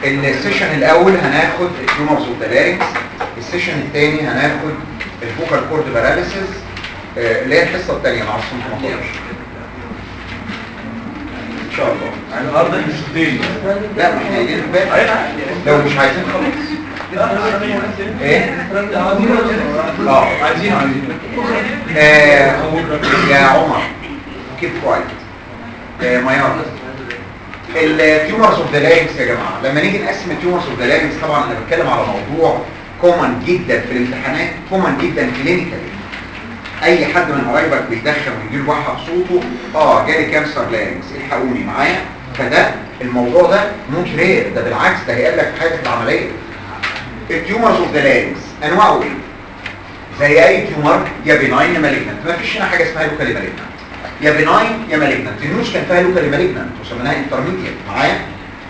السيشن الاول هناخد التيومرز اوف ذا لارينكس السيشن الثاني هناخد الفوكال كورد باراليسيس اللي هي الحصه الثانيه مع الصنف 15 ان شاء الله النهارده حصتين لا ما احنا قايلين امبارح ايوه لو مش عايزين خلاص ايه اه عايزين عايزين آه، يا عمر كيب كوايت ميار التيومرز اوف ذا لارينكس يا جماعه لما نيجي نقسم التيومرز اوف ذا لارينكس طبعا انا بتكلم على موضوع كومن جدا في الامتحانات كومن جدا كلينيكالي اي حد من قرايبك بيدخن ويجيله بحه في صوته اه جالي كانسر لارينكس الحقوني معايا فده الموضوع ده مش رير ده بالعكس ده هيقابلك في حياتك العمليه التيومرز اوف ذا لارينكس انواعه ايه زي اي تيومر يا بيناين يا مالجنانت ما فيش هنا حاجه اسمها لوكالي مالجنانت يا بيناين يا مالجنانت النوش كان فيها لوكالي مالجنانت وسميناها انترميديت معايا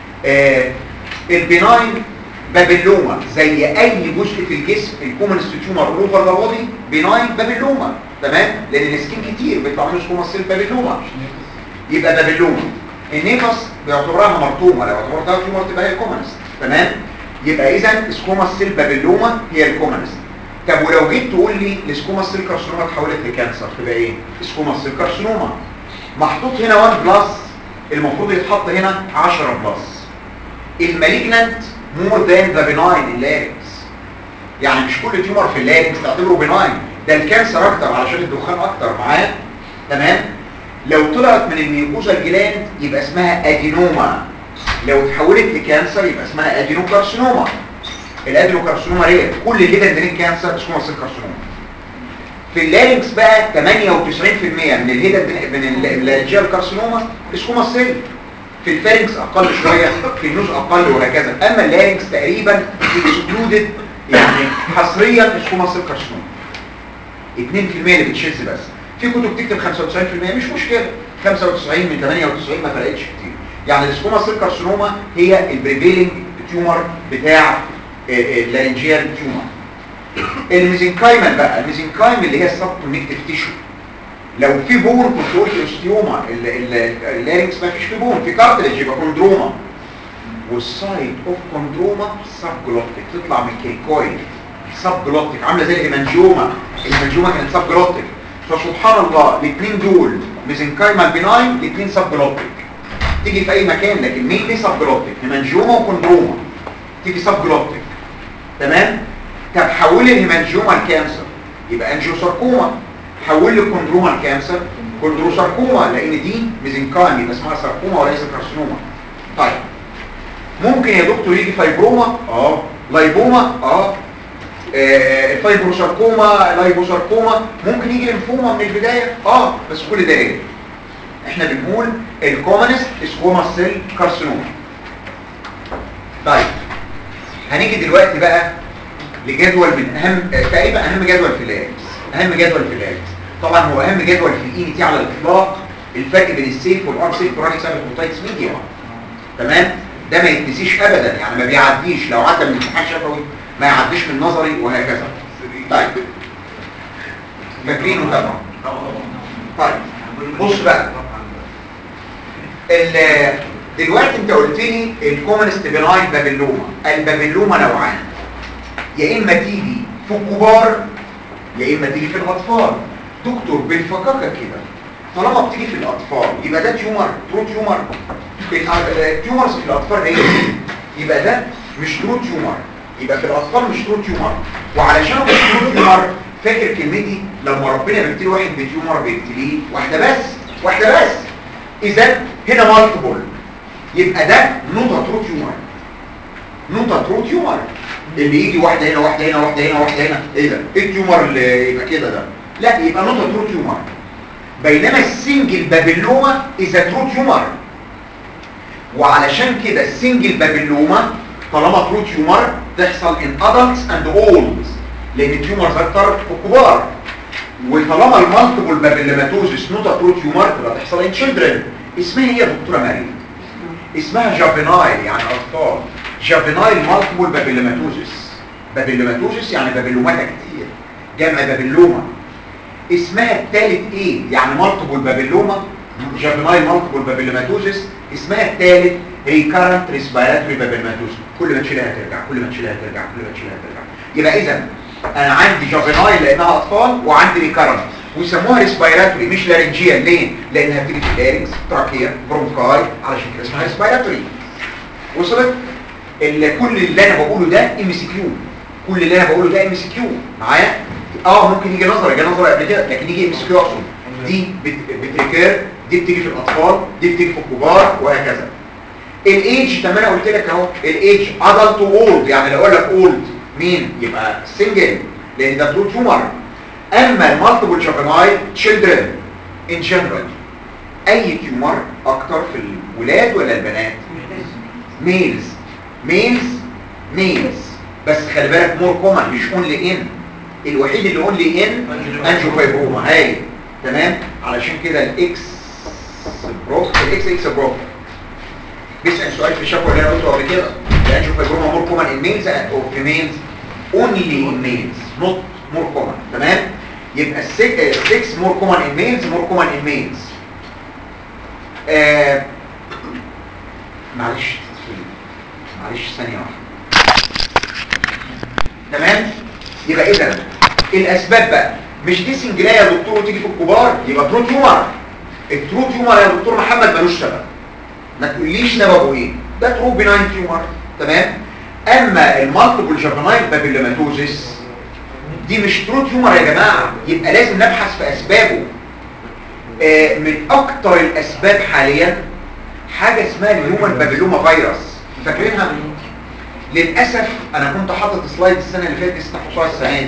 آه البيناين بابيلوما زي اي جزء في الجسم الكومنست تيومر اوفر ذا بودي بيناين بابيلوما تمام لان السكين كتير بيطلع منه سكوما سيل بابيلوما يبقى بابيلوما النيفس بيعتبرها مرطومه لو اعتبرتها تيومر تبقى هي الكومنست تمام يبقى اذا سكوما سيل بابيلوما هي الكومنست طب ولو جيت تقول لي السكوما سيل كارسينوما اتحولت لكانسر تبقى ايه سكوما سيل كارسينوما محطوط هنا 1 بلس المفروض يتحط هنا 10 بلس المالجنانت مور ذان ذا بناين اللارينكس يعني مش كل تيومر في اللارينكس تعتبره بناين ده الكانسر اكتر علشان الدخان اكتر معايا تمام لو طلعت من الميوكوزا الجلاند يبقى اسمها ادينوما لو اتحولت لكانسر يبقى اسمها ادينوكارسينوما الادينوكارسينوما رير كل الهيدن درين كانسر اسمها سيل كارسينوما في اللارينكس بقى 98% من الهيدن من الجيال كارسينوما اسمها سيل في الفارنكس اقل شويه في النوز اقل وهكذا اما اللارينكس تقريبا اكسكلودد يعني حصريا اسمها سيل كارسينوما 2% اللي بتشذ بس في كتب تكتب 95% مش مشكله 95 من 98 ما فرقتش كتير يعني السكوما سيل كارسينوما هي البريفيلنج تيومر بتاع اللارنجيال تيومر الميزنكايمال بقى الميزنكايم اللي هي السب كونكتيف تيشو لو في بون كنت قلت اوستيوما اللارنكس ما فيش في بون في كارتلج يبقى كوندروما والسايد اوف كوندروما سب جلوتيك تطلع من الكيكويد سب جلوتيك عامله زي الهيمانجيوما الهيمانجيوما كانت سب جلوتيك فسبحان الله الاثنين دول ميزنكايمال بيناين الاثنين سب جلوتيك تيجي في اي مكان لكن مين ليه سب جلوتيك هيمانجيوما وكوندروما تيجي سب جلوتيك تمام طب حول الهيمانجيوما لكانسر يبقى انجيوساركوما حول لي كوندروما لكانسر كوندروساركوما لان دي ميزنكايم يبقى اسمها ساركوما وليس كارسينوما طيب ممكن يا دكتور يجي فايبروما اه لايبوما اه آه، الفايبروساركوما لايبوساركوما ممكن يجي ليمفوما من البدايه اه بس كل ده ايه احنا بنقول الكومنست سكوما سيل كارسينوما طيب هنيجي دلوقتي بقى لجدول من اهم آه، تقريبا اهم جدول في اللارينكس اهم جدول في اللارينكس طبعا هو اهم جدول في الاي تي على الاطلاق الفرق بين السيف والار سيف كرونيك سابق موتايتس ميديا تمام ده ما يتنسيش ابدا يعني ما بيعديش لو عدى من امتحان شفوي ما يعديش من نظري وهكذا طيب فاكرينه طبعا طيب بص بقى ال- دلوقتي انت قلت لي الكومنست بناين بابيلوما البابيلوما نوعان يا اما تيجي في الكبار يا اما تيجي في الاطفال دكتور بالفكاكه كده طالما بتيجي في الاطفال يبقى ده تيومر ترو تيومر التيومرز في الاطفال هي يبقى ده مش ترو تيومر يبقى في الاطفال مش ترو تيومر وعلشان هو مش ترو تيومر فاكر كلمتي لما ربنا بيبتلي واحد بتيومر بيبتليه واحده بس واحده بس اذا هنا مالتيبل يبقى ده نوتا ترو تيومر نوتا ترو تيومر اللي يجي واحده هنا واحده هنا واحده هنا واحده هنا ايه ده ايه التيومر اللي يبقى كده ده لا يبقى نوتا ترو تيومر بينما السنجل بابيلوما اذا ترو تيومر وعلشان كده السنجل بابيلوما طالما ترو تيومر تحصل ان adults اند اولد لان التيومرز اكتر في الكبار وطالما المالتيبل بابيلوماتوزيس نوتا ترو تيومر تبقى تحصل ان children اسمها ايه يا دكتوره مريم اسمها جافينايل يعني اطفال جافينايل مالتيبل بابيلوماتوزيس بابيلوماتوزيس يعني بابيلوماتا كتير جمع بابيلوما اسمها الثالث ايه يعني مالتيبل بابيلوما جافينايل مالتيبل بابيلوماتوزيس اسمها الثالث ريكارنت ريسبيراتوري بابلماتوز كل ما تشيلها ترجع كل ما تشيلها ترجع كل ما تشيلها ترجع يبقى اذا انا عندي جافينايل لانها اطفال وعندي ريكارنت ويسموها ريسبيراتوري مش لارنجيال ليه لانها بتيجي في اللارنكس تراكيا برونكاي علشان كده اسمها ريسبيراتوري وصلت ال- كل اللي انا بقوله ده ام سي كيو كل اللي انا بقوله ده ام سي كيو معايا اه ممكن يجي نظر يجي نظر قبل كده لكن يجي ام سي كيو اقصد دي بت- بتريكير دي بتيجي في الاطفال دي بتيجي في الكبار وهكذا الايدج طب ما انا قلت لك اهو الايدج ادلت اولد يعني لو اقول لك اولد مين يبقى سنجل لان ده ترو تيومر اما المالتيبل جافينايل تشيلدرن ان جنرال اي تيومر اكتر في الولاد ولا البنات ميلز ميلز ميلز بس خلي بالك مور كومن مش اونلي ان الوحيد اللي اونلي ان انجو فايبروما هاي تمام علشان كده الاكس بروك الاكس اكس بروك بيسأل سؤال في الشفوة اللي انا قلته قبل كده الانجو فايبروما مور كومن ان ميلز او في ميلز اونلي ان ميلز نوت مور كومن تمام يبقى السكس مور كومن ان ميلز مور كومن ان ميلز آه معلش معلش ثانية واحدة تمام يبقى اذا الاسباب بقى مش دي سنجلايه يا دكتور وتيجي في الكبار يبقى ترو تيومر الترو تيومر يا دكتور محمد ملوش سبب ما تقوليش سببه ايه ده ترو بناين تيومر تمام اما المالتيبل جافينايل بابيلوماتوزيس دي مش ترو تيومر يا جماعه يبقى لازم نبحث في اسبابه آه من اكتر الاسباب حاليا حاجه اسمها الهيومن بابيلوما فيروس فاكرينها للاسف انا كنت حاطط سلايد السنه اللي فاتت استحقوها السنه دي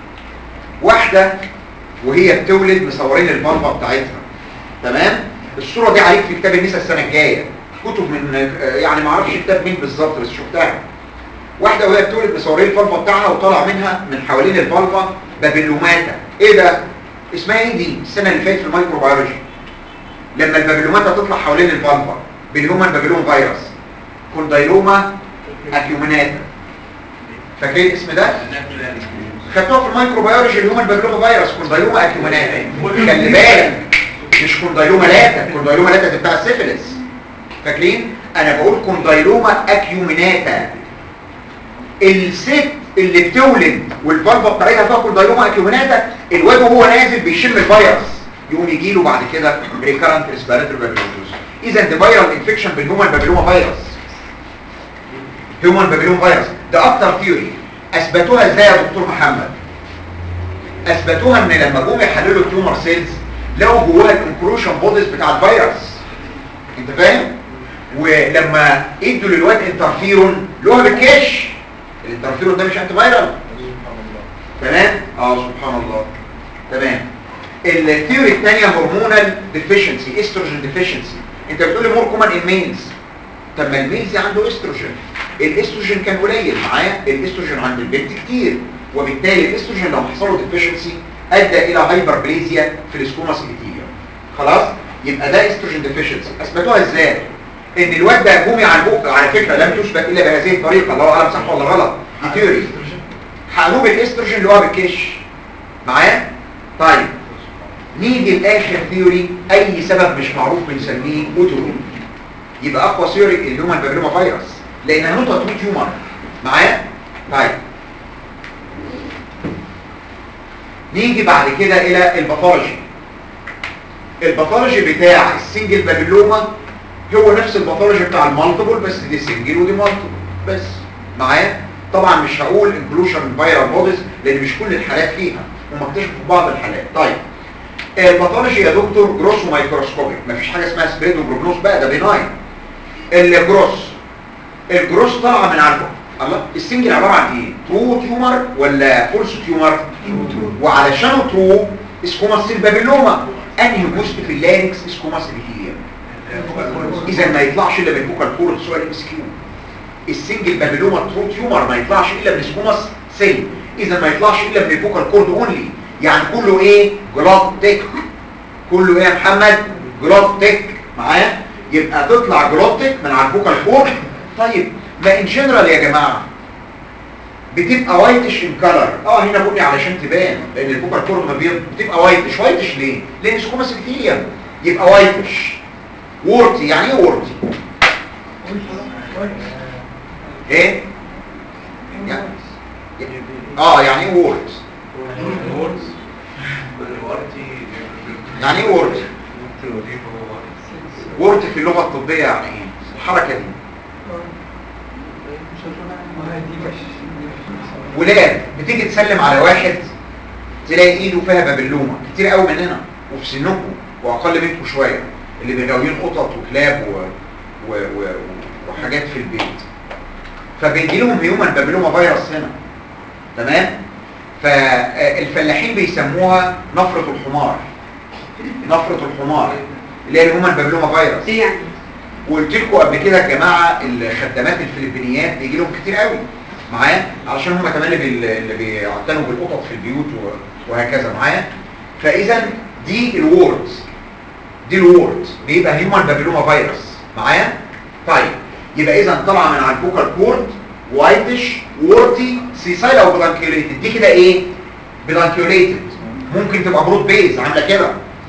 واحده وهي بتولد مصورين البلبه بتاعتها تمام الصوره دي عليك في كتاب النساء السنه الجايه كتب من يعني ما اعرفش كتاب مين بالظبط بس شفتها واحده وهي بتولد مصورين البلبه بتاعها وطالع منها من حوالين البلبه بابلوماتا ايه ده اسمها ايه دي السنه اللي فاتت في الميكروبيولوجي لما البابلوماتا تطلع حوالين البلبه بالهيومن بابلوم فيروس كوندايلوما اكيوميناتا فاكرين الاسم ده خدتوها في الميكروبيولوجي الهيومن بابلوما فيروس كوندايلوما اكيوميناتا خلي بالك مش كوندايلوما لاتا كوندايلوما لاتا دي بتاع السيفيلس فاكرين انا بقول كوندايلوما اكيوميناتا الست اللي بتولد والفالفا بتاعتها فيها كوندايلوما اكيوميناتا الواد وهو نازل بيشم الفيروس يقوم يجي له بعد كده ريكارنت ريسبيراتوري بابيلوماتوز اذا ده فيرال انفكشن بالهيومن بابيلوما فيروس هيومن بابيلوما فيروس ده اكتر ثيوري اثبتوها ازاي يا دكتور محمد اثبتوها ان لما جم يحللوا التيومر سيلز لقوا جواها الانكروشن بوديز بتاع الفيروس انت فاهم ولما ادوا للواد انترفيرون لقوها بالكاش الانترفيرون ده مش انتي فيرال تمام اه سبحان الله تمام الثيوري الثانيه هرمونال ديفيشنسي استروجين ديفيشنسي انت بتقول لي مور كومن ان ميلز طب ما الميلز عنده استروجين الاستروجين كان قليل معايا الاستروجين عند البنت كتير وبالتالي الاستروجين لو حصل له ديفيشنسي ادى الى هايبربليزيا في السكوماس ابيثيليوم خلاص يبقى ده استروجين ديفيشنسي اثبتوها ازاي ان الواد ده جومي على البق على فكره لم تثبت الا بهذه الطريقه الله اعلم صح ولا غلط دي ثيوري حقنوه بالاستروجين اللي هو بالكش معايا طيب نيجي لاخر ثيوري اي سبب مش معروف بنسميه اوتورون يبقى اقوى ثيوري الهيومن بابيلوما فيروس لانها نقطه تو تيومر معايا طيب نيجي بعد كده الى الباثولوجي الباثولوجي بتاع السنجل بابيلوما هو نفس الباثولوجي بتاع المالتيبل بس دي سنجل ودي مالتيبل بس معايا طبعا مش هقول انكلوشن فيرال بوديز لان مش كل الحالات فيها هم اكتشفوا بعض الحالات طيب الباثولوجي يا دكتور جروس ومايكروسكوبيك مفيش حاجه اسمها سبريد وبروجنوز بقى ده بيناين الجروس الجروس طالعه من عندهم الله السنجل عباره عن ايه ترو تيومر ولا فولس تيومر وعلشان ترو اسكوماس سيل بابيلوما انهي جزء في اللارنكس اسكوماس ابيثيليوم اذا ما يطلعش الا من فوكال كور سؤال ام اس كيو السنجل بابيلوما ترو تيومر ما يطلعش الا من سكوماس سيل اذا ما يطلعش الا من الفوكال كورد اونلي يعني كله ايه جلوتيك كله ايه يا محمد جلوتيك معايا يبقى تطلع جلوتيك من على الفوكال كورد طيب ما ان جنرال يا جماعه بتبقى وايتش ان كلر اه هنا بني علشان تبان لان الفوكال كورد ما بيض بتبقى وايتش وايتش ليه لان سكوماس ابيثيليوم يبقى وايتش وورتي يعني ايه وورتي ايه يعني اه يعني ايه وورد يعني ايه وورد وورد في اللغه الطبيه يعني ايه الحركه دي ولاد بتيجي تسلم على واحد تلاقي ايده فيها بابلومه كتير قوي مننا وفي سنكم واقل منكم شويه اللي بيغاويين قطط وكلاب و... و... و... وحاجات في البيت فبيجي لهم هيومن بابلوما فيروس هنا تمام فالفلاحين بيسموها نفرة الحمار نفرة الحمار اللي هي الهيومن بابلوما فيروس ايه يعني وقلت لكم قبل كده يا جماعه الخدامات الفلبينيات بيجي لهم كتير قوي معايا علشان هم كمان اللي, بي... اللي بيعتنوا بالقطط في البيوت و... وهكذا معايا فاذا دي الووردز دي الوورد بيبقى هيومن بابلوما فيروس معايا طيب يبقى اذا طالعه من على البوكال كورد وايتش وورتي سيسايل او بلانكيوليتد دي كده ايه بلانكيوليتد ممكن تبقى برود بيز عامله كده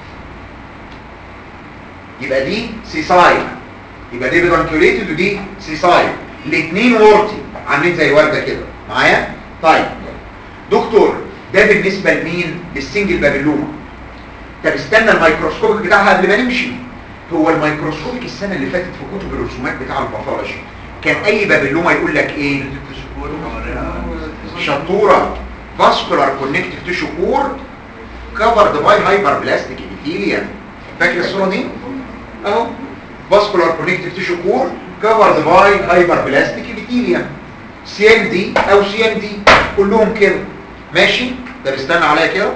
يبقى دي سيسايل يبقى دي بلانكيوليتد ودي سيسايل الاثنين وورتي عاملين زي ورده كده معايا طيب دكتور ده بالنسبه لمين للسنجل بابلوما طب استنى الميكروسكوبك بتاعها قبل ما نمشي هو الميكروسكوبك السنه اللي فاتت في كتب الرسومات بتاع الباثولوجي كان اي بابلوما يقول لك ايه شطوره فاسكولار كونكتيف تيشو كور كفرد باي هايبر بلاستيك ابيثيليوم فاكر الصوره دي اهو فاسكولار كونكتيف تيشو كور كفرد باي هايبر بلاستيك ابيثيليوم سي ام دي او سي ام دي كلهم كده ماشي طب استنى عليا كده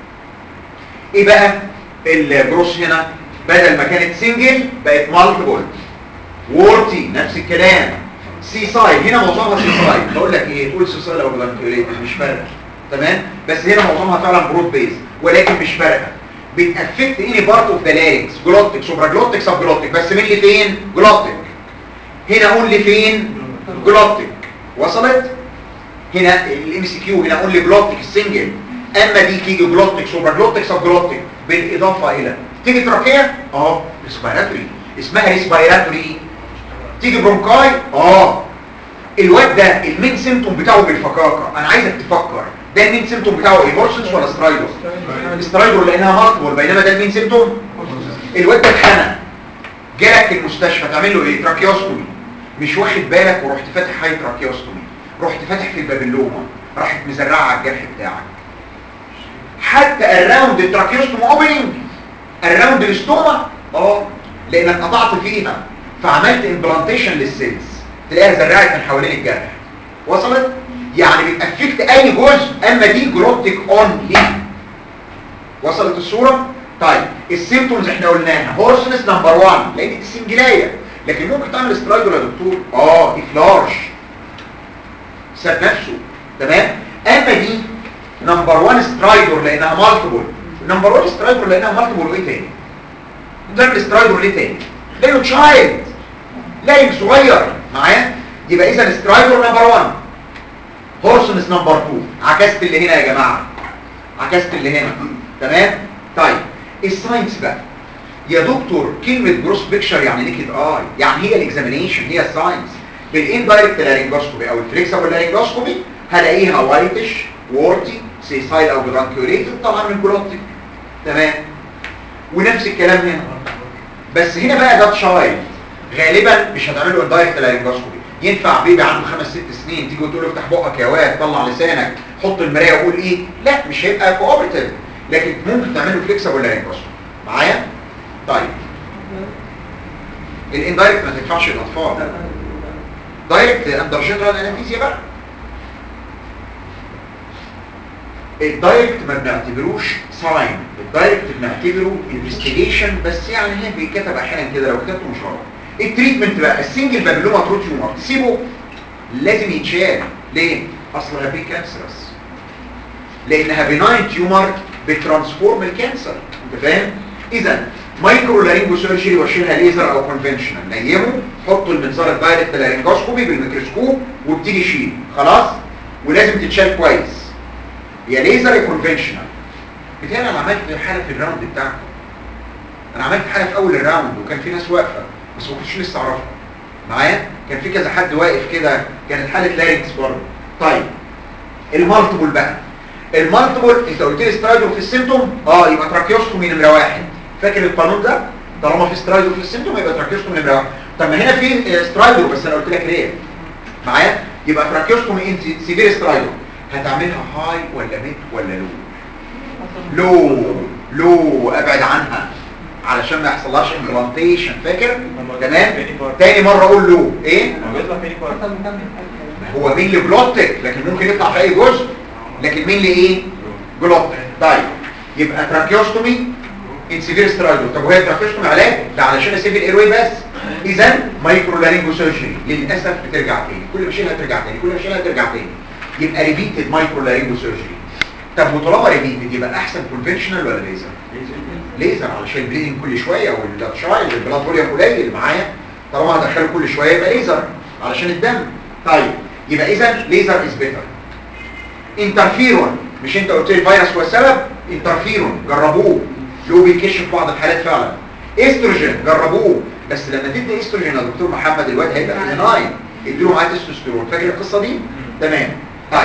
ايه بقى البروس هنا بدل ما كانت سنجل بقت مالتيبل وورتي نفس الكلام سي سايد هنا معظمها سي سايد بقول لك ايه تقول سي سايد او بلانكيوليت مش فارقه تمام بس هنا معظمها فعلا برود بيز ولكن مش فارقه بتافكت اني بارت اوف ذا لارينكس جلوتيك سوبرا جلوتيك سب جلوتيك بس من اللي فين جلوتيك هنا اقول لي فين جلوتيك وصلت هنا الام سي كيو هنا اقول لي جلوتيك السنجل اما دي تيجي جلوتيك سوبرا جلوتيك سب جلوتيك بالاضافه الى تيجي تراكيه اه ريسبيراتوري اسمها ريسبيراتوري تيجي برونكاي اه الواد ده المين سيمتوم بتاعه بالفكاكه انا عايزك تفكر ده المين سيمتوم بتاعه ايه مورسنس ولا سترايدور سترايدور لانها ماركبول بينما ده المين سيمتوم الواد ده اتخنق جالك المستشفى تعمل له ايه تراكيوستومي مش واخد بالك ورحت فاتح هاي تراكيوستومي رحت فاتح في البابلوما راحت مزرعه على الجرح بتاعك حتى الراوند التراكيوستوم اوبننج الراوند الاستوما اه لانك قطعت فيها فعملت امبلانتيشن للسيلز تلاقيها زرعت من حوالين الجرح وصلت يعني بتافكت اي جزء اما دي جروتيك اونلي وصلت الصوره طيب السيمبتومز احنا قلناها هورسنس نمبر 1 لان دي سنجلايه لكن ممكن تعمل سترايدر يا دكتور اه دي فلارش ساب نفسه تمام اما دي نمبر 1 سترايدر لانها مالتيبل نمبر 1 سترايدر لانها مالتيبل وايه تاني تعمل سترايدر ليه تاني لانه تشايلد لايم صغير معايا يبقى اذا سترايدر نمبر 1 هورسونس نمبر 2 عكست اللي هنا يا جماعه عكست اللي هنا تمام طيب الساينس بقى يا دكتور كلمه جروس بيكشر يعني نيكد اي يعني هي الاكزامينيشن هي الساينس بالاندايركت لارنجوسكوبي او الفليكسبل لارنجوسكوبي هلاقيها وايتش وورتي سيسايل او برانكيوليتد طبعا من جلوتيك تمام ونفس الكلام هنا بس هنا بقى ده تشايلد غالبا مش هتعمل له اندايركت لارنجوسكوبي ينفع بيبي عنده خمس ست سنين تيجي وتقول له افتح بقك يا واد طلع لسانك حط المرايه وقول ايه لا مش هيبقى كوبرتيف لكن ممكن تعمل له فليكسبل لارنجوسكوبي معايا طيب الاندايركت ما تنفعش الاطفال دايركت اندر جنرال انستيزيا بقى الدايركت ما بنعتبروش ساين الدايركت بنعتبره انفستيجيشن بس يعني هي بيتكتب احيانا كده لو كتبته مش غلط التريتمنت بقى السنجل بابلوما ترو تيومر تسيبه لازم يتشال ليه اصلها بي كانسرس لانها بناين تيومر بترانسفورم الكانسر انت فاهم اذا مايكرو لارينجو سيرجري واشيلها ليزر او كونفنشنال نيمه حطوا المنظار الدايركت لارينجوسكوبي بالميكروسكوب وابتدي شيل خلاص ولازم تتشال كويس يا ليزر يا كونفنشنال بتهيألي انا عملت حاله في الراوند بتاعكم انا عملت حاله في اول الراوند وكان في ناس واقفه بس ما كنتش لسه اعرفها معايا كان في كذا حد واقف كده كانت حاله لارينكس برضه طيب المالتيبل بقى المالتيبل انت قلت لي سترايدو في السيمتوم اه يبقى تراكيوستومي نمره واحد فاكر القانون ده طالما في سترايدو في السيمتوم يبقى تراكيوستومي نمره واحد طب ما هنا في آه، سترايدو بس انا قلت لك ليه معايا يبقى تراكيوستومي انت سيفير سترايدو هتعملها هاي ولا ميد ولا لو لو لو ابعد عنها علشان ما يحصلهاش امبلانتيشن فاكر تمام تاني مره اقول له ايه بيطلع فين كويس هو مين لجلوتك لكن ممكن يطلع في اي جزء لكن مين لايه جلوتك طيب يبقى تراكيوستومي ان سيفير سترايدو طب وهي تراكيوستومي علاج ده علشان اسيب الايروي بس اذا مايكرو لارينجو سيرجري للاسف بترجع تاني كل ما اشيلها ترجع تاني كل ما اشيلها ترجع تاني يبقى ريبيتد مايكرو لارينجو سيرجري طب وطالما ريبيتد يبقى احسن كونفنشنال ولا ليزر ليزر علشان البليدنج كل شويه والترايل البلاد فوليوم قليل معايا طالما هدخله كل شويه يبقى ليزر علشان الدم طيب يبقى اذا ليزر از بيتر انترفيرون مش انت قلت لي الفيروس هو السبب انترفيرون جربوه له بيكشف في بعض الحالات فعلا استروجين جربوه بس لما تدي استروجين يا دكتور محمد الواد هيبقى في ناين اديله معاه تستوستيرون فاكر القصه دي تمام طيب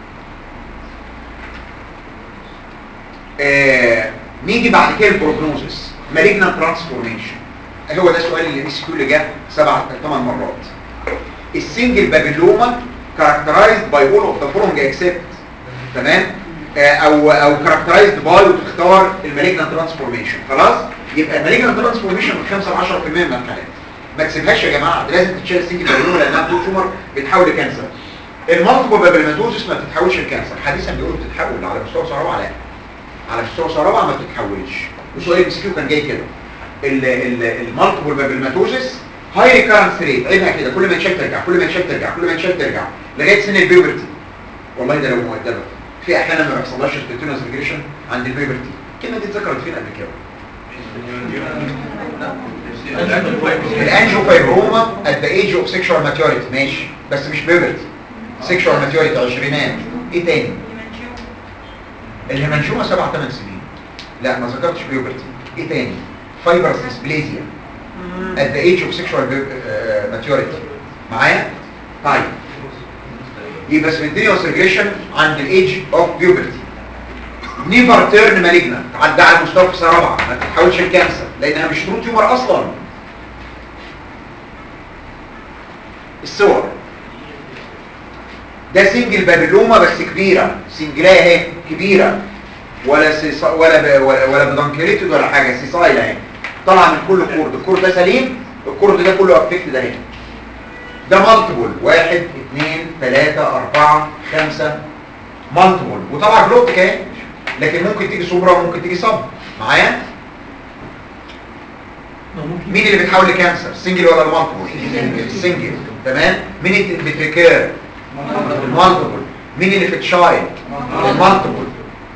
آه نيجي بعد كده البروجنوزس مالجنان ترانسفورميشن هو ده سؤال اللي اس كيو اللي جه سبع ثمان مرات السنجل بابيلوما كاركترايزد باي اول اوف ذا فورنج اكسبت تمام آه، او او كاركترايزد باي وتختار المالجنان ترانسفورميشن خلاص يبقى المالجنان ترانسفورميشن من 5 ل 10% من الحالات ما تسيبهاش يا جماعه ده لازم تتشال السنجل بابيلوما لانها بتو تومر بتحول لكانسر المالتيبل بابيلوماتوزس ما بتتحولش لكانسر حديثا بيقولوا بتتحول على مستوى صعوبه لا على مستوى صعوبه ما بتتحولش وسؤال ام كيو كان جاي كده المالتيبل بابيلوماتوزس هاي ريكارنس ريت عيبها كده كل ما يتشال ترجع كل ما يتشال ترجع كل ما يتشال ترجع لغايه سن البيوبرتي والله ده لو مؤدبه في احيانا ما بيحصلهاش سبتيتونس ريجريشن عند البيوبرتي الكلمه دي اتذكرت فين قبل كده الانجيو فايبروما at the age of sexual maturity ماشي بس مش بيوبرتي sexual maturity عشرينات ايه تاني الهيمانشوما سبع ثمان سنين لا ما ذكرتش بيوبرتي ايه تاني فايبرس ديسبليزيا at the age of sexual uh, maturity معايا طيب يبقى سبنتينيوس ريجريشن عند الايج اوف بيوبرتي نيفر تيرن مالجنا تعدى على المستوى في سنه رابعه ما تتحولش الكانسر لانها مش ترو تيومر اصلا الصور ده سنجل بابلوما بس كبيره سنجلايه اهي كبيره ولا سيص... ولا ب... ولا, ولا بدانكريتد ولا حاجه سيسايل اهي طالعه من كل كورد الكورد ده سليم الكورد ده كله افكت ده هنا ده مالتيبل واحد اثنين ثلاثة أربعة خمسة مالتيبل وطبعا جلوبتك اهي لكن ممكن تيجي سوبرا وممكن تيجي صب معايا مين اللي بيتحول لكانسر السنجل ولا المالتيبل السنجل تمام مين اللي بتريكير المالتيبل مين اللي في تشايلد المالتيبل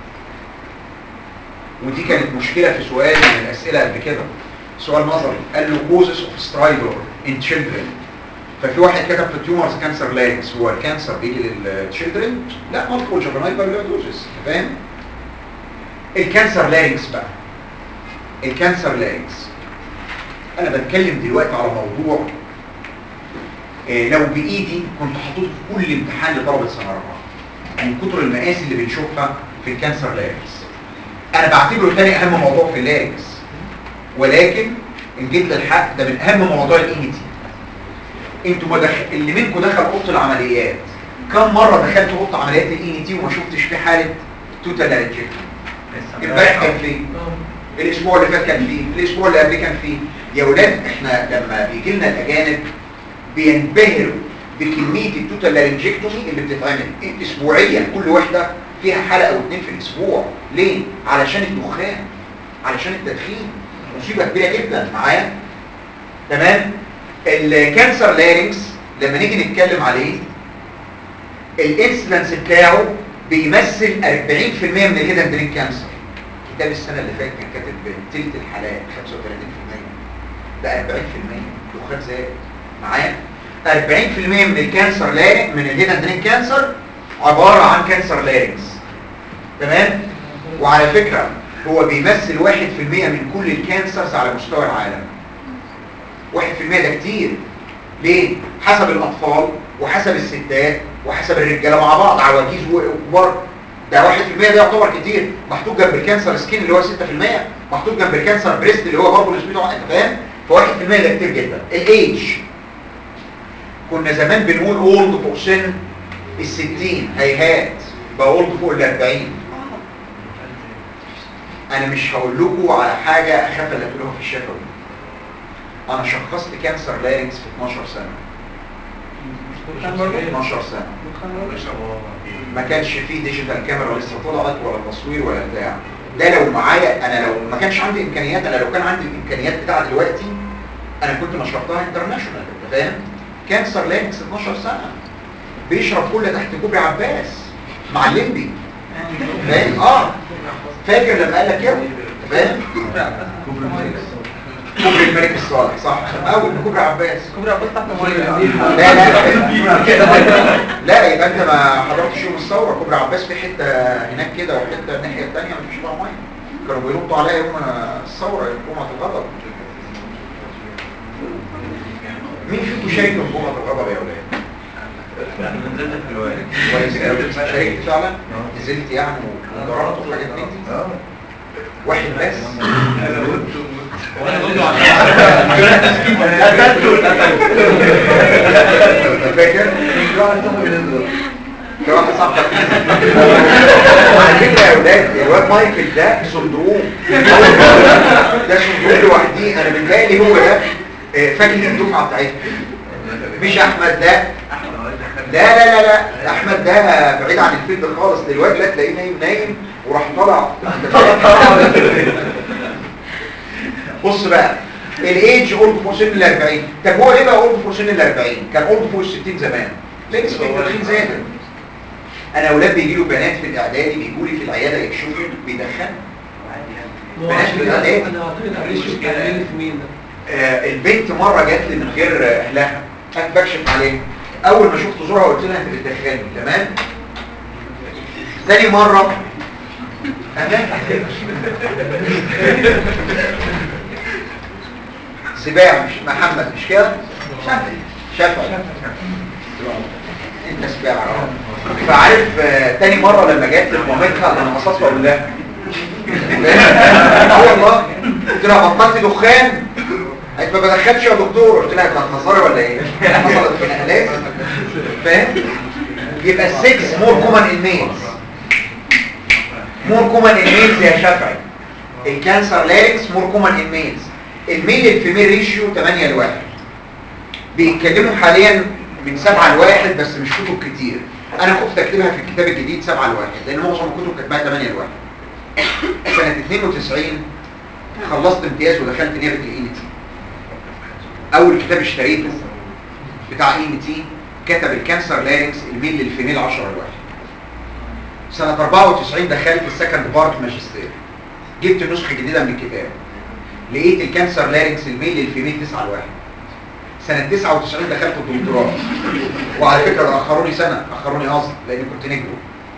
ودي كانت مشكلة في سؤال من الأسئلة قبل كده سؤال نظري قال له causes of stridor in children ففي واحد كتب في تيومرز كانسر لارينكس هو الكانسر بيجي للتشيلدرن لا مالتيبل جوفينايل بارليوتوزيس فاهم الكانسر لارينكس بقى الكانسر لارينكس انا بتكلم دلوقتي على موضوع إيه لو بايدي كنت حاططه في كل امتحان لطلبه سنه رابعه من كتر المقاس اللي بنشوفها في الكانسر لارينكس انا بعتبره ثاني اهم موضوع في اللارينكس ولكن ان جيت للحق ده من اهم مواضيع الاي تي انتوا ما دخل... اللي منكم دخل اوضه العمليات كم مره دخلت اوضه عمليات الاي تي وما شفتش في حاله توتال لارنجيكتومي امبارح كان فيه الاسبوع اللي فات كان فيه الاسبوع اللي قبل كان فيه يا ولاد احنا لما بيجي لنا الاجانب بينبهروا بكميه التوتال لارنجيكتومي اللي بتتعمل اسبوعيا كل واحده فيها حلقه او اتنين في الاسبوع ليه علشان الدخان علشان التدخين مصيبه كبيره جدا معايا تمام الكانسر لارينكس لما نيجي نتكلم عليه الانسلنس بتاعه بيمثل 40% من الهيدن درين كانسر كتاب السنه اللي فاتت كان كاتب تلت الحالات 35% ده 40% دخان زاد معايا 40% من الكانسر لارينك من الهيدن درين كانسر عباره عن كانسر لارينكس تمام وعلى فكره هو بيمثل 1% من كل الكانسرز على مستوى العالم 1% ده كتير ليه حسب الاطفال وحسب الستات وحسب الرجاله مع بعض عواجيز وكبار ده 1% ده يعتبر كتير محطوط جنب الكانسر سكين اللي هو 6% محطوط جنب الكانسر بريست اللي هو برضه نسبته انت فاهم ف 1% ده كتير جدا الايدج كنا زمان بنقول اولد فوق سن ال 60 هيهات بقى اولد فوق ال 40 انا مش هقول لكم على حاجه اخاف اللي هتقولوها في الشفوي انا شخصت كانسر لارنكس في 12 سنه 12 سنه ما كانش فيه ديجيتال كاميرا لسه طلعت ولا تصوير ولا بتاع ده لو معايا انا لو ما كانش عندي امكانيات انا لو كان عندي الامكانيات بتاعت دلوقتي انا كنت نشرتها انترناشونال انت فاهم كانسر لارنكس 12 سنه بيشرب كل تحت كوبري عباس مع الليمبي فاهم اه فاكر لما قال لك كده فاهم كوبري الملك الصالح صح اول كوبري عباس كوبري عباس تحت ميه لا لا لا يبقى انت ما حضرتش يوم الثوره كوبري عباس في حته هناك كده وحته الناحيه الثانيه مفيش فيها ميه كانوا بينطوا عليها يوم الثوره يوم جمعه الغضب مين فيكم شارك يوم جمعه الغضب يا ولاد؟ كويس قوي شاركت فعلا نزلت يعني وضربت وحاجات من دي واحد بس فاكر؟ ده واحد صاحبك على فكره يا ولاد الواد مايكل ده سندروم ده سندروم لوحديه انا بيتهيألي هو ده آه، فاكر الدفعه بتاعتنا مش احمد ده لا لا لا لا احمد ده بعيد عن الفيلد خالص دلوقتي لا تلاقيه نايم نايم وراح طلع بص بقى الايدج اولد فوق سن ال 40 طب هو ليه بقى اولد فوق سن ال 40 كان اولد فوق ال 60 زمان ليه نسبه التدخين زادت انا اولاد بيجي له بنات في الاعدادي بيجوا لي في العياده يكشفوا بيدخن بنات في الاعدادي انا اعتقد عليه شو كان في مين ده آه، البنت مرة جات لي من غير آه، اهلها كنت بكشف عليها اول ما شفت زورها قلت لها انت بتدخلني تمام ثاني مرة انا سباع مش محمد مش كده شفعي انت سباع اه فعارف آه، تاني مرة لما جات لي مامتها انا قصدت اقول لها اه والله قلت لها بطلت دخان قالت ما بدخلش يا دكتور قلت لها كانت هزاري ولا ايه حصلت في نقلات فاهم يبقى السكس مور كومن ان ميلز مور كومن ان ميلز يا شافعي الكانسر لاريكس مور كومن ان ميلز الميل الفيميل ريشيو 8 ل 1 بيتكلموا حاليا من 7 ل 1 بس مش كتب كتير انا خفت اكتبها في الكتاب الجديد 7 ل 1 لان معظم الكتب كاتباها 8 ل 1 سنة 92 خلصت امتياز ودخلت نيابة الاي تي اول كتاب اشتريته بتاع اي تي كتب الكانسر لارنكس الميل للفيميل 10 لواحد سنة 94 دخلت السكند بارت ماجستير جبت نسخة جديدة من الكتاب لقيت الكانسر لارنكس الميل للفيميل 9 لواحد سنة 99 دخلت الدكتوراه وعلى فكرة ده اخروني سنة اخروني قصد لاني كنت نجرو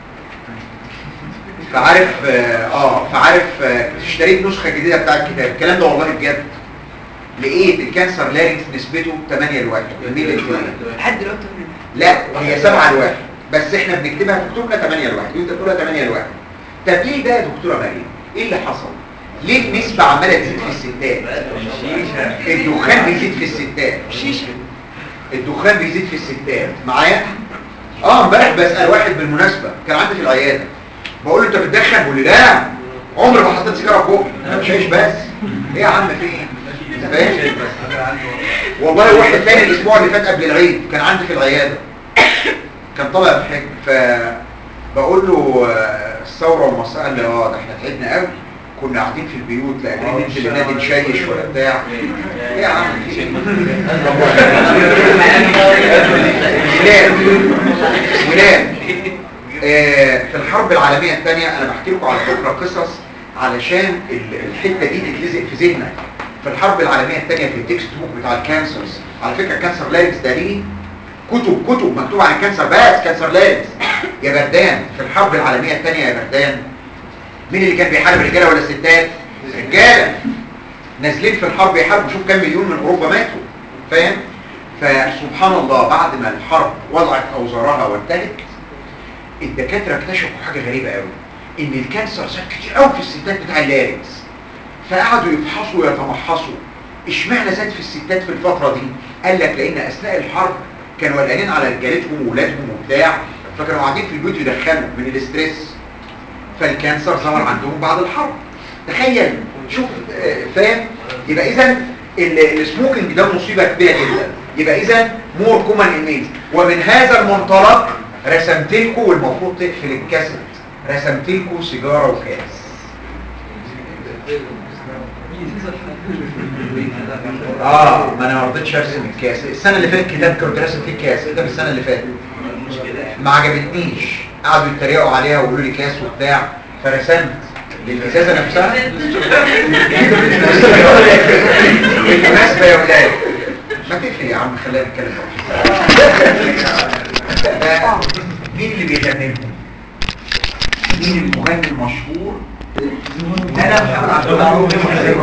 فعارف اه آه، فعارف آه، اشتريت نسخة جديدة بتاع الكتاب الكلام ده والله بجد لقيت الكانسر لارنكس نسبته 8 لواحد الميل للفيميل لحد دلوقتي لا هي 7 لواحد بس احنا بنكتبها في كتبنا 8 لواحد وانت بتقولها 8 لواحد طب ليه ده يا دكتوره مريم ايه اللي حصل ليه النسبه عماله تزيد في الستات الدخان بيزيد في الستات الدخان بيزيد في الستات معايا اه امبارح بسال واحد بالمناسبه كان عندي في العياده بقول له انت بتدخن بيقول لي لا عمري ما حطيت سيجاره في بوقي انا مش عايش بس ايه يا عم في ايه انت فاهم والله واحد تاني الاسبوع اللي فات قبل العيد كان عندي في العياده كان طالع بحج ف بقول له آه، الثوره والمصائب قال لي اه ده احنا تعبنا قوي كنا قاعدين في البيوت لا قادرين ننزل النادي نشيش ولا بتاع ايه يا عم في ايه ولاد ولاد آه، في الحرب العالميه الثانيه انا بحكي لكم على فكره قصص علشان ال- الحته دي تتلزق في ذهنك في الحرب العالميه الثانيه في التكست بوك بتاع الكانسرز على فكره الكانسر لارنكس ده ليه كتب كتب مكتوب عن الكانسر بس كانسر لارنكس يا بردان في الحرب العالميه الثانيه يا بردان مين اللي كان بيحارب الرجاله ولا الستات رجاله نازلين في الحرب يحاربوا شوف كام مليون من اوروبا ماتوا فاهم فسبحان الله بعد ما الحرب وضعت اوزارها وانتهت الدكاتره اكتشفوا حاجه غريبه قوي ان الكانسر زاد كتير قوي في الستات بتاع اللارنكس فقعدوا يفحصوا ويتمحصوا اشمعنى زاد في الستات في الفتره دي قال لك لان اثناء الحرب كانوا قلقانين على رجالتهم واولادهم وبتاع فكانوا قاعدين في البيوت يدخنوا من الاستريس فالكانسر ظهر عندهم بعد الحرب تخيل شوف آه، فاهم يبقى اذا ال- السموكينج ده مصيبه كبيره جدا يبقى اذا مور كومن ان ومن هذا المنطلق رسمت لكم والمفروض تقفل الكاسيت رسمت لكم سيجاره وكاس اه ما انا ما رضيتش ارسم الكاس السنه اللي فاتت كتاب كنت راسم فيه الكاس كتاب السنه اللي فاتت ما عجبتنيش قعدوا يتريقوا عليها ويقولوا لي كاس وبتاع فرسمت للازازه نفسها بالمناسبه يا ولاد ما تقفل يا عم خلينا نتكلم ده مين اللي بيغني لهم؟ مين المغني المشهور انا محمد عبد المعروف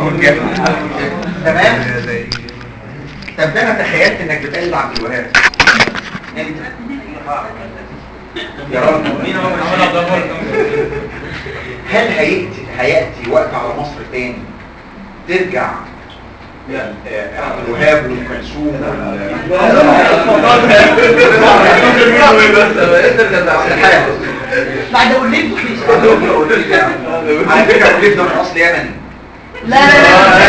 تمام طب ده انا تخيلت انك بتقلد عبد الوهاب انت يا رب مين هو محمد عبد الوهاب هل هيأتي هيأتي وقت على مصر تاني ترجع آه، عبد الوهاب وام كلثوم بعد اوليب على فكره وليد ده من اصل يمني لا لا لا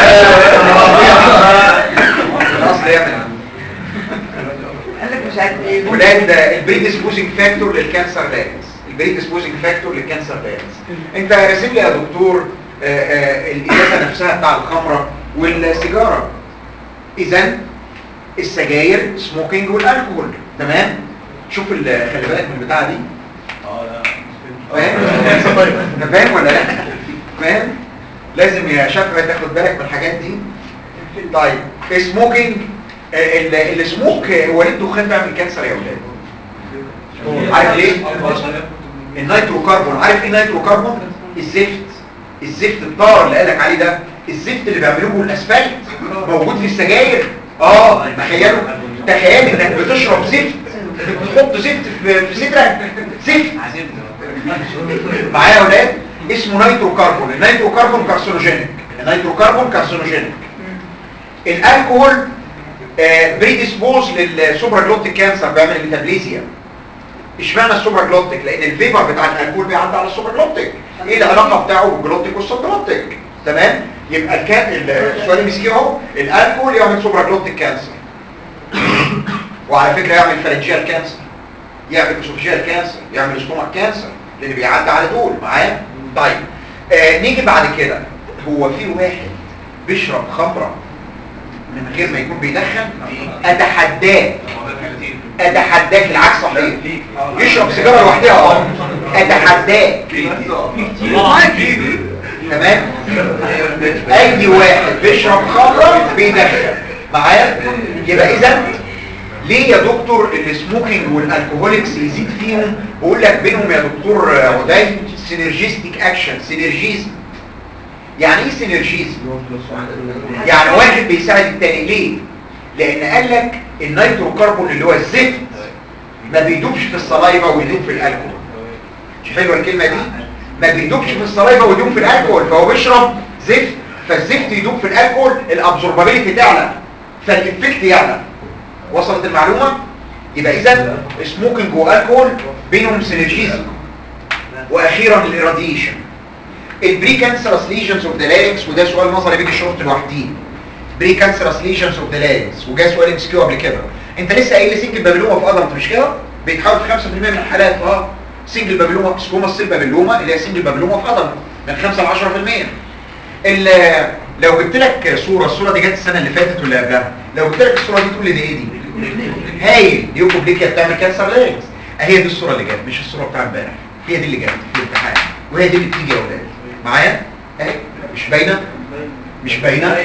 من اصل يمني قال لك مش عارف ايه ولاد البريدسبوزنج فاكتور للكانسر لارنس البريدسبوزنج فاكتور للكانسر لارنس انت راسم لي يا دكتور آه، آه، الازازه نفسها بتاع الخمره والسيجاره اذا السجاير سموكينج والالكول تمام شوف ال- خلي بالك من البتاعه دي فاهم انت فاهم ولا لا فاهم لازم يا شافعي تاخد بالك من الحاجات دي طيب السموكينج آه، ال- السموك آه، هو ليه الدخان بيعمل كانسر يا ولاد عارف ليه النيترو كربون عارف ايه نيترو كربون الزفت الزفت الطار اللي قالك عليه ده الزفت اللي بيعملوه الاسفلت موجود في السجاير اه تخيلوا تخيل انك بتشرب زفت بتحط زفت في في صدرك زفت معايا يا ولاد اسمه نيترو كربون النيترو كربون كارسينوجينيك النيترو كربون كارسينوجينيك الالكوهول بريديسبوز للسوبراجلوتيك كانسر بيعمل ميتابليزيا اشمعنى السوبراجلوتيك لان الفيبر بتاع الالكول بيعدي على السوبراجلوتيك ايه العلاقه بتاعه بالجلوتيك والسوبراجلوتيك تمام يبقى الكا... السؤال مسكين اهو الالكول يعمل سوبراجلوتيك كانسر وعلى فكره يعمل فالنجيال كانسر يعمل اسوفجيال كانسر يعمل ستومك كانسر لان بيعدي على دول معايا طيب آه نيجي بعد كده هو في واحد بيشرب خمره من غير ما يكون بيدخن اتحداك اتحداك العكس صحيح يشرب سيجاره لوحدها اه اتحداك تمام اي واحد بيشرب خمره بيدخن معايا يبقى اذا ليه يا دكتور السموكينج والالكوهوليكس يزيد فيهم بقول لك بينهم يا دكتور عدي سينرجيستيك اكشن سينرجيزم يعني ايه سينرجيزم يعني واحد بيساعد التاني ليه لان قال لك النيترو كربون اللي هو الزفت ما بيدوبش في الصلايبه ويدوب في الالكول مش حلوه الكلمه دي ما بيدوبش في الصلايبه ويدوب في الالكول فهو بيشرب زفت فالزفت يدوب في الالكول الابزوربابيلتي تعلى فالافكت يعلى وصلت المعلومه يبقى اذا سموكينج والكول بينهم سينرجيزم واخيرا الاراديشن البري كانسرس ليجنز اوف ذا لارynx وده سؤال نظري بيجي شرط لوحديه بري كانسرس ليجنز اوف ذا لارynx وجا سؤال ام اس كيو قبل كده انت لسه قايل لي سنجل بابيلوما في ادلت مش كده بيتحول في 5% من الحالات اه سنجل بابيلوما سكوما سيل بابيلوما اللي هي سنجل بابيلوما في ادلت من 5 ل 10% ال- لو جبت لك صوره الصوره دي جت السنه اللي فاتت واللي قبلها لو جبت لك الصوره دي تقول لي دي ايه دي هايل ليوكوبليكيا بتعمل كانسر لارynx اهي دي الصوره اللي جت مش الصوره بتاع امبارح هي دي اللي جت في الامتحان وهي دي اللي بتيجي يا اولاد معايا اهي مش باينه مش باينه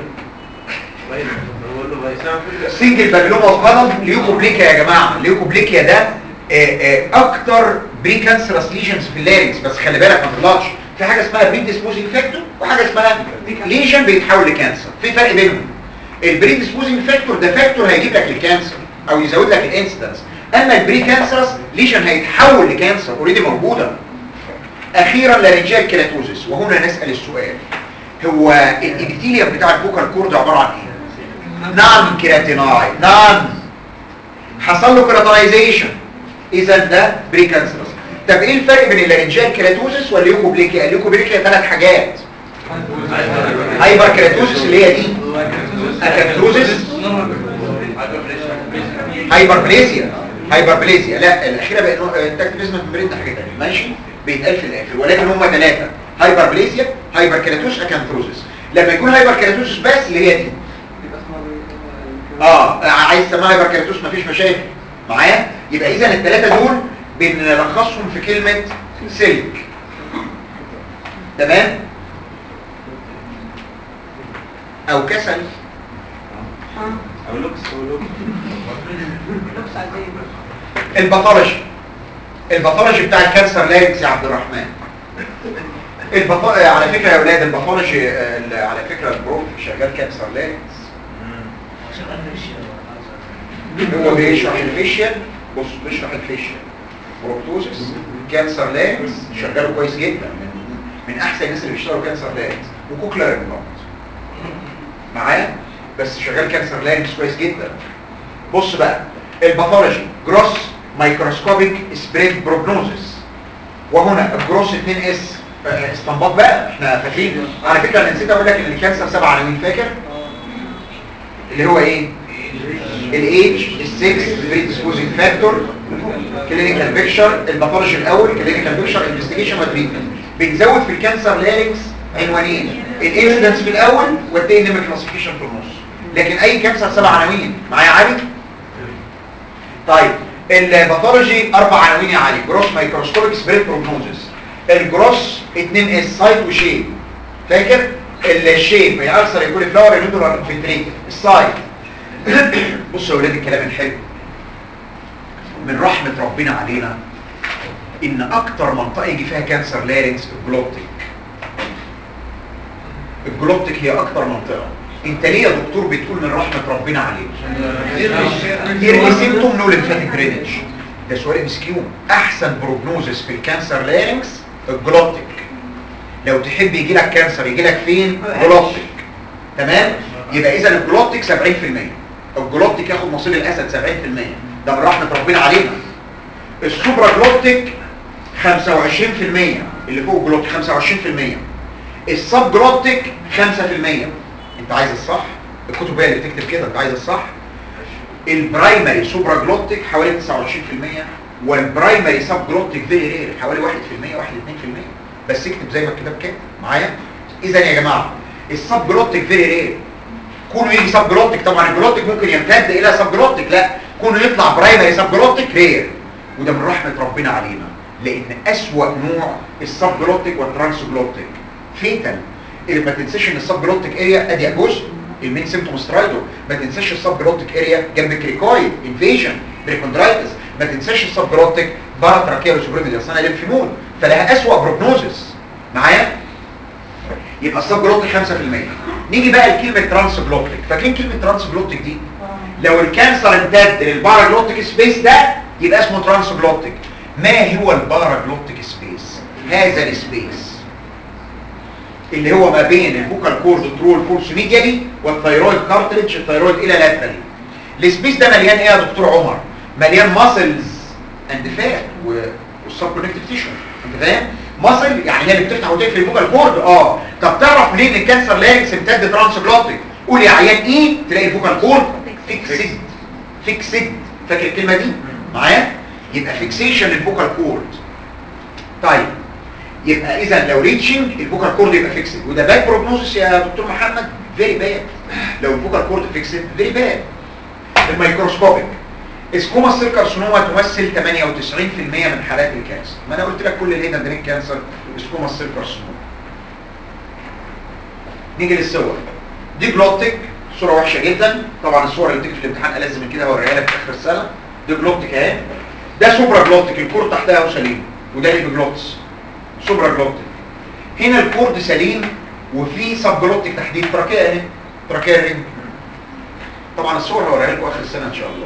سنجل بابيلوما اوف ادلت ليوكوبليكيا يا جماعه ليوكوبليكيا ده آه، آه، اكتر بري كانسرس ليجنز في اللارynx بس خلي بالك ما تغلطش في حاجه اسمها بري ديسبوزنج فاكتور وحاجه اسمها ليجن بيتحول لكانسر في فرق بينهم البري ديسبوزنج فاكتور ده فاكتور هيجيب لك الكانسر او يزود لك الانسيدنس اما البري كانسرس ليشن هيتحول لكانسر اوريدي موجوده اخيرا لارنجال كيراتوزيس وهنا نسال السؤال هو الابيثيليوم بتاع الفوكال كورد عباره عن ايه نان كيراتيناي نان حصل له كيراتينايزيشن اذا ده بري كانسرس طب ايه الفرق بين اللارنجال كيراتوزيس والليوكوبليكيا الليوكوبليكيا ثلاث حاجات هايبر كيراتوزيس اللي هي دي اكاكتوزيس هايبربليزيا هايبربليزيا لا الاخيره بقى التكتيفيزم ممبرين ده حاجه ثانيه ماشي بيتقال في الاخر ولكن هم ثلاثه هايبربليزيا هايبركيراتوس اكانثروزيس لما يكون هايبركيراتوس بس اللي هي دي اه عايز تسميها هايبركيراتوس مفيش مشاكل معايا يبقى اذا الثلاثه دول بنلخصهم في كلمه سلك تمام او كسل او لوكس او لوكس لبس عادية الباثولوجي الباثولوجي بتاع الكانسر لارنكس يا عبد الرحمن البطو... على فكره يا اولاد الباثولوجي آه، ال- على فكره البروف شغال كانسر لارنكس هو بيشرح الفيشيال بص بيشرح الفيشيال بروكتوزيس كانسر لارنكس شغاله كويس جدا من, من احسن الناس اللي بيشتغلوا كانسر لارنكس وكوكلر امبلانت معايا بس شغال كانسر لارنكس كويس جدا بص بقى الباثولوجي جروس مايكروسكوبيك سبريد بروجنوزيس وهنا الجروس 2 اس آه، استنباط بقى احنا فاكرين على فكره انا نسيت اقول لك ان الكانسر سبع عناوين فاكر اللي هو ايه الايدج السكس بريدسبوزنج فاكتور كلينيكال بيكشر الباثولوجي الاول كلينيكال بيكشر انفستيجيشن وتريتمنت بنزود في الكانسر لارنكس عنوانين الانسيدنس في الاول والتاني نمر كلاسيفيكيشن في النص لكن اي كانسر سبع عناوين معايا علي طيب الباثولوجي اربع عناوين يا علي جروس مايكروسكوبيك سبريد بروجنوزيس الجروس 2 اس سايت وشيب فاكر الشيب هي ارسل يكون فلاور نودولار انفلتريت السايت بصوا يا ولاد الكلام الحلو من رحمة ربنا علينا ان اكتر منطقة يجي فيها كانسر لارنكس الجلوبتيك الجلوبتيك هي اكتر منطقة انت ليه يا دكتور بتقول من رحمة ربنا علينا ايرلي سيمتوم نو ليمفاتيك درينج ده سؤال ام اس كيو احسن بروجنوزس في الكانسر لارنكس الجلوبتيك لو تحب يجي لك كانسر يجي لك فين جلوبتيك تمام يبقى اذا الجلوبتيك 70% الجلوبتيك ياخد نصيب الاسد 70% ده من رحمه ربنا علينا السوبرا جلوبتيك 25% اللي فوق الجلوبتيك 25% السب جلوبتيك 5% انت عايز الصح الكتب هي اللي بتكتب كده انت عايز الصح البرايمري سوبرا جلوبتيك حوالي 29% والبرايمري سب جلوبتيك فيري رير حوالي 1% 1 2% بس اكتب زي ما الكتاب كاتب معايا اذا يا جماعه السب جلوبتيك فيري رير كونه يجي سب جلوبتيك طبعا الجلوبتيك ممكن يمتد الى سب جلوبتيك لا كونه يطلع برايمري سب جلوبتيك رير وده من رحمه ربنا علينا لان اسوأ نوع السب جلوبتيك والترانس جلوبتيك فيتال اللي ما تنساش ان السب جلوبتيك اريا ادي جزء المين سيمتوم سترايدو ما تنساش السب جلوبتيك اريا جنب كريكويد انفيجن بريكوندرايتس ما تنساش السب جلوبتيك باراتراكيال سوبريميديال سنه ليمفيمود فلها اسوأ بروجنوزس معايا يبقى السب جلوبتيك 5% نيجي بقى لكلمه ترانس جلوبتيك فاكرين كلمه ترانس جلوبتيك دي لو الكانسر امتد للباراجلوبتيك سبيس ده يبقى اسمه ترانس جلوبتيك ما هو الباراجلوبتيك سبيس هذا السبيس اللي هو ما بين الفوكال كورد ترول فورس ميديالي والثيرويد كارتريدج الثيرويد الى لاترالي السبيس ده مليان ايه يا دكتور عمر مليان ماسلز اند فات والسب كونكتيف تيشو انت فاهم ماسل يعني هي اللي بتفتح وتقفل الفوكال كورد اه طب تعرف منين ان الكانسر لارنكس امتد ترانس جلوبتيك قول يا عيان ايه تلاقي الفوكال كورد فيكسد فيكسد فاكر الكلمه دي معايا يبقى فيكسيشن للفوكال كورد طيب يبقى اذا لو ريتشنج الفوكال كورد يبقى فيكسد وده باد بروجنوزس يا دكتور محمد فيري باد لو الفوكال كورد فيكسد فيري باد الميكروسكوبيك اسكوما سيل كارسينوما تمثل 98% من حالات الكانسر ما انا قلت لك كل الهيدن دريك كانسر اسكوما سيل كارسينوما نيجي للصور دي جلوبتيك صوره وحشه جدا طبعا الصور اللي بتيجي في الامتحان ألذ من كده هوريها لك في اخر السنه دي جلوبتيك اهي ده سوبرا جلوبتيك الكور تحتها سليم وده الابيجلوتس سوبرا جلوبتيك هنا الكورد سليم وفي سب جلوبتيك تحديد تراكيه اهي تراكيه رينج طبعا الصور هوريها لكم اخر السنه ان شاء الله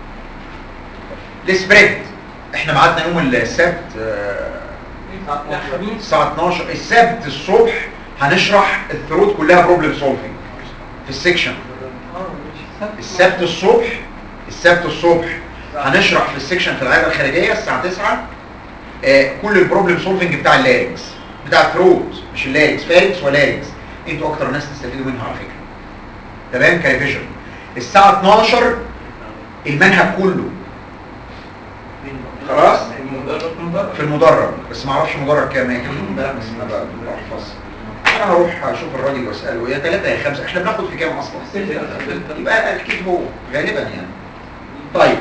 السبريد احنا ميعادنا يوم السبت آه، الساعه 12 السبت الصبح هنشرح الثروت كلها بروبلم سولفنج في السكشن السبت الصبح السبت الصبح هنشرح في السكشن في العياده الخارجيه الساعه 9 آه، كل البروبلم سولفنج بتاع اللاريكس بتاع الثروت مش اللاريكس فاركس ولاريكس انتوا اكتر ناس تستفيدوا منها على فكره تمام كريفيجن الساعه 12 المنهج كله خلاص في المدرج بس ما اعرفش مدرج كام هي كام امبارح بس ما بقى بحفظ انا هروح اشوف الراجل واساله يا ثلاثة يا خمسة احنا بناخد في كام اصلا يبقى اكيد هو غالبا يعني طيب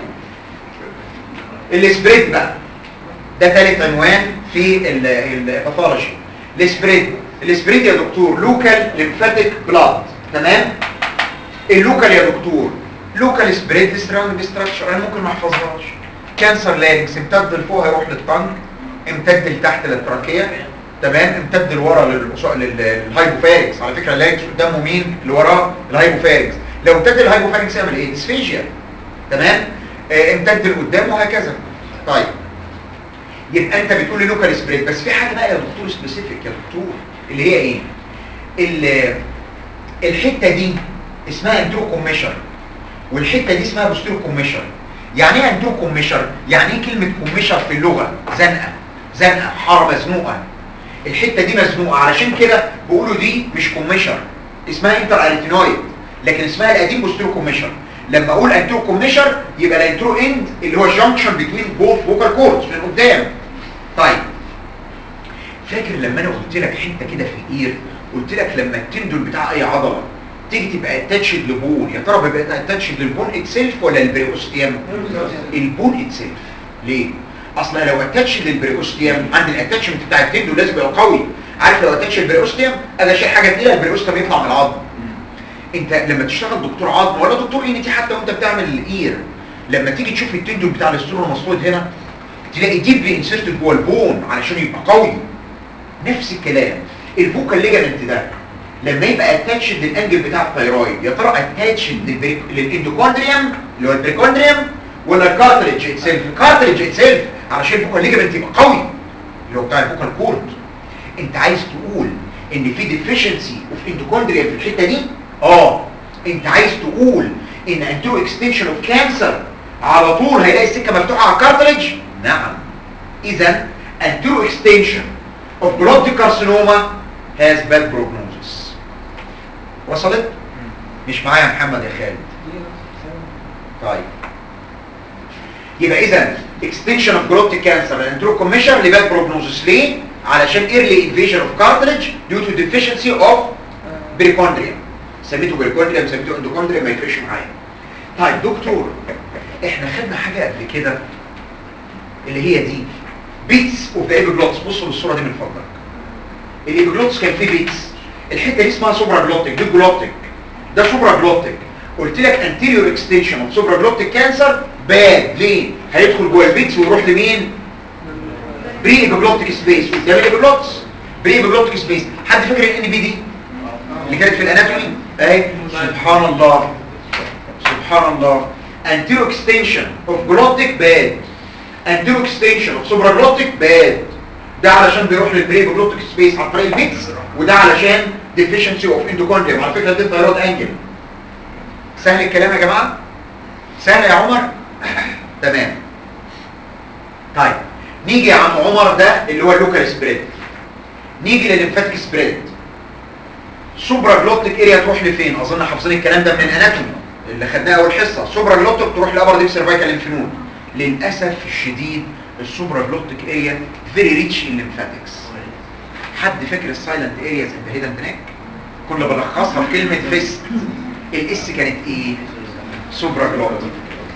السبريد بقى ده ثالث عنوان في الباثولوجي السبريد السبريد يا دكتور لوكال ليمفاتيك بلاد تمام اللوكال يا دكتور لوكال سبريد سراوند ستراكشر انا ممكن ما احفظهاش كانسر لارنكس امتد لفوق هيروح للطنج امتد لتحت للتراكيه تمام امتد لورا للأص- لل- للهايبوفارينكس على فكره اللارنكس قدامه مين اللي وراه الهايبوفارينكس لو امتد للهايبوفارينكس يعمل ايه ديسفيجيا تمام آه امتد لقدام وهكذا طيب يبقى انت بتقول لي لوكال سبريد بس في حاجه بقى يا دكتور سبيسيفيك يا دكتور اللي هي ايه ال- الحته دي اسمها انترو كوميشر والحته دي اسمها بوستيرو كوميشر يعني ايه انترو كوميشر يعني ايه كلمه كوميشر في اللغه زنقه زنقه حاره مزنوقه الحته دي مزنوقه علشان كده بيقولوا دي مش كوميشر اسمها انتر اريتينويد لكن اسمها القديم بوستيرو كوميشر لما اقول انترو كوميشر يبقى الانترو اند اللي هو جانكشن بين بوث فوكال كوردز من قدام طيب فاكر لما انا قلت لك حته كده في الاير قلت لك لما التندون بتاع اي عضله تيجي تبقى اتاتشد لبون يا ترى بيبقى اتاتشد للبون اتسيلف ولا البريوستيوم البون اتسيلف ليه اصلا لو اتاتشد للبريوستيوم عند الاتاتشمنت بتاع التندون لازم يبقى قوي عارف لو اتاتش البريوستيوم اجي اشيل حاجه تقيله البريوستيوم يطلع من العظم انت لما تشتغل دكتور عظم ولا دكتور ان تي حتى وانت بتعمل الاير لما تيجي تشوف التندون بتاع الاسترو المسطود هنا تلاقي ديبلي انسرتد جوه البون علشان يبقى قوي نفس الكلام الفوكال ليجامنت ده لما يبقى اتاتشد للانجل بتاع الثيرويد يا ترى اتاتشد للاندوكوندريوم اللي هو البريكوندريوم ولا الكارتريج اتسيلف الكارتريج اتسيلف علشان الفوكال ليجامنت يبقى قوي اللي هو بتاع الفوكال كورد انت عايز تقول ان في ديفيشنسي اوف اندوكوندريا في الحته دي اه انت عايز تقول ان انترو اكستنشن اوف كانسر على طول هيلاقي السكه مفتوحه على الكارتريج نعم اذا anterior extension of blood carcinoma has bad prognosis وصلت؟ مش معايا يا محمد يا خالد طيب يبقى اذا extension of glottid cancer and anterior commission ل bad prognosis ليه؟ علشان early invasion of cartilage due to deficiency of perichondrium سميته perichondrium سميته endochondrium ما يفرقش معايا طيب دكتور احنا خدنا حاجه قبل كده اللي هي دي بيتس اوف ذا ايبيجلوتس بصوا للصوره دي من فضلك الايبيجلوتس كان فيه بيتس الحته دي اسمها سوبرا جلوتيك دي جلوتيك ده سوبرا جلوتيك قلت لك انتيريور اكستنشن اوف سوبرا جلوتيك كانسر باد ليه هيدخل جوه البيتس ويروح لمين بري ايبيجلوتيك سبيس قدام الايبيجلوتس بري ايبيجلوتيك سبيس حد فاكر الان بي دي اللي كانت في الاناتومي اهي سبحان الله سبحان الله anterior extension of glottic bad anterior extension of supraglottic bad ده علشان بيروح للبريبوجلوتيك سبيس عن طريق البيتس وده علشان deficiency of endochondrium على فكره دي الثيرويد انجل سهل الكلام يا جماعه سهل يا عمر تمام طيب نيجي يا عم عمر ده اللي هو اللوكال سبريد نيجي للليمفاتيك سبريد سوبرا جلوتيك اريا تروح لفين اظن حافظين الكلام ده من الاناتومي اللي خدناه اول حصه سوبرا جلوتيك تروح لابر ديب سيرفايكال ليمفنود للاسف الشديد السوبرا جلوتيك اريا فيري ريتش ان ليمفاتكس حد فاكر السايلنت ارياز اند هيدن هناك كنا بلخصها في كلمه فيست الاس كانت ايه سوبرا جلوتيك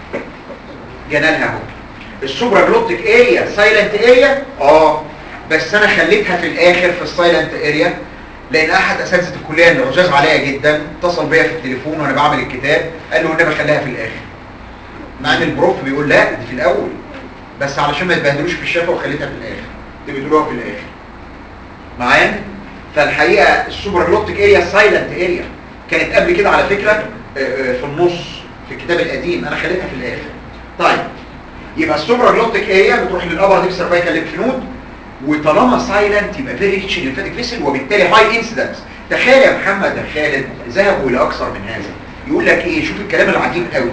جانا لها اهو السوبرا جلوتيك اريا سايلنت اريا اه بس انا خليتها في الاخر في السايلنت اريا لان احد اساتذه الكليه اللي عزاز عليا جدا اتصل بيا في التليفون وانا بعمل الكتاب قال له النبي خليها في الاخر مع ان البروف بيقول لا دي في الاول بس علشان ما يتبهدلوش في الشفا وخليتها في الاخر دي بتقولوها في الاخر معايا فالحقيقه السوبر جلوتيك اريا سايلنت اريا كانت قبل كده على فكره آه، آه، في النص في الكتاب القديم انا خليتها في الاخر طيب يبقى السوبرا جلوتيك اريا بتروح للابر ديب سيرفايكال ليمف نود وطالما سايلنت يبقى فيري ريتش ليمفاتيك فيسل وبالتالي هاي انسيدنس تخيل يا محمد يا خالد ذهبوا الى اكثر من هذا يقول لك ايه شوف الكلام العجيب قوي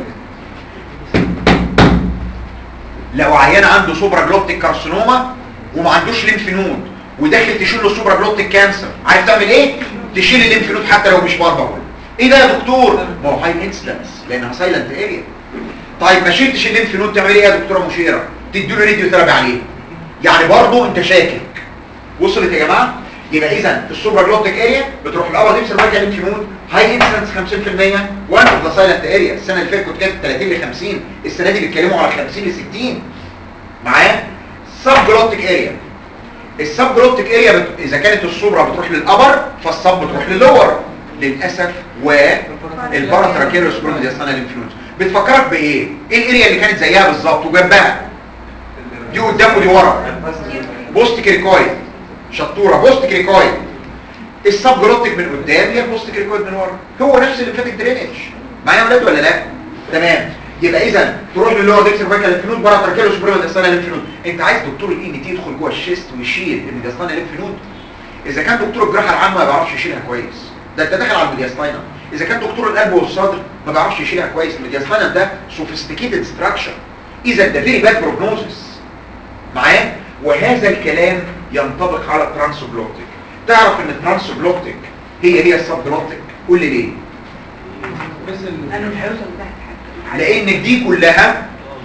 لو عيان عنده سوبرا جلوتيك كارسينوما وما عندوش ليمف نود وداخل تشيل له سوبرا جلوتيك كانسر عارف تعمل ايه تشيل الليمف نود حتى لو مش باربع ايه ده يا دكتور ما هو هاي انسيدنس لانها سايلنت اريا طيب ما شلتش الليمف نود تعمل ايه يا دكتوره مشيره تديله راديو ثيرابي عليه يعني برضه انت شاكك وصلت يا جماعه يبقى اذا السوبر جلوتيك اريا بتروح الاول دي سيرفايكال ليمف نود هاي انسنس 50% وان اوف ذا سايلنت اريا السنه اللي فاتت كنت كاتب 30 ل 50 السنه دي بيتكلموا على 50 ل 60 معايا سب جلوتيك اريا السب جلوتيك اريا بت... اذا كانت السوبرا بتروح للابر فالسب بتروح للور للاسف والباراتراكيروس برونيديستانا ليمف نود بتفكرك بايه ايه الاريا اللي كانت زيها بالظبط وجنبها دي قدام ودي ورا بوست كريكويد شطوره بوست كريكويد السب جلوتيك من قدام هي البوست كريكويد من ورا هو نفس الليمفاتيك درينج معايا يا ولاد ولا لا تمام يبقى اذا تروح للور ديكس فايكال ليمف نود باراتراكيروس برونيديستانا ليمف نود انت عايز دكتور الاي ان تي يدخل جوه الشيست ويشيل الميدياستانا ليمف نود اذا كان دكتور الجراحه العامه ما بيعرفش يشيلها كويس ده انت داخل على الميدياستاينم اذا كان دكتور القلب والصدر ما بيعرفش يشيلها كويس الميدياستاينم ده سوفيستيكيتد ستراكشر اذا ده فيري باد بروجنوزس معايا وهذا الكلام ينطبق على الترانسوجلوتيك تعرف ان الترانسوجلوتيك هي هي السبجلوتيك قول لي ليه بس ال- انا مش هوصل تحت حاجه لان دي كلها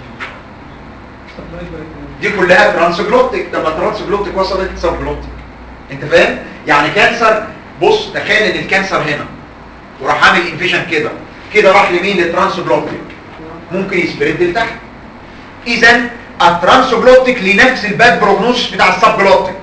دي كلها ترانسجلوتيك لما ترانسجلوتيك وصلت سبجلوتيك انت فاهم يعني كانسر بص تخيل ان الكانسر هنا وراح عامل انفيجن كده كده راح لمين للترانسجلوتيك ممكن يسبرد لتحت اذا الترانسجلوتيك لنفس الباد بروجنوس بتاع السبجلوتيك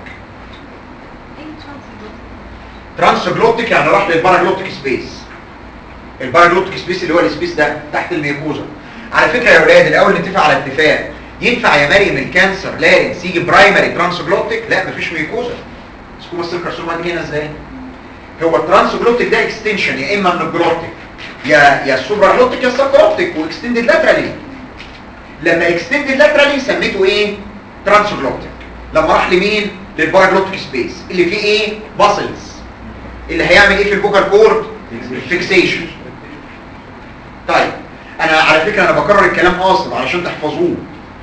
ترانسجلوتيك يعني راح للباراجلوتيك سبيس الباراجلوتيك سبيس اللي هو السبيس ده تحت الميكوزا على فكره يا اولاد الاول نتفق على اتفاق ينفع يا مريم الكانسر لارنس يجي برايمري ترانسجلوتيك لا مفيش ميكوزا سكوما سيل كارسوما دي هنا ازاي هو الترانسجلوتيك ده اكستنشن يا اما من الجلوتيك يا يا السوبراجلوتيك يا السبجلوتيك واكستندد لاترالي لما اكستندد لاترالي سميته ايه ترانسجلوتيك لما راح لمين للباراجلوتيك سبيس اللي فيه ايه باسلز اللي هيعمل ايه في الفوكال كورد فيكسيشن طيب انا على فكره انا بكرر الكلام قاصد علشان تحفظوه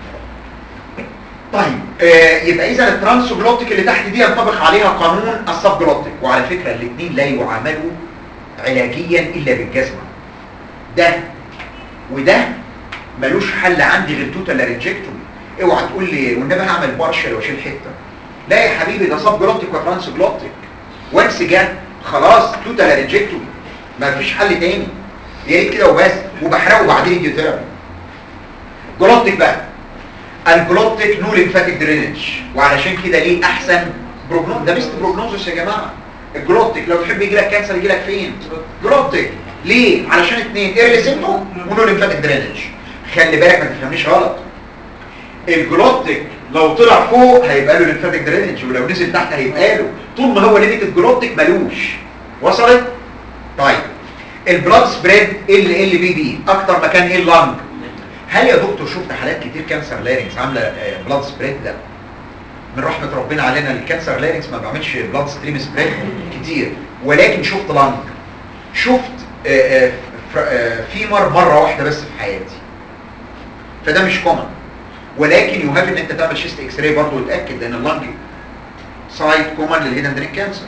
طيب آه يبقى اذا الترانسجلوتيك اللي تحت دي ينطبق عليها قانون السبجلوتيك وعلى فكره الاثنين لا يعاملوا علاجيا الا بالجزمه ده وده ملوش حل عندي غير توتال لارنجكتومي اوعى تقول لي والنبي هعمل بارشل واشيل حته لا يا حبيبي ده سبجلوتيك وترانسجلوتيك وانس جه خلاص توتال لارنجكتومي ما فيش حل تاني يا ريت كده وبس وبحرقه بعدين راديوثيرابي جلوتيك بقى الجلوتيك نو ليمفاتيك درينج وعلشان كده ليه احسن بروجنوز ده بيست بروجنوزس يا جماعه الجلوتيك لو تحب يجي لك كانسر يجي لك فين جلوتيك ليه علشان اثنين ايرلي سيمتوم ونو ليمفاتيك درينج خلي بالك ما تفهمنيش غلط الجلوتيك لو طلع فوق هيبقى له ليمفاتيك درينج ولو نزل تحت هيبقى له طول ما هو ليميتد جلوتيك ملوش وصلت طيب البلاد سبريد ال ال بي بي اكتر مكان ايه اللنج هل يا دكتور شفت حالات كتير كانسر لارينكس عامله بلاد سبريد ده من رحمه ربنا علينا الكانسر لارينكس ما بعملش بلاد ستريم سبريد كتير ولكن شفت لنج شفت آه، آه، ف- آه، فيمر مره واحده بس في حياتي فده مش كومن ولكن يهاب ان انت تعمل شيست اكس راي برضه وتاكد لان اللنج سايت كومن للهيدن درين كانسر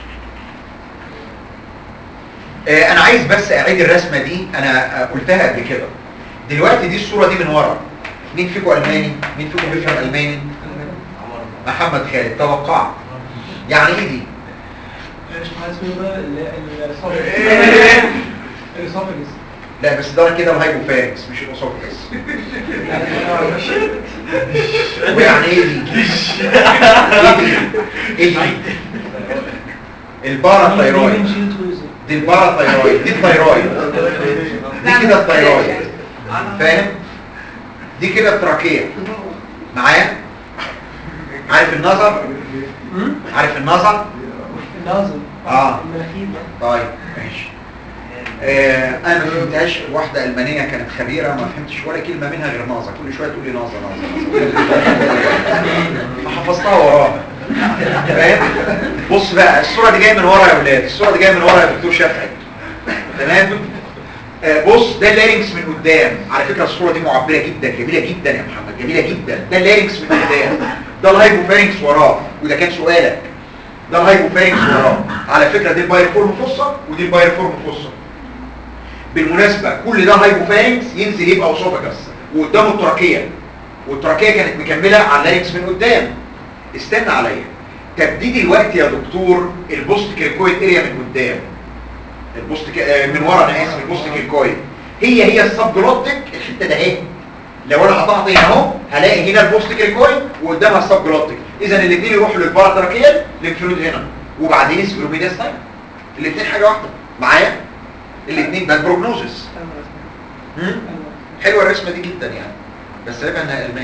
آه، انا عايز بس اعيد الرسمه دي انا آه، قلتها قبل كده دلوقتي دي الصوره دي من ورا مين فيكم الماني مين فيكم بيفهم الماني محمد خالد توقع يعني ايه دي ايش اسمه بقى الاسوفاجس لا بس ده كده الهايبوفارنكس مش الاسوفجس ويعني ايه دي ايه دي ايه دي الباراثايرويد دي الباراثايرويد دي الثايرويد دي كده الثايرويد فاهم دي كده التراكيه معايا عارف النظر عارف النظر النازل آه. المناخير طيب ماشي آه انا ما فهمتهاش واحده المانيه كانت خبيره ما فهمتش ولا كلمه منها غير ناظه كل شويه تقول لي ناظه ناظه ناظه فحفظتها وراها فاهم بص بقى الصوره دي جايه من ورا يا ولاد الصوره دي جايه من ورا يا دكتور شافعي تمام آه بص ده اللارينكس من قدام على فكره الصوره دي معبره جدا جميله جدا يا محمد جميله جدا ده اللارينكس من قدام ده الهايبوفارينكس وراه وده كان سؤالك ده الهايبوفارينكس وراه على فكره دي البايرفورم فوسا ودي البايرفورم فوسا بالمناسبه كل ده هايبوفارينكس ينزل يبقى اسوفاجس وقدامه التراكيه والتراكيه كانت مكمله على اللارينكس من قدام استنى عليا تبديد الوقت يا دكتور البوست كريكويد اريا من قدام البوست ك... آه، من ورا انا اسف البوست كريكويد هي هي السب جلوتيك الحته ده اهي لو انا قطعت هنا اهو هلاقي هنا البوست كريكويد وقدامها السب جلوتيك اذا الاثنين يروحوا للباراتراكيال للفلود هنا وبعدين سبيروميدياس تايم الاثنين حاجه واحده معايا الاثنين ده البروجنوزس مم؟ حلوه الرسمه دي جدا يعني بس عيبها انها الماني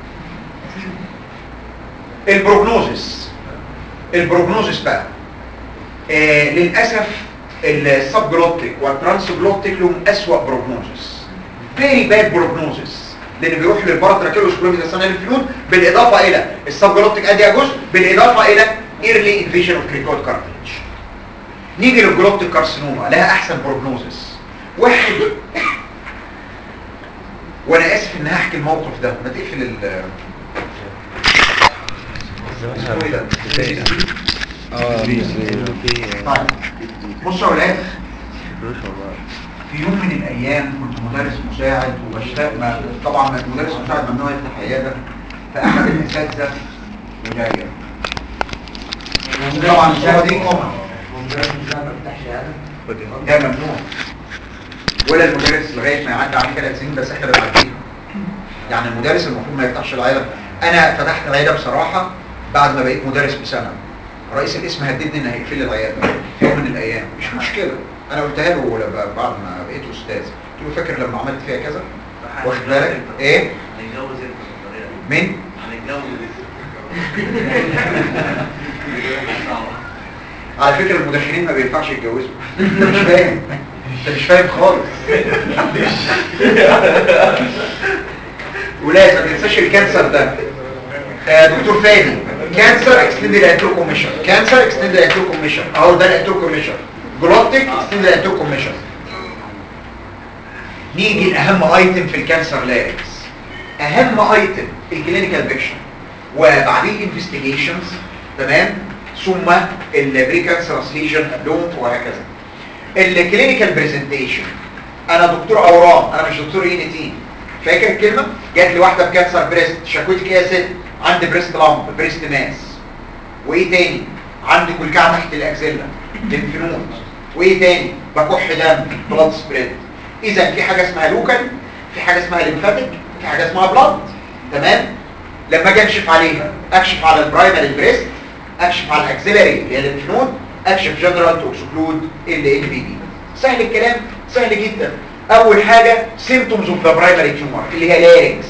البروجنوزس البروجنوزس بقى آه للاسف السب جلوتيك والترانس جلوتيك لهم اسوأ بروجنوزس فيري باد بروجنوزس لان بيروح للباراتراكيال وسكروميد السنه الفلود بالاضافه الى السب جلوتيك ادي جزء بالاضافه الى ايرلي انفيجن اوف كريكوت كارتلج نيجي للجلوتيك كارسينوما لها احسن بروجنوزس واحد وانا اسف ان هحكي الموقف ده ما تقفل ال اسمه ايه ده؟ اه طيب بصوا يا ولاد في يوم من الايام كنت مدرس مساعد وبشتغل ما- طبعا مدرس مساعد ممنوع يفتح عياده فاحد الاساتذه وجايه طبعا الشهاده دي كومن ده ممنوع ولا المدرس لغايه ما يعدي عليه ثلاث سنين بس احنا بنعديها يعني المدرس المفروض ما يفتحش العياده انا فتحت العياده بصراحه بعد ما بقيت مدرس بسنه رئيس القسم هددني ان هيقفل لي العياده في يوم من الايام مش مشكله انا قلتها له لما- بعد ما بقيت استاذ قلت له فاكر لما عملت فيها كذا واخد بالك ايه هنتجوز انت بالطريقه دي مين هنتجوز على فكره المدخنين ما بينفعش يتجوزوا انت مش فاهم انت مش فاهم خالص ولا ما تنساش الكانسر ده آه دكتور فادي كانسر اكستندد انترو كوميشن كانسر اكستندد انترو كوميشن اهو ده الانترو كوميشن جلوتيك اكستندد انترو كوميشن نيجي لاهم ايتم في الكانسر لاريكس اهم ايتم الكلينيكال بيكشن وبعدين انفستيجيشنز تمام ثم البري كانسرس ليجن لومف وهكذا الكلينيكال برزنتيشن انا دكتور اورام انا مش دكتور اي ان تي فاكر الكلمه جات لي واحده بكانسر بريست شكوتك ايه يا ست عندي بريست لامب بريست ماس وايه تاني عندي كلكعه تحت الاكزيلا ليمفنود وايه تاني بكح دم بلاد سبريد اذا في حاجه اسمها لوكال في حاجه اسمها ليمفاتيك في حاجه اسمها بلاد تمام لما اجي اكشف عليها اكشف على البرايمري بريست اكشف على الاكسلري اللي هي الليمفنود اكشف جنرال تو اكسكلود ال ان بي دي سهل الكلام سهل جدا اول حاجه سيمتومز اوف ذا برايمري تيومر اللي هي لارينكس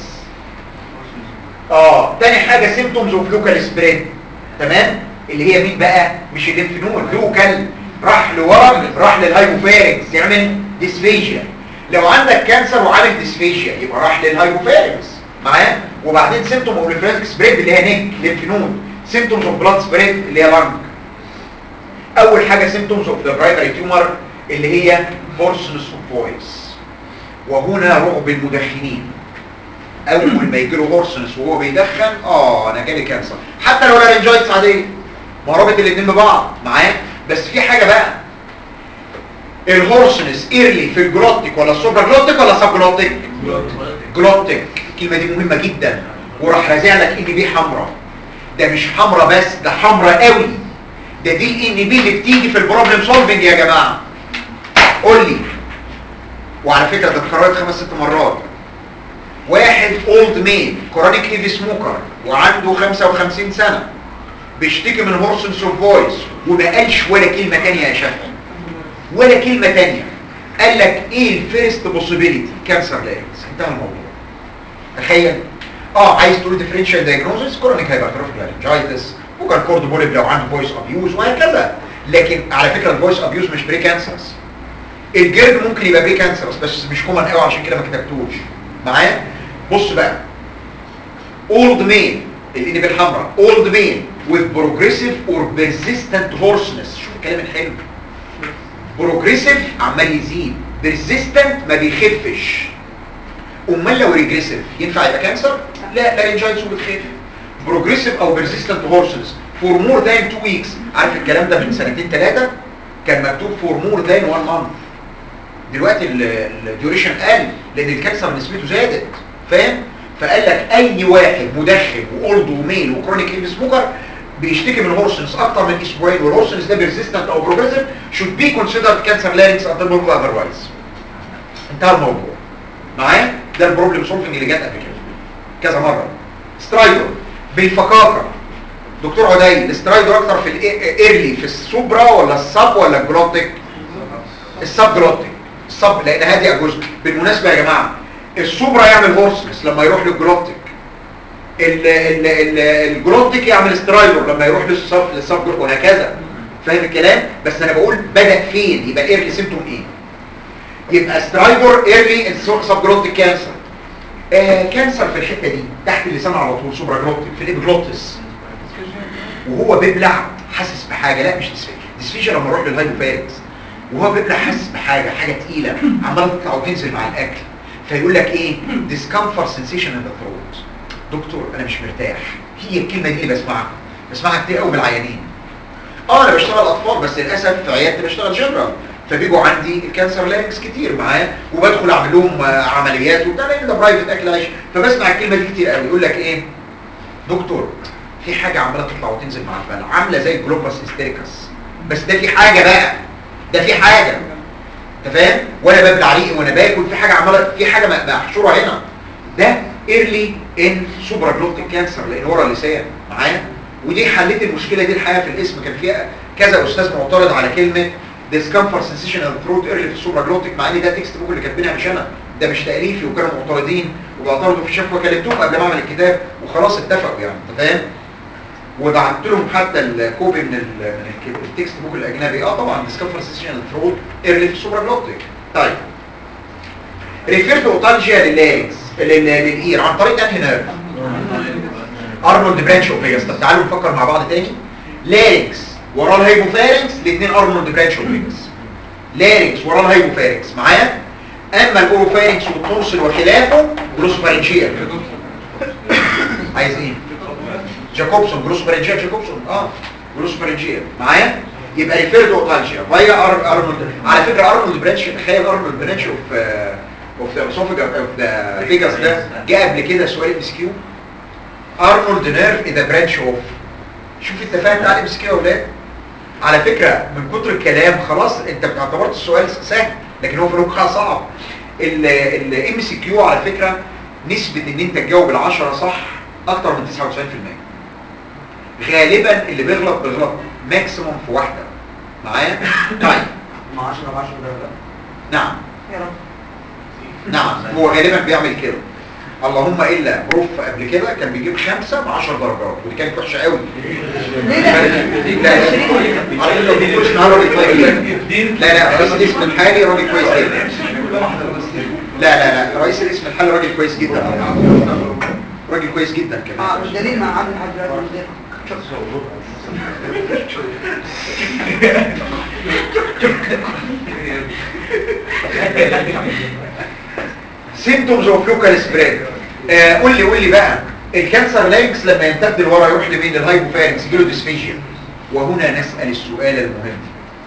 اه تاني حاجه سيمتومز اوف لوكال سبريد تمام اللي هي مين بقى مش الليمفنود لوكال راح لورا راح للهايبوفارينكس يعمل ديسفيجيا لو عندك كانسر وعامل ديسفيجيا يبقى راح للهايبوفارينكس معايا وبعدين سيمتوم اوف ليمفاتيك سبريد اللي هي نيك ليمفنود سيمتومز اوف بلاد سبريد اللي هي لانج اول حاجه سيمتومز اوف ذا برايمري تيومر اللي هي هورسنس اوف فويس وهنا رعب المدخنين اول ما يجي له هورسنس وهو بيدخن اه انا جالي كانسر حتى لو لارنجايتس عاديه ما رابط الاثنين ببعض معايا بس في حاجه بقى الهورسنس ايرلي في الجلوتيك ولا السوبر جلوتيك ولا سب جلوتيك جلوتيك الكلمه دي مهمه جدا وراح رازع لك ان بي حمراء ده مش حمراء بس ده حمراء قوي ده دي الان بي اللي بتيجي في البروبلم سولفنج يا جماعه قول لي وعلى فكره ده اتكررت خمس ست مرات واحد اولد ميل كورونيك هيفي سموكر وعنده 55 سنه بيشتكي من هورسنس اوف فويس وما قالش ولا كلمه تانية يا شافعي ولا كلمه تانية قال لك ايه الفيرست بوسيبيليتي كانسر لارينكس انتهى الموضوع تخيل اه عايز تقول ديفرنشال دايجنوزس كورونيك هايبرتروفيك لارنجايتس ممكن كورد بوليب لو عنده فويس ابيوز وهكذا لكن على فكره الفويس ابيوز مش بري كانسرس الجلد ممكن يبقى بري كانسرس بس مش كومن قوي عشان كده ما كتبتوش معايا بص بقى اولد مين اللي بالحمراء اولد مين with progressive or persistent hoarseness شوف الكلام الحلو بروجريسيف عمال يزيد persistent ما بيخفش امال لو ريجريسيف ينفع يبقى كانسر لا لارنجايتس وبتخف بروجريسيف او بيرسيستنت هورسز فور مور ذان 2 ويكس عارف الكلام ده من سنتين ثلاثه كان مكتوب فور مور ذان 1 مانث دلوقتي الديوريشن قل لان الكانسر نسبته زادت فاهم فقال لك اي واحد مدخن واولد وميل وكرونيك هيب سموكر بيشتكي من هورسنس اكتر من اسبوعين والهورسنس ده بيرسيستنت او بروجريسيف should be considered cancer larynx until proven otherwise انتهى الموضوع معايا ده البروبلم سولفنج اللي جت قبل كده كذا مره سترايدر بالفكاكه دكتور عدي السترايدر اكتر في الايرلي في السوبرا ولا السب ولا الجلوتيك السب جلوتيك السب لان هادي جزء بالمناسبه يا جماعه السوبرا يعمل هورسنس لما يروح للجلوتيك ال- ال- ال- الجلوتيك يعمل سترايدر لما يروح للسب للسب جلوتيك وهكذا فاهم الكلام بس انا بقول بدا فين يبقى الايرلي سيمتوم ايه يبقى سترايدر ايرلي سب جلوتيك كانسر آه كانسر في الحته دي تحت اللسان على طول سوبرا جلوتيك في الابجلوتس وهو بيبلع حاسس بحاجه لا مش ديسفيجن ديسفيجن لما اروح للهايبوفاركس وهو بيبلع حاسس بحاجه حاجه تقيله عماله تطلع وتنزل مع الاكل فيقول لك ايه discomfort sensation in the throat دكتور انا مش مرتاح هي الكلمه دي اللي بسمعها بسمعها كتير قوي من العيانين اه انا بشتغل اطفال بس للاسف في عيادتي بشتغل جنرال فبيجوا عندي الكانسر لارنكس كتير معايا وبدخل اعمل لهم آه، عمليات وبتاع لان ده برايفت اكل عيش فبسمع الكلمه دي كتير قوي يقول لك ايه دكتور في حاجه عماله تطلع وتنزل مع البلع عامله زي الجلوباس هيستيريكس بس ده في حاجه بقى ده في حاجه انت فاهم وانا ببلع ريقي وانا باكل في حاجه عماله في حاجه م- محشوره هنا ده ايرلي ان سوبرا جلوتيك كانسر لان ورا اللسان معايا ودي حلت المشكله دي الحقيقه في الاسم كان فيها كذا استاذ معترض على كلمه discomfort sensation of throat early في السوبرا جلوتيك مع ان ده تكست بوك اللي كاتبينها مش انا ده مش تاليفي وكانوا معترضين وبيعترضوا في شكوى كلمتهم قبل ما اعمل الكتاب وخلاص اتفقوا يعني انت فاهم وبعت لهم حتى الكوبي من ال من الك- التكست بوك الاجنبي اه طبعا discomfort sensation of throat early في السوبرا جلوتيك طيب ريفيرت اوتالجيا لللارينكس لل- للاير عن طريق انهي نيرف ارنولد برانش اوفيجاس طب تعالوا نفكر مع بعض تاني لارينكس وراه الهيبوفارينكس الاثنين ارنولد برانش اوفيجاس لارينكس وراه الهيبوفارينكس معايا اما الاوروفارينكس والتونسل وخلافه جلوسوفارينجيال عايز ايه جاكوبسون جلوسوفارينجيال جاكوبسون اه جلوسوفارينجيال معايا يبقى ريفيرد اوتالجيا فيا أر... ارنولد على فكره ارنولد برانش تخيل ارنولد برانش اوف اوف ذا اسوفيجا اوف ذا فيجاس ده جاء قبل كده سؤال ام اس كيو ارنولد نيرف اذا برانش اوف شوف التفاهه بتاع الام اس كيو يا اولاد على فكره من كتر الكلام خلاص انت اعتبرت السؤال سهل لكن هو في الواقع صعب الام سي كيو على فكره نسبه ان انت تجاوب العشرة صح اكتر من 99% غالبا اللي بيغلط بيغلط ماكسيموم في واحده معايا طيب مع 10 ب 10 درجات نعم يا رب نعم هو غالبا بيعمل كده اللهم الا بروف قبل كده كان بيجيب خمسة ب 10 درجات ودي كانت وحشه قوي ليه لا لا لا على فكره الدكتور اسمها راجل كويس جدا لا لا رئيس الاسم الحالي راجل كويس جدا لا لا لا رئيس الاسم الحالي راجل كويس جدا راجل كويس جدا اه كمان بالدليل مع عبد لحد دلوقتي مش دليل. سيمتومز اوف لوكال سبريد قول لي قول لي بقى الكانسر لانكس لما يمتد لورا يروح لمين للهايبوفارنكس يجيله ديسفيجيا وهنا نسال السؤال المهم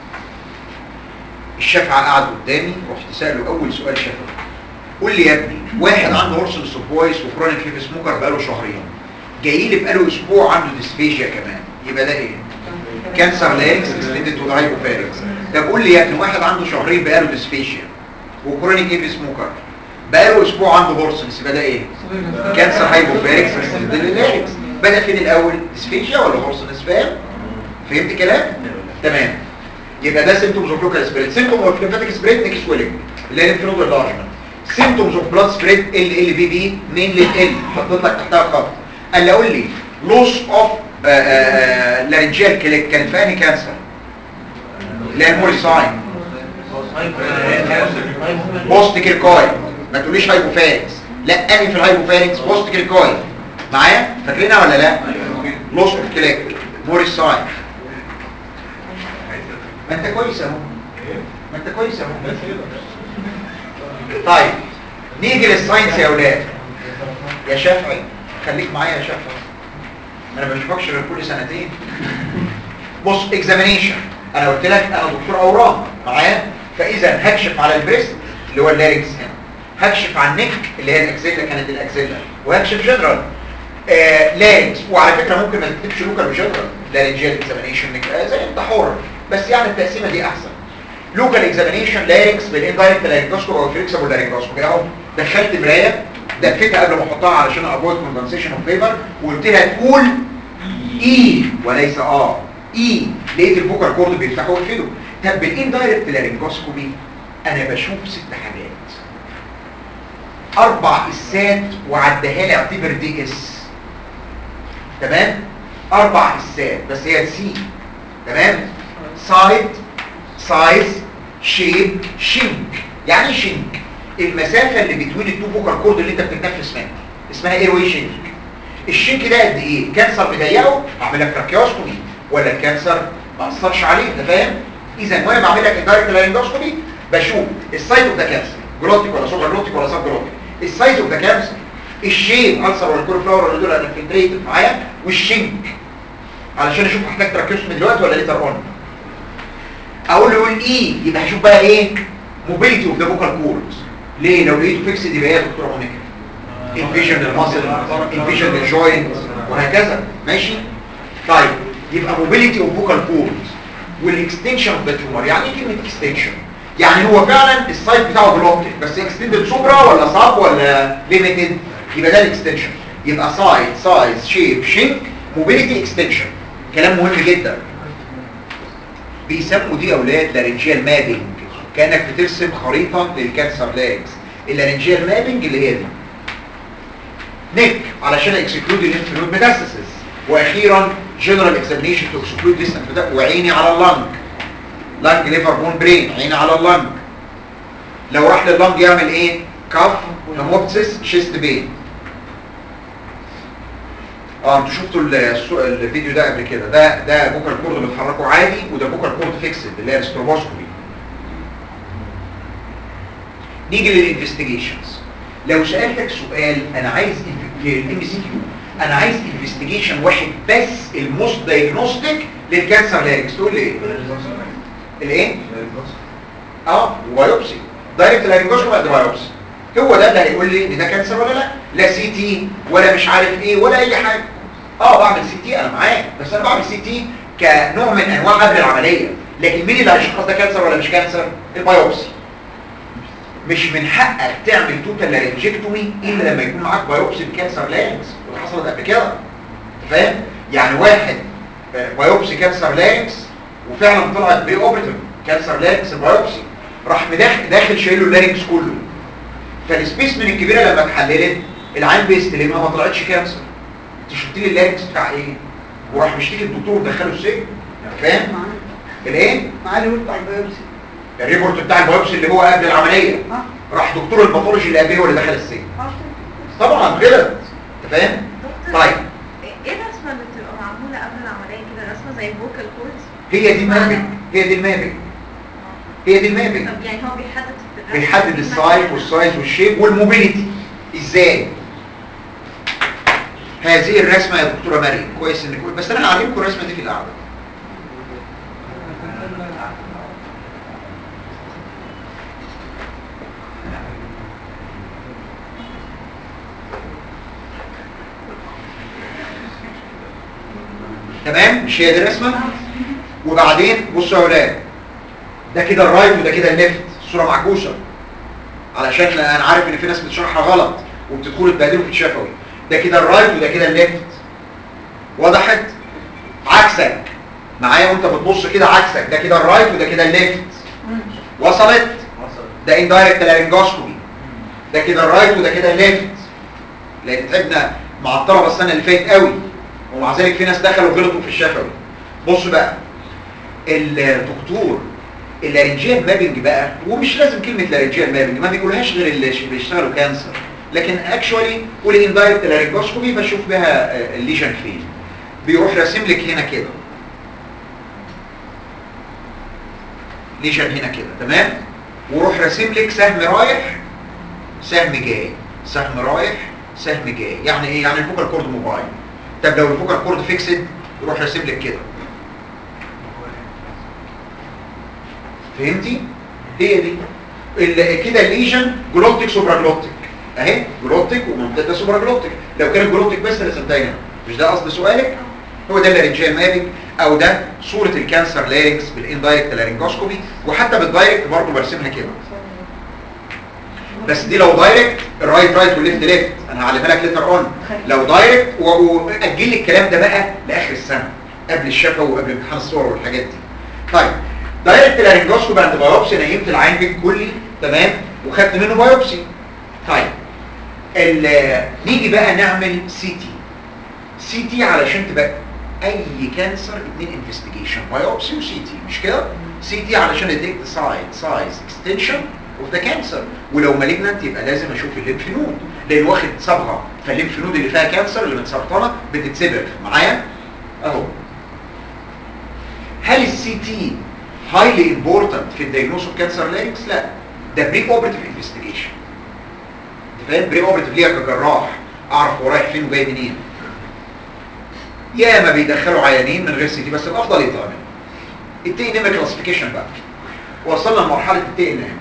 الشافعة قعد قدامي رحت سأله أول سؤال شافعي قول لي يا ابني واحد عنده هورسون سبويس وكرونيك هيف سموكر بقاله شهرين جاي لي بقاله أسبوع عنده ديسفيجيا كمان يبقى ده إيه؟ كانسر لانكس اكستندد تو هايبوفارنكس طب قول لي يا ابني واحد عنده شهرين بقاله ديسفيجيا وكرونيك هيف سموكر بقاله أسبوع عنده هورسونس يبقى ده إيه؟ كانسر هايبوفارنكس اكستندد لارنكس بدأ فين الأول؟ ديسفيجيا ولا هورسونس فاهم؟ فهمت كلام؟ تمام يبقى ده سيمتومز اوف لوكال سبريد سيمتوم اوف ليمفاتيك سبريد نيك سويلنج اللي هي الانفلود انلارجمنت سيمتومز اوف بلاد سبريد ال ال بي بي مين لل حطيت لك تحتها خط قال لي قول لي لوس اوف لارنجيال كليك كانت في انهي كانسر اللي هي الموريساين بوست كيركوي ما تقوليش هايبوفارينكس لا انهي في الهايبوفارينكس بوست كيركوي معايا فاكرينها ولا لا لوس اوف كليك موريس ساين ما انت كويس اهو ما انت كويس اهو طيب نيجي للساينس يا اولاد يا شافعي خليك معايا يا شافعي انا ما بشوفكش غير كل سنتين بص اكزامينيشن انا قلت لك انا دكتور اورام معايا فاذا هكشف على البريست اللي هو اللارينكس هنا هكشف على النك اللي هي الاكزيلا كانت الاكزيلا وهكشف جنرال آه لارينكس وعلى فكره ممكن ما تكتبش لوكال وجنرال لارينجيال اكزامينيشن آه زي انت حر بس يعني التقسيمه دي احسن لوكال اكزامينيشن لارينكس بالاندايركت لارينجوسكوب او فليكسبل لارينجوسكوب اهو دخلت مرايه دفيتها قبل ما احطها علشان افويد كوندنسيشن اوف فيبر وقلت لها تقول اي وليس اه اي لقيت الفوكال كورد بيفتحوا ويقفلوا طب بالاندايركت لارينجوسكوبي انا بشوف ست حاجات اربع اسات وعدها لي اعتبر دي اس تمام اربع اسات بس هي سي تمام سايد سايز شيب شينك يعني ايه شينك المسافه اللي بتوين التو فوكال كورد اللي انت بتتنفس منها اسمها ايه واي شينك الشينك ده قد ايه كانسر مضيقه اعمل لك تراكيوسكوبي ولا الكانسر ما اثرش عليه انت فاهم اذا وانا بعمل لك اندايركت لارينجوسكوبي بشوف السايت اوف ذا كانسر جلوتيك ولا سوبر جلوتيك ولا سب جلوتيك السايز اوف ذا كانسر الشيب السر ولا كور فلاور ولا دول انا فلتريتد معايا والشينك علشان اشوف هحتاج تراكيوسكوبي دلوقتي ولا ليتر اون اقول له يقول ايه يبقى هشوف بقى ايه موبيليتي اوف ذا فوكال كوردز ليه لو لقيته فيكس يبقى ايه يا دكتور مونيكا انفيجن للماسل انفيجن للجوينت وهكذا ماشي طيب يبقى موبيليتي اوف فوكال كوردز والاكستنشن اوف ذا تيومر يعني ايه كلمه اكستنشن يعني هو فعلا السايت بتاعه جلوبتيك بس اكستندد سوبرا ولا صاب ولا ليميتد يبقى ده الاكستنشن يبقى سايد سايز شيب شينك موبيليتي اكستنشن كلام مهم جدا بيسموا دي اولاد لارنجيال مابينج كانك بترسم خريطه للكانسر لاجز اللارنجيال مابينج اللي هي دي نيك علشان اكسكلود الليمف نود ميتاستاسيس واخيرا جنرال اكزامينيشن تو اكسكلود ديس وعيني على اللنج لانج ليفر بون برين عيني على اللنج لو راح لللنج يعمل ايه كاف هيموبسيس شيست بين اه انتوا شفتوا السو- الفيديو ده قبل كده ده ده بوكال كورد بتحركه عادي وده بوكال كورد فيكسد اللي هي الاستروبوسكوبي نيجي للانفستيجيشنز لو سالتك سؤال انا عايز الام سي كيو انا عايز انفستيجيشن واحد بس الموست دايجنوستيك للكانسر لاريكس تقول لي ايه الايه اه بايوبسي دايركت لارينجوسكوبي بعد بايوبسي هو ده اللي هيقول لي ان ده كانسر ولا لا لا سي تي ولا مش عارف ايه ولا اي حاجه اه بعمل سي تي انا معاك بس انا بعمل سي تي كنوع من انواع قبل العمليه لكن مين اللي هيشخص ده كانسر ولا مش كانسر البايوبسي مش من حقك تعمل توتال لارنجكتومي الا لما يكون معاك بايوبسي بكانسر لارنكس وده حصلت قبل كده أنت فاهم يعني واحد آه، بايوبسي كانسر لارنكس وفعلا طلعت بي اوبريتيف كانسر لارنكس البايوبسي راح مداخل داخل شايله اللارنكس كله فالسبيسمن الكبيره لما اتحللت العين بيستلمها ما طلعتش كانسر انت شفت لي اللارنكس بتاع ايه وراح مشتكي الدكتور ودخله السجن أنت فاهم الايه معاه اللي بتاع البيوبسي الريبورت بتاع البايوبسي اللي هو قبل العمليه اه راح دكتور الباثولوجي اللي قبله هو اللي دخل السجن اه طبعا غلط انت فاهم دكتور طيب ايه الرسمه اللي بتبقى معموله قبل العمليه كده رسمه زي الفوكال كوردز هي دي المابنج هي دي المابنج هي دي المابنج طب يعني هو بيحدد في الرسمة بيحدد دي السايز مثلاً؟ والسايز والشيب والموبيليتي ازاي هذه الرسمه يا دكتوره مريم كويس انك بس انا هعلمكم الرسمه دي في القعده تمام مش هي دي الرسمه وبعدين بصوا يا اولاد ده كده الرايت وده كده الليفت الصوره معكوسه علشان انا عارف ان في ناس بتشرحها غلط وبتدخل تبهدلوا في الشفوي ده كده الرايت وده كده الليفت وضحت عكسك معايا وانت بتبص كده عكسك ده كده الرايت وده كده الليفت وصلت ده اندايركت لارنجوسكوبي ده كده الرايت وده كده الليفت لان تعبنا مع الطلبه السنه اللي فاتت قوي ومع ذلك في ناس دخلوا غلطوا في الشفوي بص بقى الدكتور اللارنجيال مابنج بقى ومش لازم كلمه لارنجيال مابنج ما بيقولهاش غير اللي ش- بيشتغلوا كانسر لكن اكشوالي والاندايركت لارنجوسكوبي بشوف بها آه، الليجن فين بيروح راسم لك هنا كده ليجن هنا كده تمام وروح راسم لك سهم رايح سهم جاي سهم رايح سهم جاي يعني ايه يعني الفوكال كورد موبايل طب لو الفوكال كورد فيكسد يروح راسم لك كده فهمتي هي دي ال- كده الليجن جلوتيك سوبرا جلوتيك اهي جلوتيك ومنطقه سوبرا جلوتيك لو كان جلوتيك بس رسمتها هنا مش ده قصد سؤالك هو ده اللارنجيال مابنج او ده صوره الكانسر لارنكس بالاندايركت لارنجوسكوبي وحتى بالدايركت برضه برسمها كده بس دي لو دايركت الرايت رايت والليفت ليفت انا هعلمها لك ليتر اون لو دايركت واجل لي الكلام ده بقى لاخر السنه قبل الشفا وقبل امتحان الصور والحاجات دي طيب دايركت لارنجوسكوبي عند بايوبسي نيمت العين بالكلي تمام وخدت منه بايوبسي طيب ال- نيجي بقى نعمل سي تي سي تي علشان تبقى اي كانسر اتنين انفستيجيشن بايوبسي وسي تي مش كده سي تي علشان اديكت سايد سايز اكستنشن اوف ذا كانسر ولو مالجنانت يبقى لازم اشوف الليمف نود لان واخد صبغه فالليمف نود اللي فيها كانسر اللي متسرطنه بتتسبغ معايا اهو هل السي تي هايلي امبورتنت في الدايجنوز اوف كانسر لارينكس لا ده بري اوبرتيف انفستيجيشن انت فاهم بري اوبرتيف ليها كجراح اعرف هو رايح فين وجاي منين يا ما بيدخلوا عيانين من غير سي تي بس الافضل يطلع منه التي ان ام كلاسيفيكيشن بقى وصلنا لمرحله التي ان ام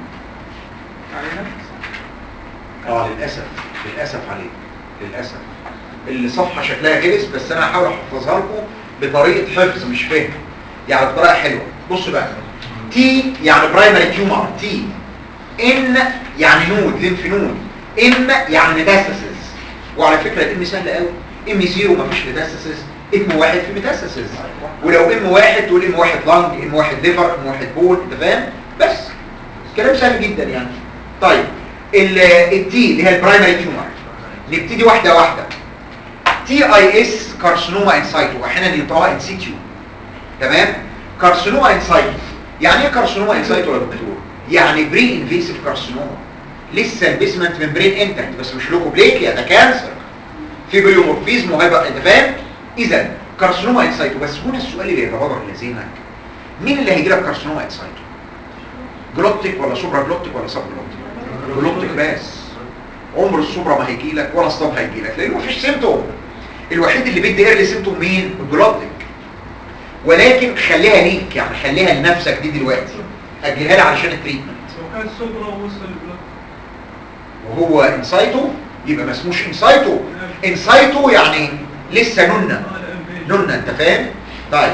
اه للاسف للاسف عليك للاسف الصفحه شكلها غلس بس انا هحاول احفظها لكم بطريقه حفظ مش فهم يعني بطريقه حلوه بص بقى تي يعني برايمري تيومر تي ان يعني نود ليمف نود ام يعني ميتاستاسيس وعلى فكره الام سهله قوي ام زيرو مفيش ميتاستاسيس ام واحد في ميتاستاسيس ولو ام واحد تقول ام واحد لانج ام واحد ليفر ام واحد بول انت فاهم بس كلام سهل جدا يعني طيب التي اللي هي البرايمري تيومر نبتدي واحده واحده تي اي اس كارسينوما انسايتو احيانا ينطقها انسيتيو تمام كارسينوما انسايتو يعني ايه كارسينوما انسايتو يا دكتور يعني بري انفيسيف كارسينوما لسه البيسمنت ممبرين انتكت بس مش لوكوبليكيا ده كانسر في بيومورفيزم وهيبقى انت فاهم اذا كارسينوما انسايتو بس هنا السؤال اللي يتبادر لذهنك مين اللي هيجي لك كارسينوما انسايتو جلوبتيك ولا سوبرا جلوبتيك ولا سب جلوبتيك جلوبتيك بس عمر السوبرا ما هيجي لك ولا الصب هيجي لك لانه مفيش سيمتوم الوحيد اللي بيدي ايرلي سيمتوم مين الجلوبتيك ولكن خليها ليك يعني خليها لنفسك دي دلوقتي اجلها لي علشان التريتمنت لو كان سوبرا ووصل البلوك وهو انسايتو يبقى ما اسموش انسايتو انسايتو يعني لسه نونه نونه انت فاهم طيب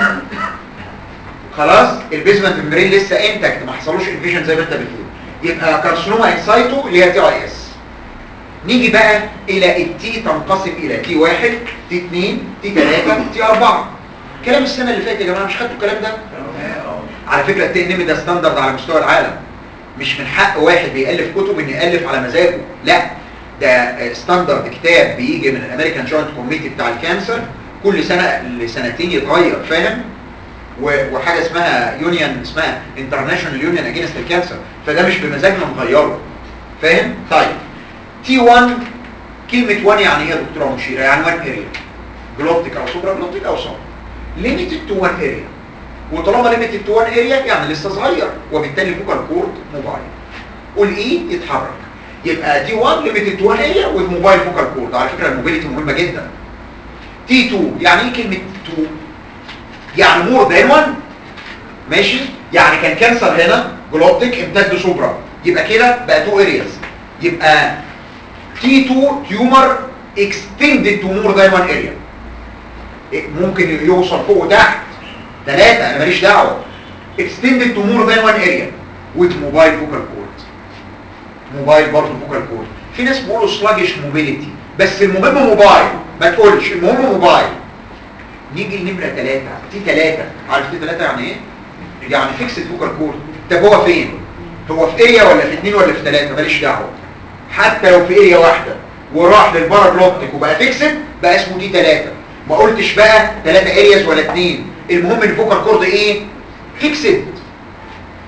خلاص البيزمنت ممبرين لسه انتكت ما حصلوش انفيجن زي ما انت بتقول يبقى كارسينوما انسايتو اللي هي تي اي اس نيجي بقى الى التي تنقسم الى تي واحد تي اتنين تي تلاتة تي اربعة كلام السنة اللي فاتت يا جماعة مش خدتوا الكلام ده على فكرة التي ان ده ستاندرد على مستوى العالم مش من حق واحد بيألف كتب ان يألف على مزاجه لا ده ستاندرد كتاب بيجي من الامريكان جوينت كوميتي بتاع الكانسر كل سنة لسنتين يتغير فاهم و- وحاجة اسمها يونيون اسمها انترناشونال يونيون اجينست الكانسر فده مش بمزاجنا نغيره فاهم طيب تي 1 كلمة 1 يعني ايه يا دكتورة مشيرة يعني 1 اريا جلوبتيك او سوبرا جلوبتيك او صوب ليميتد تو 1 اريا وطالما ليميتد تو 1 اريا يعني لسه صغير وبالتالي فوكال كورد موبايل والاي يتحرك يبقى تي 1 ليميتد تو 1 اريا وموبايل فوكال كورد على فكرة الموبيليتي مهمة جدا تي 2 يعني ايه كلمة 2 يعني مور ذان 1 ماشي يعني كان كانسر هنا جلوبتيك امتد سوبرا يبقى كده بقى 2 ارياز يبقى T2 تيومر extended to more than one area إيه، ممكن يوصل فوق وتحت ثلاثة انا ماليش دعوة extended to more than one area with mobile focal cord موبايل برضه focal cord في ناس بيقولوا sluggish mobility بس المهم موبايل ما تقولش المهم موبايل نيجي لنمرة ثلاثة تي ثلاثة عارف تي ثلاثة يعني ايه؟ يعني فيكسد فوكال كورد طب هو فين؟ هو في اريا ولا في اثنين ولا في ثلاثة ماليش دعوة حتى لو في اريا واحدة وراح للباراجلوبتيك وبقى فيكسد بقى اسمه دي ثلاثة ما قلتش بقى ثلاثة ارياز ولا اثنين المهم ان الفوكال كورد ايه؟ فيكسد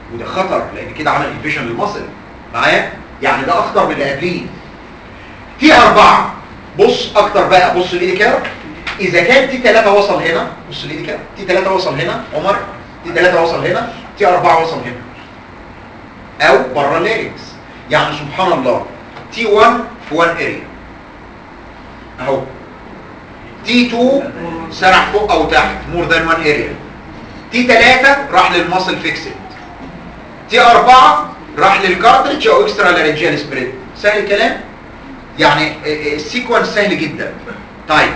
وده خطر لان كده عمل انفيشن للمصل معايا يعني ده اخطر من اللي قبليه تي أربعة بص اكتر بقى بص لإيدي كده اذا كان تي 3 وصل هنا بص لإيدي كده تي 3 وصل هنا عمر تي 3 وصل هنا تي 4 وصل هنا او بره الليركس يعني سبحان الله تي 1 في 1 اريا اهو تي 2 سرح فوق او تحت مور ذان 1 اريا تي 3 راح للماسل فيكسد تي 4 راح للكارتريدج او اكسترا لارنجيال سبريد سهل الكلام يعني ا- ا- السيكونس سهل جدا طيب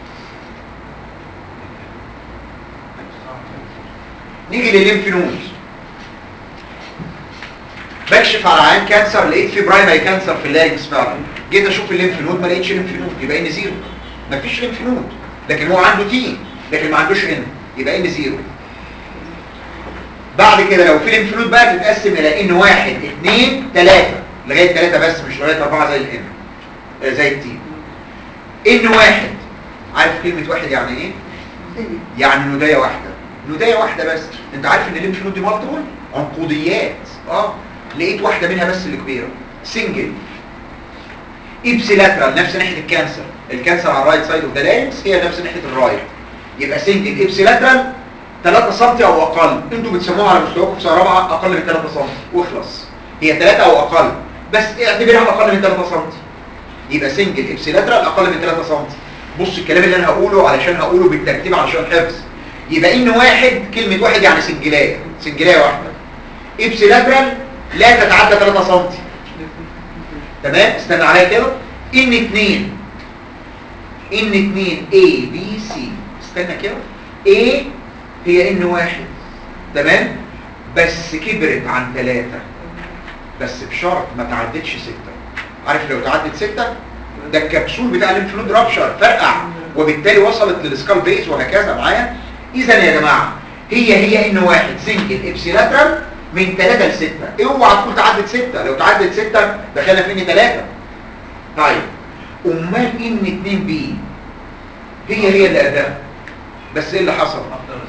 نيجي للليمف نود بكشف على عيان كانسر لقيت في برايمري كانسر في اللارنكس فعلا جيت اشوف الليمف نود ما لقيتش ليمف نود يبقى ان زيرو مفيش ليمف نود لكن هو عنده تي لكن ما عندوش ان يبقى ان زيرو بعد كده لو في ليمف نود بقى تتقسم الى ان واحد اثنين ثلاثة لغاية ثلاثة بس مش لغاية اربعة زي الان آه، زي التي ان واحد عارف كلمة واحد يعني ايه؟ يعني نداية واحدة نداية واحدة بس انت عارف ان الليمف نود دي مالتيبل عنقوديات اه لقيت واحدة منها بس اللي كبيرة سنجل ابسيلاترال نفس ناحية الكانسر الكانسر على الرايت سايد اوف ذا لارynx هي نفس ناحية الرايت يبقى سنجل ابسيلاترال 3 سم او اقل انتوا بتسموها على مستواكم في سنه رابعه اقل من 3 سم واخلص هي 3 او اقل بس اعتبرها اقل من 3 سم يبقى سنجل ابسيلاترال اقل من 3 سم بص الكلام اللي انا هقوله علشان هقوله بالترتيب علشان حفظ يبقى ان واحد كلمه واحد يعني سنجلايه سنجلايه واحده ابسيلاترال لا تتعدى 3 سم تمام استنى عليا كده ان 2 ان 2 A B C استنى كده A هي ان واحد تمام بس كبرت عن ثلاثة بس بشرط ما تعدتش ستة عارف لو تعدت ستة ده الكبسول بتاع الليمف نود رابشر فرقع وبالتالي وصلت للسكال بيز وهكذا معايا اذا يا جماعة هي هي ان واحد سنجل ابسيلاترال من ثلاثة لستة اوعى تقول تعدت ستة لو تعدت ستة دخلنا في ان ثلاثة طيب امال ان 2 بي هي هي اللي قدها بس ايه اللي حصل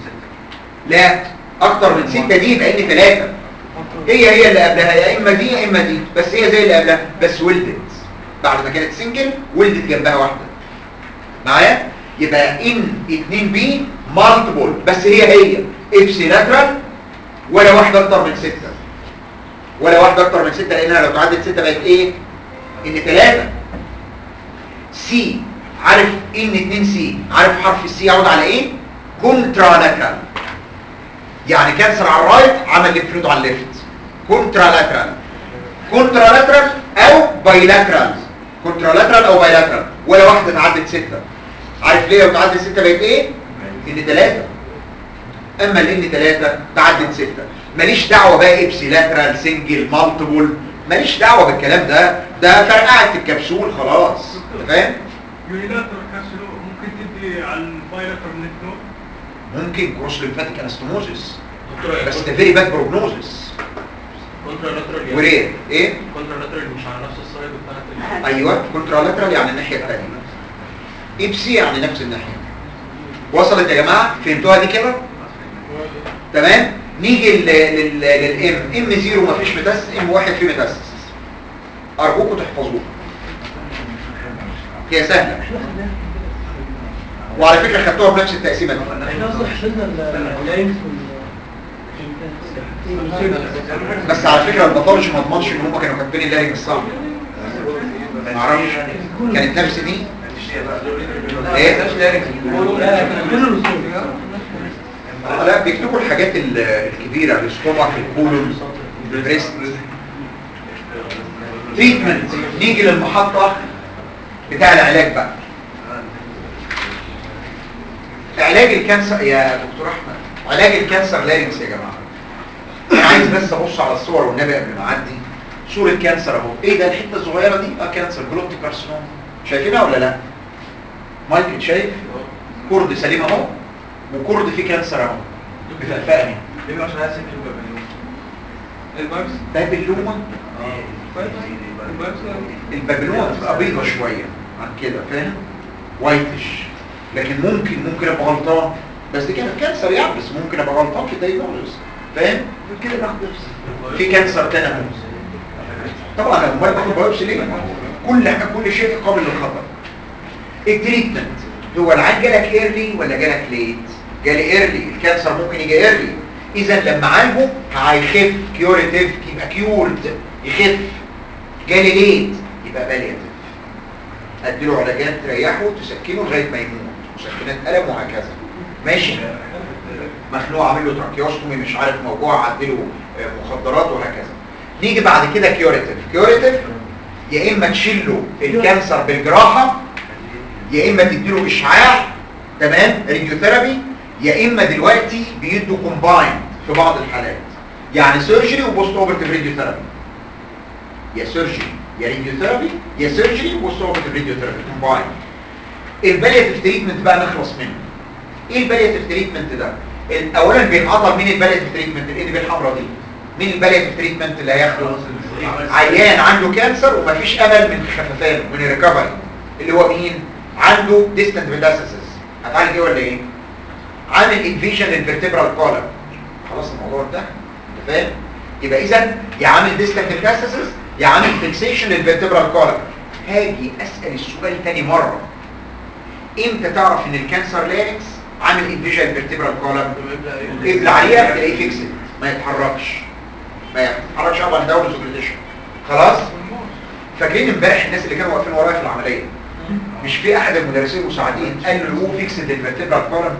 لا اكتر من ستة دي يبقى ان ثلاثة هي هي اللي قبلها يا اما دي يا اما دي بس هي زي اللي قبلها بس ولدت بعد ما كانت سنجل ولدت جنبها واحدة معايا يبقى ان 2 بي مالتيبل بس هي هي ابسيلاترال ولا واحدة اكتر من ستة ولا واحدة اكتر من ستة لانها لو تعدت ستة بقت ايه ان ثلاثة سي عارف ان 2 سي عارف حرف السي يعود على ايه كونترالاترال يعني كانسر على الرايت عمل ليمف على الليفت كونترالاترال كونترالاترال او بايلاترال كونترالاترال او بايلاترال ولا واحده تعدت سته عارف ليه لو تعدت سته بقت ايه ان ثلاثه اما الان ثلاثه تعدت سته ماليش دعوه بقى ابسيلاترال سنجل مالتيبل ماليش دعوه بالكلام ده ده فرقعت في الكبسول خلاص أنت فاهم يونيلاتر كارسينو ممكن تدي على البايلاتر نت نود ممكن كروس ليمفاتيك انستموزيس دكتور بس ده فيري باد بروجنوزيس كونترا لاترال ورير ايه كونترا لاترال مش على نفس السايد بتاعت ال- ايوه كونترالاترال يعني الناحيه الثانيه ابسي يعني نفس الناحيه وصلت يا جماعه فهمتوها دي كده تمام نيجي لل- لل- للام ام زيرو مفيش متاسس ام واحد فيه متاسس ارجوكم تحفظوها هي سهله وعلى فكره خدتوها بنفس التقسيمه دي احنا اصلا حسبنا اللاينز بس على فكره الباثولوجي ما اضمنش ان هم كانوا كاتبين اللارنج الصح ما اعرفش كانت نفس دي ايه آه، لا بيكتبوا الحاجات ال- الكبيره الاستومك الكولون البريست تريتمنت نيجي للمحطه بتاع العلاج بقى علاج الكانسر يا دكتور احمد علاج الكانسر لارنكس يا جماعه انا عايز بس ابص على الصور والنبي قبل ما اعدي صوره كانسر اهو ايه ده الحته الصغيره دي اه كانسر جلوبتي كارسينوم شايفينها ولا لا مايكل شايف كرد سليم اهو وكرد فيه كانسر اهو مفقفقني ليه عشان عايز تكتب بابليون البابس بابلوما البابس البابلوما بتبقى بيضه شويه عن كده فاهم وايتش لكن ممكن ممكن ابقى غلطان بس دي كانت كانسر يعني بس ممكن ابقى غلطان في الدايجنوستس فاهم كده باخد نفس في كانسر تاني طبعا انا امال باخد بايوبسي ليه كل حاجه كل شيء قابل للخطا التريتمنت هو العيان جالك ايرلي ولا جالك ليت جالي ايرلي الكانسر ممكن يجي ايرلي اذا لما عالجه هيخف كيوريتيف يبقى كيورد يخف جالي ليت يبقى بالياتيف اديله علاجات تريحه تسكنه لغايه ما يموت مسكنات الم وهكذا ماشي مخنوق عامل له تراكيوستومي مش عارف موجوع عدله آه، مخدرات وهكذا نيجي بعد كده كيوريتيف كيوريتيف يا اما تشيل له الكانسر بالجراحه يا اما تديله اشعاع تمام راديوثيرابي يا اما دلوقتي بيدوا كومبايند في بعض الحالات يعني سيرجري وبوست اوبرتيف راديوثيرابي يا سيرجري يا راديوثيرابي يا سيرجري وبوست اوبرتيف راديوثيرابي كومبايند البالياتيف تريتمنت بقى نخلص منه ايه البالياتيف تريتمنت ده ال- اولا بينعطل مين البالياتيف تريتمنت الايد الحمراء دي مين البالياتيف تريتمنت اللي هياخده عيان عنده كانسر ومفيش امل من خففانه من الريكفري اللي هو مين عنده ديستنت ميتاسيسز هتعالج ايه ولا ايه عامل انفيجن للفيرتبرال كولم خلاص الموضوع انتهى انت فاهم يبقى اذا يا عامل ديستنت ميتاسيسز يا عامل فيكسيشن للفيرتبرال كولم هاجي اسال السؤال تاني مره امتى تعرف ان الكانسر لارنكس عامل انفيجن للفيرتبرال كولم قبل عليها تلاقيه فيكسد ما يتحركش ما يتحركش ابدا داون سوبريتيشن خلاص فاكرين امبارح الناس اللي كانوا واقفين ورايا في العمليه مش في احد المدرسين المساعدين قال له هو فيكسد للفيرتبرال كولم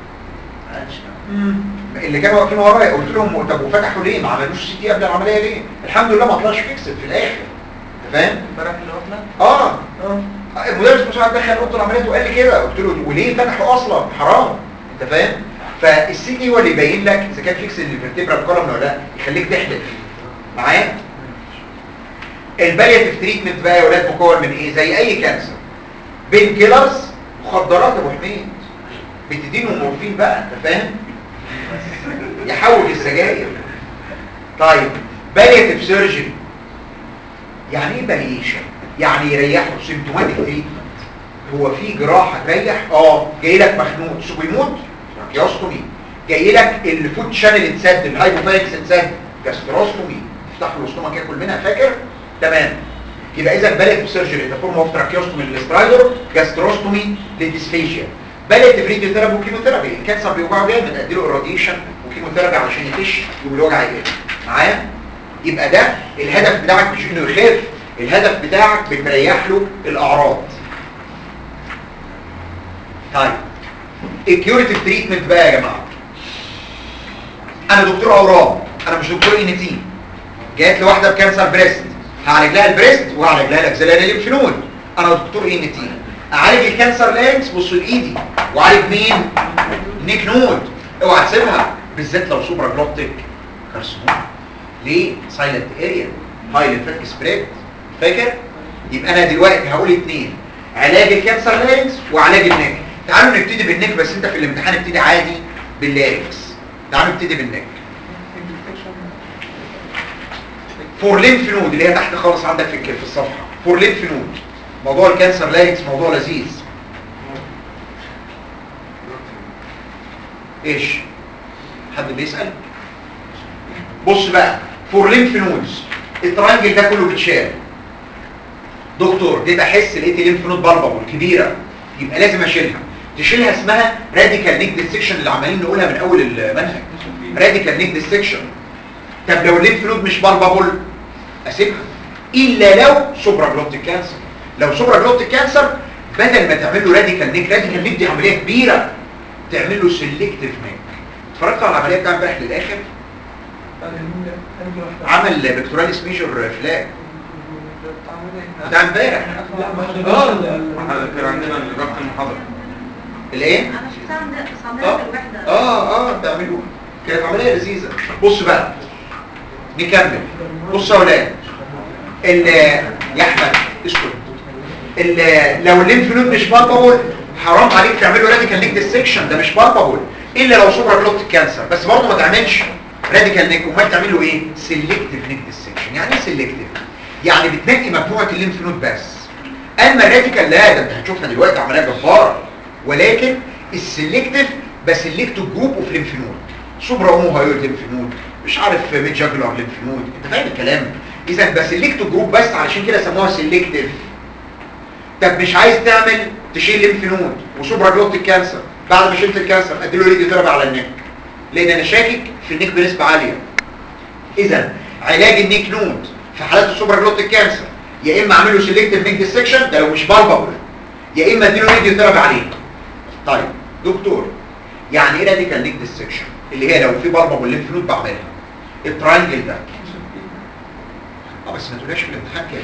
اللي كانوا واقفين ورايا قلت لهم طب وفتحوا ليه ما عملوش سي تي قبل العمليه ليه الحمد لله ما طلعش فيكسد في الاخر انت فاهم امبارح اللي واكله اه اه المدرس المساعد دخل اوضه العمليات وقال لي كده قلت له وليه فتحوا اصلا حرام انت فاهم فالسي تي هو اللي يبين لك اذا كان فيكس الفيرتبرال كولوم ولا لا يخليك تحلف معايا البالياتيف تريتمنت بقى يا ولاد مكون من ايه زي اي كانسر بين كيلرز مخدرات يا ابو حميد بتدينه مورفين بقى انت فاهم يحول السجاير طيب بالياتيف سيرجري يعني ايه باليشن يعني يريحه سيمتوماتيك تريتمنت هو في جراحه تريح اه جاي لك مخنوق سوبر يموت تراكيوستومي جاي لك الفود شانل اتسد الهايبوفايكس اتسد جاستروستومي تفتح له الاستومك ياكل منها فاكر تمام يبقى اذا بالياتيف سيرجري ده فورم اوف تراكيوستومي للسترايدر جاستروستومي للديسفيجيا بالياتيف راديوثيرابي وكيموثيرابي الكانسر بيوجعه جامد ادي له الراديشن وكيموثيرابي علشان يخش يقوم الوجع يقل معايا يبقى ده الهدف بتاعك مش انه يخف الهدف بتاعك بتريح له الاعراض طيب الكيوريتيف تريتمنت بقى يا جماعه انا دكتور اورام انا مش دكتور ان تي جات لي واحده بكانسر بريست هعالج لها البريست وهعالج لها الاكسلاري ليمفنود انا دكتور ان تي اعالج الكانسر لارنكس بصوا لايدي واعالج مين نيك نود اوعى تسيبها بالذات لو سوبرا جلوبتيك كارسينوم ليه سايلنت اريا هاي ليمفاتيك سبريد فاكر يبقى انا دلوقتي هقول اتنين علاج الكانسر لارنكس وعلاج النك تعالوا نبتدي بالنك بس انت في الامتحان ابتدي عادي باللارنكس تعالوا نبتدي بالنك فور ليمف نود اللي هي تحت خالص عندك في الك- في الصفحه فور ليمف نود موضوع الكانسر لارنكس موضوع لذيذ ايش حد بيسال بص بقى فور ليمف نودز الترانجل ده كله بيتشال دكتور جيت احس لقيت الليمف نود بالبابل كبيره يبقى لازم اشيلها تشيلها اسمها راديكال نيك ديسكشن اللي عمالين نقولها من اول المنهج راديكال نيك ديسكشن طب لو الليمف نود مش بالبابل اسيبها الا لو سوبرا جلوبتيك كانسر لو سوبرا جلوبتيك كانسر بدل ما تعمل له راديكال نيك راديكال نيك دي عمليه كبيره تعمل له سيلكتيف نيك اتفرجت على العمليه بتاع امبارح للاخر عمل بكتوراليس ميجور فلاج بتاع امبارح لا ما حضرناش ال- هذا كان عندنا رقم المحاضره الايه انا شفتها عند بس عندنا اه في الوحده اه اه بتعملوها كانت عمليه لذيذه بص بقى نكمل بص يا ولاد ال يا احمد اسكت ال- لو الليمف نود مش بالبابول حرام عليك تعمل له راديكال نيك ديسكشن ده مش بالبابول الا لو سوبر جلوبتيك كانسر بس برضه ما تعملش راديكال نيك امال تعمل له ايه سيلكتيف نيك ديسكشن يعني ايه سيلكتيف يعني بتنقي مجموعه الليمف نود بس اما الراديكال لا ده انت هتشوفها دلوقتي عمليه جباره ولكن السيلكتيف بسلكت جروب اوف ليمف نود سوبرا اومو هايويد ليمف نود مش عارف ميد جاكولار ليمف نود انت فاهم الكلام اذا بسلكت جروب بس علشان كده سموها سيلكتيف طب مش عايز تعمل تشيل ليمف نود وسوبرا جلوتيك كانسر بعد ما شلت الكانسر اديله راديو ثيرابي على النك لان انا شاكك في النك بنسبه عاليه اذا علاج النيك نود في حالات السوبر جلوتيك كانسر يا اما اعمل له سيلكتيف نيك ديسكشن ده لو مش بالبابل يا اما اديله راديو ثيرابي عليه طيب دكتور يعني ايه راديكال نيك ديسكشن اللي هي لو في بالبابل ليمف نود بعملها التراينجل ده اه بس ما تقولهاش في الامتحان كده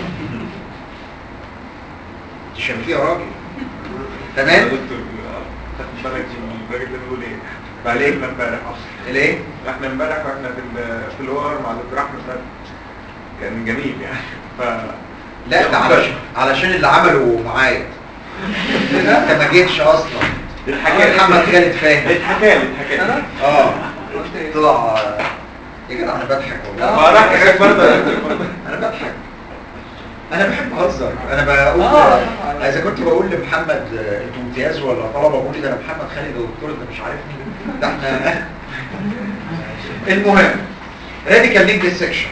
تشم فيه يا راجل تمام دكتور خدت بالك من الراجل ده بيقول ايه؟ بعلمنا امبارح اصلا الايه احنا امبارح واحنا في ال- في الور مع دكتور احمد فتحي كان جميل يعني ف لا ده علشان علشان اللي عمله معايا انت ما جيتش اصلا اتحكى محمد خالد فاهم اتحكى لي اتحكى لي اه قلت ايه؟ طلع يا جدع انا بضحك والله ما راح كده برضه يا دكتور برضه. انا بضحك انا بحب اهزر انا بقول آه. اذا كنت بقول لمحمد آه، انتوا امتياز ولا طلبه بقول ده انا محمد خالد يا دكتور انت مش عارفني ده احنا المهم راديكال نيك ديسكشن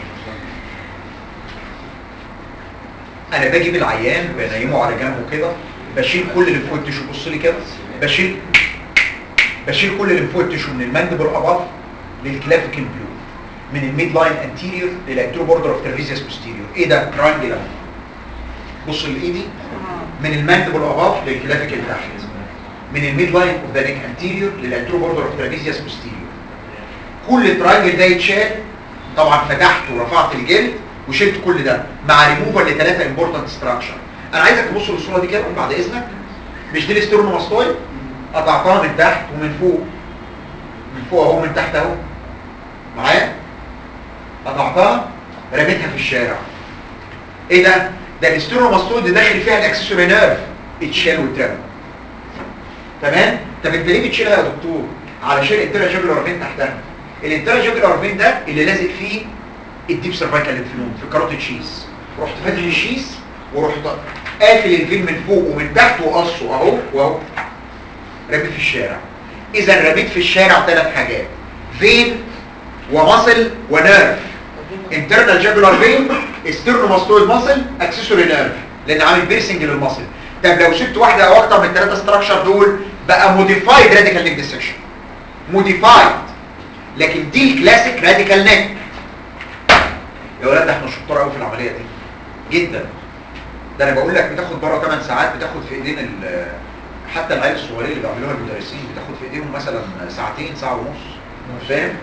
انا بجيب العيان بنيمه على جنبه كده بشيل كل اللي فوق التشو بص لي كده بشيل بشيل كل اللي فوق التشو من الماندبل اباف للكلافيكال بلو من الميد لاين انتيريور للانتيريور بوردر اوف ترفيزيوس بوستيريور ايه ده ترانجل بص لايدي من الماندبل اباف للكلافيكال تحت من الميد لاين اوف ذا نيك انتيريور للانتيريور بوردر اوف ترفيزيوس بوستيريور كل ترانجل ده يتشال طبعا فتحت ورفعت الجلد وشلت كل ده مع ريموفر لثلاثه امبورتنت ستراكشر انا عايزك تبص للصوره دي كده بعد اذنك مش دي الاسترونوماستويد قطعتها من تحت ومن فوق من فوق اهو من تحت اهو معايا قطعتها رميتها في الشارع ايه ده ده الاسترونوماستويد داخل فيها الاكسسوري نيرف اتشال واترمى تمام طب انت ليه بتشيلها يا دكتور علشان الانترا جوجلر فين تحتها الانترا جوجلر فين ده اللي لازق فيه الديب سيرفايكال ليمفنود في الكاروتيد شيس رحت فاتح الشيس ورحت قافل الفين من فوق ومن تحت وقصه اهو واهو رميت في الشارع اذا رميت في الشارع ثلاث حاجات فين ومصل ونيرف انترنال جاجولار فين استرنوماستويد ماسل اكسسوري نيرف لان عامل بيرسنج للمصل طب لو سبت واحده او اكتر من الثلاثه ستراكشر دول بقى موديفايد راديكال نيك ديسكشن موديفايد لكن دي الكلاسيك راديكال نيك يا ولاد ده احنا شطار قوي في العمليه دي جدا ده انا بقول لك بتاخد بره 8 ساعات بتاخد في ايدين ال- حتى العيال الصغيرين اللي بيعملوها المدرسين بتاخد في ايديهم مثلا ساعتين ساعه ونص فاهم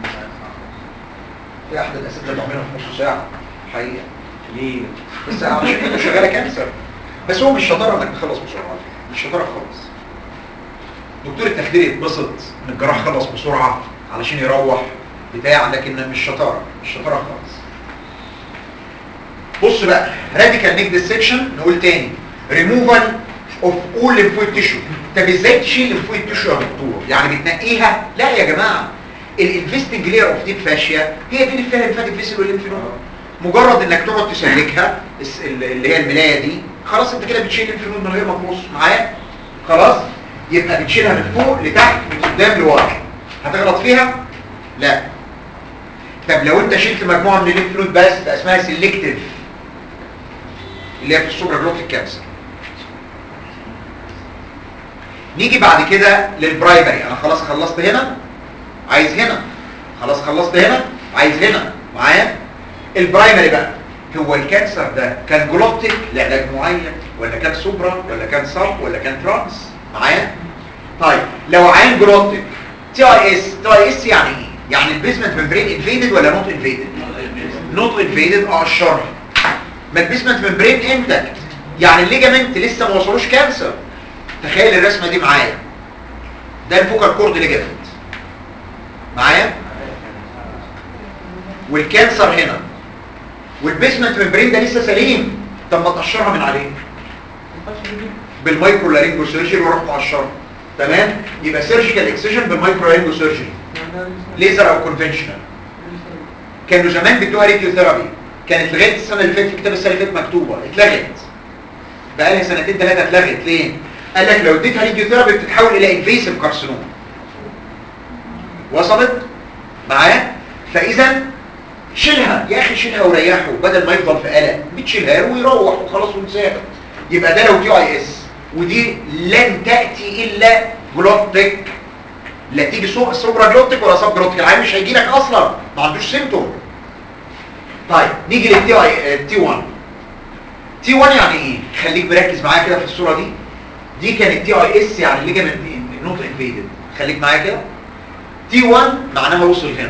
في احد الاساتذه بيعملها في نص ساعه حقيقه ليه؟ بس عشان ايده شغاله كانسر بس هو مش شطاره انك تخلص بسرعه على فكرة. مش شطاره خالص دكتور التخدير يتبسط ان الجراح خلص بسرعه علشان يروح بتاع لكن مش شطاره مش شطاره خالص بص بقى راديكال نيك ديسكشن نقول تاني ريموفال اوف اول ليمفويد تيشو طب ازاي تشيل ليمفويد تيشو يا دكتور يعني بتنقيها لا يا جماعه الانفستنج لير اوف ديب فاشيا هي دي اللي فيها الليمفاتيك فيسل والليمف نود مجرد انك تقعد تسلكها الس- ال- اللي هي الملايه دي خلاص انت كده بتشيل الليمف نود من غير ما تبص معايا خلاص يبقى بتشيلها من فوق لتحت من قدام لورا هتغلط فيها لا طب لو انت شلت مجموعه من الليمف نود بس ده اسمها سيلكتيف اللي هي في السوبر جلوتيك كانسر نيجي بعد كده للبرايمري انا خلاص خلصت هنا عايز هنا خلاص خلصت هنا عايز هنا معايا البرايمري بقى هو الكانسر ده كان جلوتيك لعلاج معين ولا كان سوبرا ولا كان سب ولا كان ترانس معايا طيب لو عين جلوتيك تي اي اس تي اي اس يعني ايه يعني البيزمنت ممبرين انفيدد ولا نوت انفيدد نوت انفيدد اقشرها ما البيزمنت ممبرين انتكت يعني الليجامنت لسه ما وصلوش كانسر تخيل الرسمه دي معايا ده الفوكال كورد ليجامنت معايا والكانسر هنا والبيزمنت ممبرين ده لسه سليم طب ما تقشرها من عليه بالمايكرو لارينجو سيرجري واروح مقشرها تمام يبقى سيرجيكال اكسجن بالمايكرو لارينجو سيرجري ليزر او كونفنشنال كانوا زمان بيدوها راديو ثيرابي كانت لغايه السنه اللي فاتت في كتاب السنه اللي فاتت مكتوبه اتلغت بقى لها سنتين ثلاثه اتلغت ليه قال لك لو اديتها راديو ثيرابي بتتحول الى انفيسيف كارسينوم وصلت معاه فاذا شيلها يا اخي شيلها وريحه بدل ما يفضل في قلق بتشيلها له ويروح وخلاص ونساها يبقى ده لو تي اي اس ودي لن تاتي الا جلوتك لا تيجي سو- سوبرا جلوتك ولا سب جلوتك العيان مش هيجي لك اصلا ما عندوش سيمتوم طيب نيجي للتي اي تي 1 تي 1 يعني ايه خليك مركز معايا كده في الصوره دي دي كانت تي اي اس يعني ليجامنت نوت انفيدد خليك معايا كده تي 1 معناها وصل هنا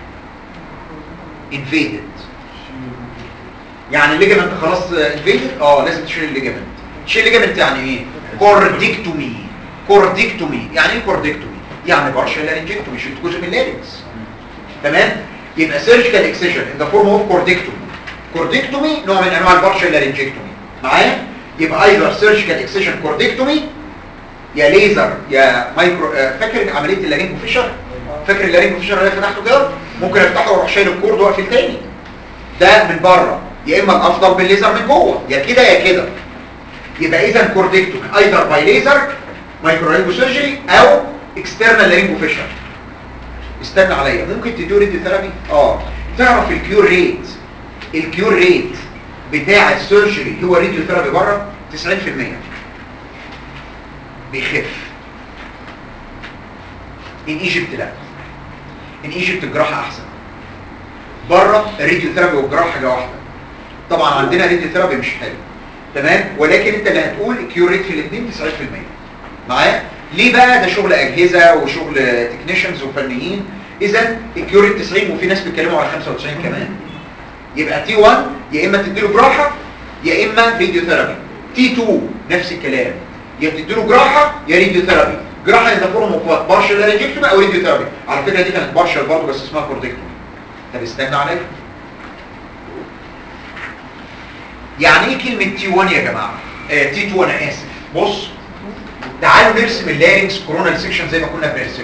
انفيدد يعني الليجامنت خلاص انفيدد اه لازم تشيل الليجامنت تشيل الليجامنت يعني ايه كورديكتومي كورديكتومي يعني ايه كورديكتومي يعني بارشال لارنجكتومي شلت جزء من اللارنكس تمام يبقى سيرجيكال اكسجن ان ذا فورم اوف كورديكتومي كورديكتومي نوع من انواع البارشال لارنجكتومي معايا يبقى ايذر سيرجيكال اكسجن كورديكتومي يا ليزر يا مايكرو آه، فاكر عمليه اللارينجو فيشر فاكر اللارينجو فيشر اللي أنا فتحته كده ممكن افتحه واروح شايل الكورد واقفل تاني ده من بره يا اما الافضل بالليزر من جوه يا كده يا كده يبقى اذا كورديكتومي ايذر باي ليزر مايكرو لارينجو سيرجري او اكسترنال لارينجو فيشر استنى عليا ممكن تديله ريدي ثيرابي اه تعرف الكيور ريت الكيور ريت بتاع السيرجري هو راديو ثيرابي بره 90% بيخف ان ايجيبت لا ان ايجيبت الجراحه احسن بره الراديو ثيرابي والجراحه حاجه واحده طبعا عندنا راديو ثيرابي مش حلو تمام ولكن انت اللي هتقول الكيور ريت في الاثنين 90% معايا ليه بقى ده شغل اجهزه وشغل تكنيشنز وفنيين اذا الكيور ريت 90 وفي ناس بيتكلموا على 95 كمان يبقى تي 1 يا اما تديله جراحه يا اما راديو ثيرابي تي 2 نفس الكلام يا بتديله جراحه يا راديو ثيرابي جراحه اذا فورم اوف بارشال لارنجكتومي او راديو ثيرابي على فكره دي كانت بارشال برضه بس اسمها كورديكتومي طب استنى عليا يعني ايه كلمه تي 1 يا جماعه آه تي 2 انا اسف بص تعالوا نرسم اللارنكس كورونال سيكشن زي ما كنا بنرسمه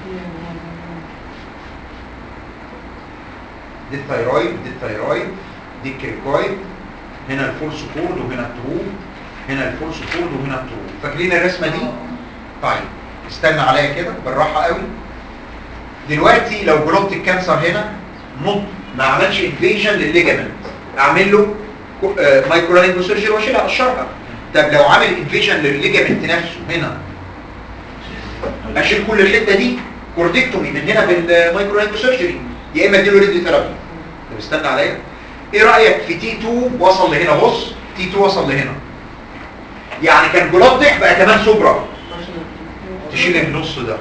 دي الثايرويد دي الثايرويد دي الكريكويد هنا الفول سكورد وهنا التروب هنا الفول سكورد وهنا التروب فاكرين الرسمه دي طيب استنى عليا كده بالراحه قوي دلوقتي لو جلوبت الكانسر هنا نط ما عملش انفيجن للليجامنت اعمل له مايكرولينجو سيرجري واشيلها اقشرها طب لو عامل انفيجن للليجامنت نفسه هنا اشيل كل الحته دي كورديكتومي من هنا بالمايكرولينجو سيرجري يا اما اديله ريدي ثيرابي طب استنى عليا ايه رايك في تي 2 وصل لهنا بص تي 2 وصل لهنا يعني كان جلوبتك بقى كمان سوبرا تشيل النص ده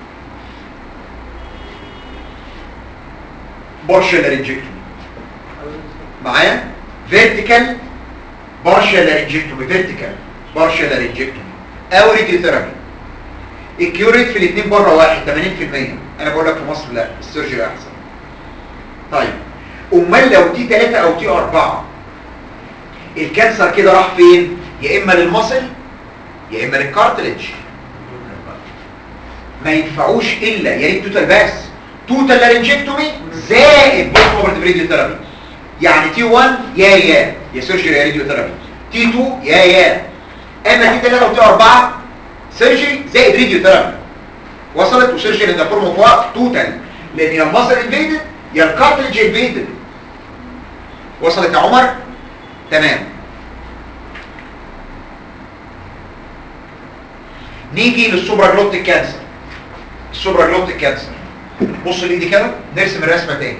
بارشال لارنجكتومي معايا فيرتيكال بارشال لارنجكتومي فيرتيكال بارشال لارنجكتومي او ريدي ثيرابي الكيوريت في الاثنين بره واحد 80% انا بقول لك في مصر لا السيرجري احسن طيب امال لو تي 3 او تي 4 الكانسر كده راح فين يا اما للمصل يا اما للكارتلج ما ينفعوش الا يا ريت توتال بس توتال لارنجكتومي زائد بوست اوبرتيف راديو ثيرابي يعني تي 1 يا يا يا سيرجري يا راديو ثيرابي تي 2 يا يا اما تي 3 وتي 4 سيرجري زائد راديو ثيرابي وصلت وسيرجري ده فورم اوف توتال لان يا المصل انفيدد يا الكارتلج انفيدد وصلت يا عمر تمام نيجي للسوبرا جلوتيك كانسر السوبرا جلوتيك كانسر بص لايدي كده نرسم الرسمه تاني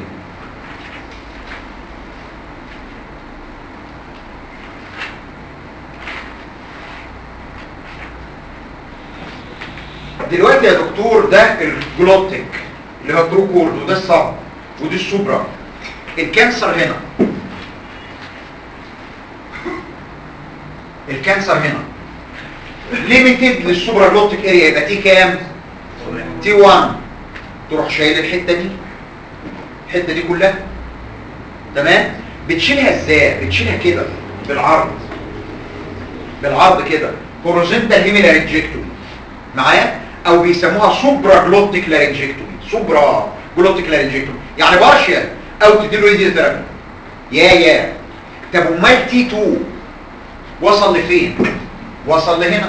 دلوقتي يا دكتور ده الجلوتيك اللي هو ترو كورد وده الصب ودي السوبرا الكانسر هنا الكانسر هنا ليميتد للسوبرا جلوتيك اريا يبقى تي كام تي 1 تروح شايل الحته دي الحته دي كلها تمام بتشيلها ازاي بتشيلها كده بالعرض بالعرض كده هوريزونتال هيمي لارنجكتومي معايا او بيسموها سوبرا جلوتيك لارنجكتومي سوبرا جلوتيك لارنجكتومي يعني بارشال او تديله راديو ثيرابي يا يا طب امال تي 2 وصل لفين وصل لهنا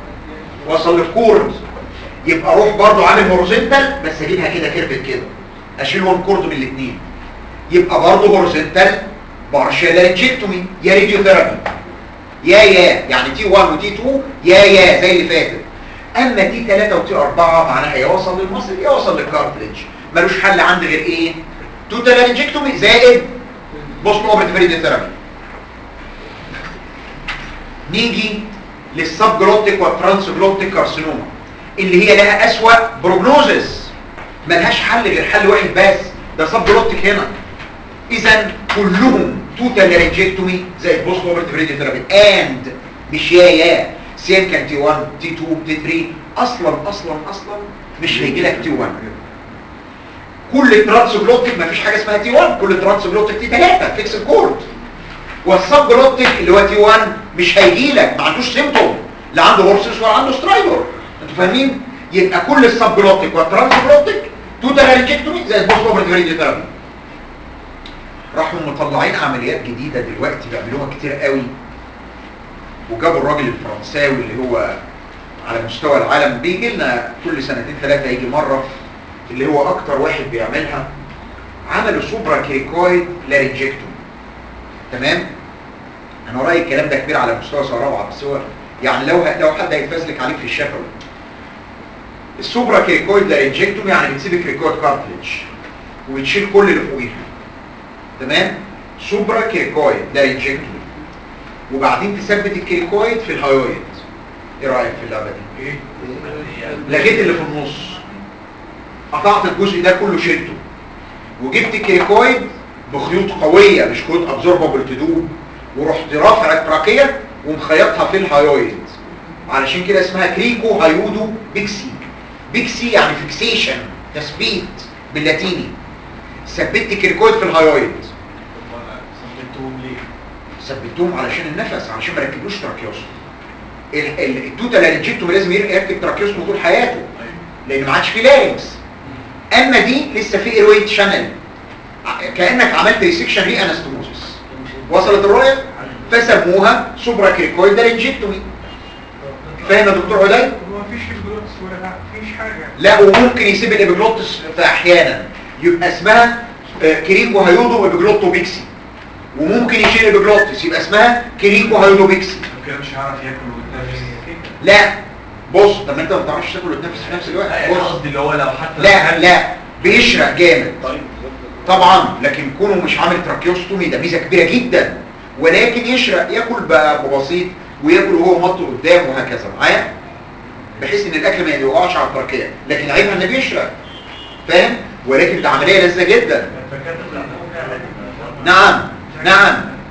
وصل للكورد يبقى اروح برضو عامل هوريزونتال بس اجيبها كده كيرفت كده اشيل وان كورد من الاثنين يبقى برضه هوريزونتال بارشال لارنجكتومي يا راديو ثيرابي يا يا يعني تي 1 وتي 2 يا يا زي اللي فاتت اما تي 3 وتي 4 معناها يا وصل للمصل يا وصل للكارتليج ملوش حل عندي غير ايه توتال لارنجكتومي زائد بوست اوبريتيف راديو ثيرابي نيجي للسب جلوتيك والترانس جلوتيك كارسينوما اللي هي لها اسوأ بروجنوزس ملهاش حل غير حل واحد بس ده سب جلوتيك هنا اذا كلهم توتال لارنجكتومي زي البوست اوبرتيف راديو ثيرابي اند مش يا يا سيم كان تي 1 تي 2 تي 3 اصلا اصلا اصلا مش هيجي لك تي 1 كل الترانس جلوتيك مفيش حاجه اسمها تي 1 كل الترانس جلوتيك تي 3 فيكس الكورد والسب جلوتيك اللي هو تي 1 مش هيجي لك ما عندوش سيمتوم لا عنده هورسس ولا عنده سترايدر انتوا فاهمين يبقى كل السب جلوتيك والترانس جلوتيك توتال لارنجكتومي زي البوست اوبرتيف راديو ثيرابي راحوا مطلعين عمليات جديدة دلوقتي بيعملوها كتير قوي وجابوا الراجل الفرنساوي اللي هو على مستوى العالم بيجي لنا كل سنتين ثلاثة يجي مرة اللي هو اكتر واحد بيعملها عملوا سوبرا كريكويد لارنجكتومي تمام انا رايي الكلام ده كبير على مستوى سنه رابعه بس هو يعني لو لو حد هيتفزلك عليك في الشفوي السوبرا كريكويد لارنجكتومي يعني بتسيب الكريكويد كارتليج وبتشيل كل اللي فوقيها تمام سوبرا كريكويد لارنجكتومي وبعدين تثبت الكريكويد في الهايويد ايه رايك في اللعبه دي ايه لغيت اللي في النص قطعت الجزء ده كله شلته وجبت الكريكويد بخيوط قوية مش خيوط ابزوربابل تدوب ورحت رافع التراكية ومخيطها في الهايويد علشان كده اسمها كريكو هايودو بيكسي بيكسي يعني فيكسيشن تثبيت باللاتيني ثبتت الكريكويد في الهايويد صمتهم ليه؟ ثبتهم علشان النفس علشان ما ركبوش تراكيوستوم ال- ال- التوتال لارنجكتوم لازم يركب تراكيوستوم طول حياته لان ما عادش فيه لارنكس اما دي لسه في ايرويد شانل كانك عملت ريسكشن ري انستموزس وصلت الرؤيه فسموها سوبرا كريكويد لارنجكتومي فاهم يا دكتور عدي هو مفيش الجلوتس ولا مفيش حاجة لا وممكن يسيب الابيجلوتس في احيانا يبقى اسمها آه، كريكو هيودو ابيجلوتو بيكسي وممكن يشيل الابيجلوتس يبقى اسمها كريكو هيودو بيكسي كده مش هيعرف ياكل ويتنفس لا بص طب ما انت ما بتعرفش تاكل وتنفس في نفس الوقت لا بص قصدي اللي هو لو حتى لا لا بيشرق جامد طبعا لكن كونه مش عامل تراكيوستومي ده ميزه كبيره جدا ولكن يشرق ياكل بقى بسيط وياكل وهو مط قدام وهكذا معايا بحيث ان الاكل ما يوقعش على التركيه لكن عيبها انه بيشرق فاهم ولكن ده عمليه لذيذه جدا نعم نعم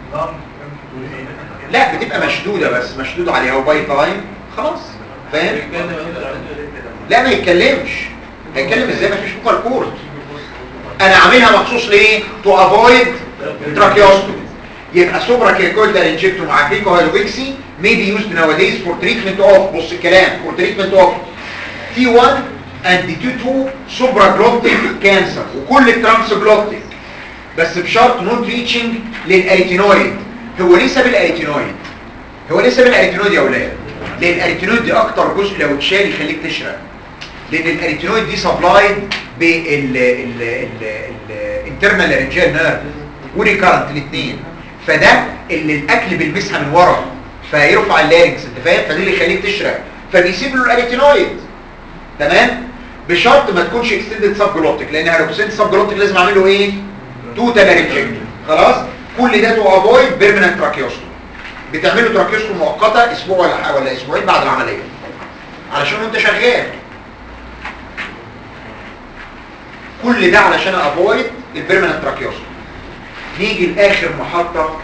لا بتبقى مشدوده بس مشدود عليها وباي تايم خلاص فاهم لا ما يتكلمش هيتكلم ازاي ما فيش فوكال كورد انا عاملها مخصوص ليه تو افويد تراكيوستومي يبقى سوبرا كيركويد لارنجكتو مع كريكو هيدروبيكسي may be used nowadays for treatment of بص الكلام for treatment of T1 and T2 supraglottic cancer وكل الترانسجلوتيك بس بشرط نوت ريتشنج للاريتينويد هو ليه ساب الاريتينويد هو ليه ساب الاريتينويد يا اولاد لان الاريتينويد دي اكتر جزء لو اتشال يخليك تشرق لان الاريتينويد دي سبلايد بالانترنال لارنجيال نيرف وريكارنت الاثنين فده اللي الاكل بيلمسها من ورا فيرفع اللارنكس انت فاهم فده اللي يخليك تشرق فبيسيب له الاريتينويد تمام بشرط ما تكونش اكستندد سب جلوتيك لان لو اكستندد سب جلوتيك لازم اعمل له ايه توتال لارنجكتومي خلاص كل ده تو افويد بيرمننت تراكيوستومي بتعملوا تراكيوستومي مؤقته اسبوع ولا ح- ولا اسبوعين بعد العمليه علشان وانت شغال كل ده علشان افويد البيرمننت تراكيوستومي نيجي لاخر محطه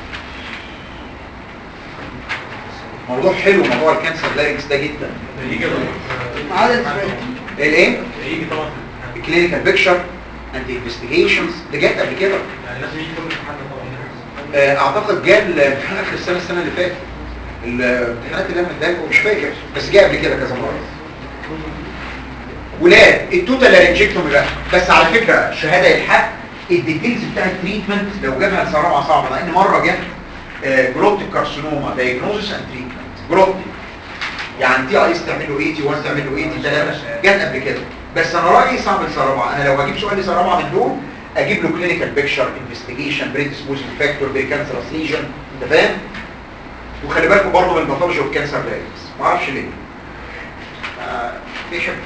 موضوع حلو موضوع الكانسر لارنكس ده جدا يجي عدد الفرق الايه يجي طبعا الكلينيكال بيكتشر اند انفستيجيشنز ده جت قبل كده يعني لازم يجي كل امتحان طبعا آه، اعتقد جاء الامتحان اخر السنه السنه اللي فاتت الامتحانات اللي انا مديها مش فاكر بس جاء قبل كده كذا مره ولاد التوتال لارنجكتومي بقى بس على فكره شهاده الحق الديتيلز بتاع التريتمنت لو جابها لسنه رابعه صعبه لان مره جت جروتيك كارسينوما دايجنوزس اند تريتمنت جروتيك يعني تي ايس تعمل له ايه تي 1 تعمل له ايه تي 3 جت قبل كده بس انا رايي صعب لسنه رابعه انا لو هجيب سؤال لسنه رابعه من دول اجيب له كلينيكال بيكتشر انفستيجيشن بريدسبوزنج فاكتور بريكانسر ليجن انت فاهم وخلي بالكم برضه من الباثولوجي والكانسر لارينكس ما اعرفش ليه آه، بيحب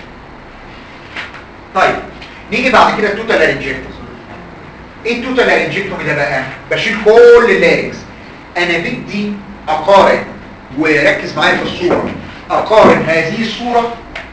طيب نيجي بعد كده التوتال لارنجكتوم ايه التوتال لارنجكتوم ده بقى بشيل كل اللارنكس انا بدي اقارن وركز معايا في الصوره اقارن هذه الصوره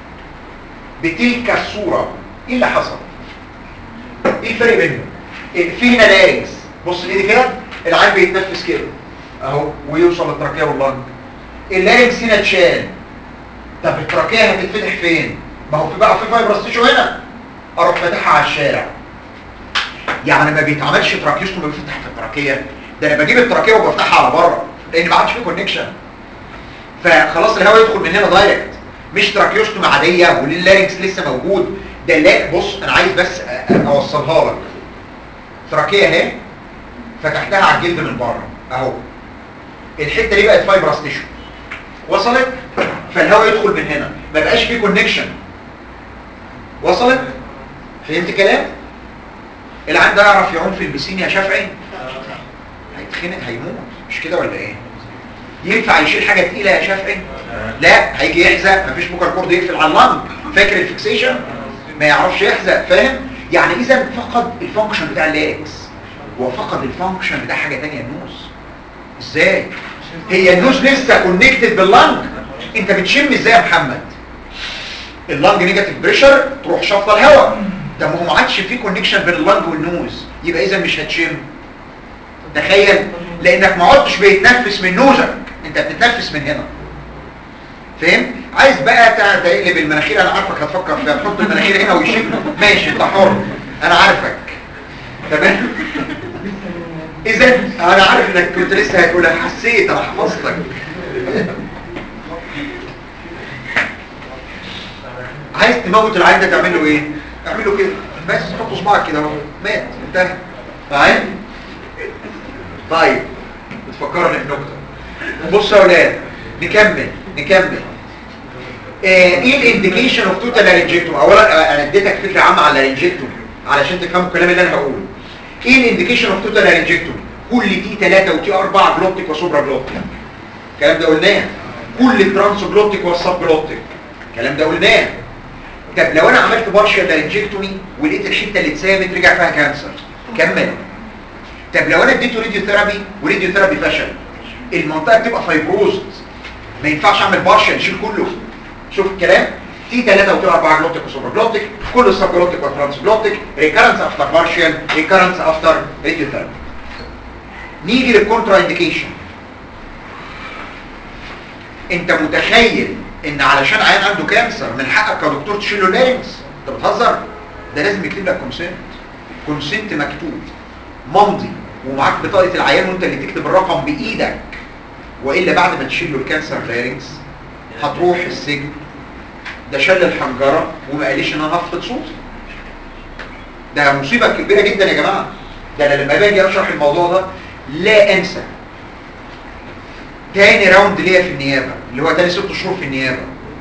بتلك الصوره ايه اللي حصل ايه الفرق بينهم إيه، في هنا لارنكس بص الايد كده العين بيتنفس كده اهو ويوصل للتراكيه واللنج اللارنكس هنا اتشال طب التراكيه هتتفتح فين ما هو في بقى في فايبرس تيشو هنا اروح فاتحها على الشارع يعني ما بيتعملش تراكيوستوم بيفتح في التراكيه ده انا بجيب التراكيه وبفتحها على بره لان ما عادش في كونكشن فخلاص الهواء يدخل من هنا دايركت مش تراكيوستوم عاديه واللارنكس لسه موجود ده لا بص انا عايز بس أ- أ- اوصلها لك تراكيه اهي فتحتها على الجلد من بره اهو الحته دي بقت فايبرس تيشو وصلت فالهواء يدخل من هنا ما بقاش فيه كونكشن وصلت فهمت كلام العيان ده يعرف يعوم في البسين يا شافعي هيتخنق هيموت مش كده ولا ايه ينفع يشيل حاجه تقيله يا شافعي لا هيجي يحزق مفيش بوكر كورد يقفل على اللنج فاكر الفيكسيشن ما يعرفش يحزق فاهم يعني اذا فقد الفانكشن بتاع الليكس وفقد الفانكشن بتاع حاجه تانية النوز ازاي هي النوز لسه كونكتد باللنج انت بتشم ازاي يا محمد اللنج نيجاتيف بريشر تروح شفطه الهواء ده ما هو ما عادش في كونكشن بين اللنج والنوز يبقى اذا مش هتشم تخيل لانك ما عدتش بيتنفس من نوزك انت بتتنفس من هنا فاهم عايز بقى تع- تقلب المناخير انا عارفك هتفكر فيها تحط المناخير هنا ويشيل ماشي انت حر انا عارفك تمام اذا انا عارف انك كنت لسه هتقولها حسيت انا حفظتك عايز تموت العين ده تعمل له ايه اعمل له كده بس حط صباعك كده اهو مات انتهى معايا طيب بتفكرني بنكته بص يا اولاد نكمل نكمل آه، ايه الانديكيشن اوف توتال لارنجكتوم اولا آه، انا اديتك فكره عامه على اللارنجكتوم علشان تفهموا الكلام اللي انا هقوله ايه الانديكيشن اوف توتال لارنجكتوم كل تي 3 وتي 4 جلوبتيك وسوبرا جلوبتيك الكلام ده قلناه كل ترانس جلوبتيك والسب جلوبتيك الكلام ده قلناه طب لو انا عملت بارشال لارنجكتومي ولقيت الحته اللي اتسابت رجع فيها كانسر كمل طب لو انا اديته راديو ثيرابي وراديو ثيرابي فشل المنطقه بتبقى فايبروزد ما ينفعش اعمل بارشال شيل كله شوف الكلام تي 3 وتي 4 جلوبتيك وسوبر جلوبتيك كل السب جلوبتيك وترانس جلوبتيك ريكارنس افتر بارشال ريكارنس افتر راديو ثيرابي نيجي للكونترا انديكيشن انت متخيل ان علشان عيان عنده كانسر من حقك كدكتور تشيل له لارنكس انت بتهزر ده لازم يكتب لك كونسنت كونسنت مكتوب ممضي ومعاك بطاقه العيان وانت اللي تكتب الرقم بايدك والا بعد ما تشيل له الكانسر لارنكس هتروح السجن ده شال الحنجره وما قاليش ان انا هفقد صوتي ده مصيبه كبيره جدا يا جماعه ده انا لما باجي اشرح الموضوع ده لا انسى تاني راوند ليا في النيابه اللي هو تاني ست شهور في النيابه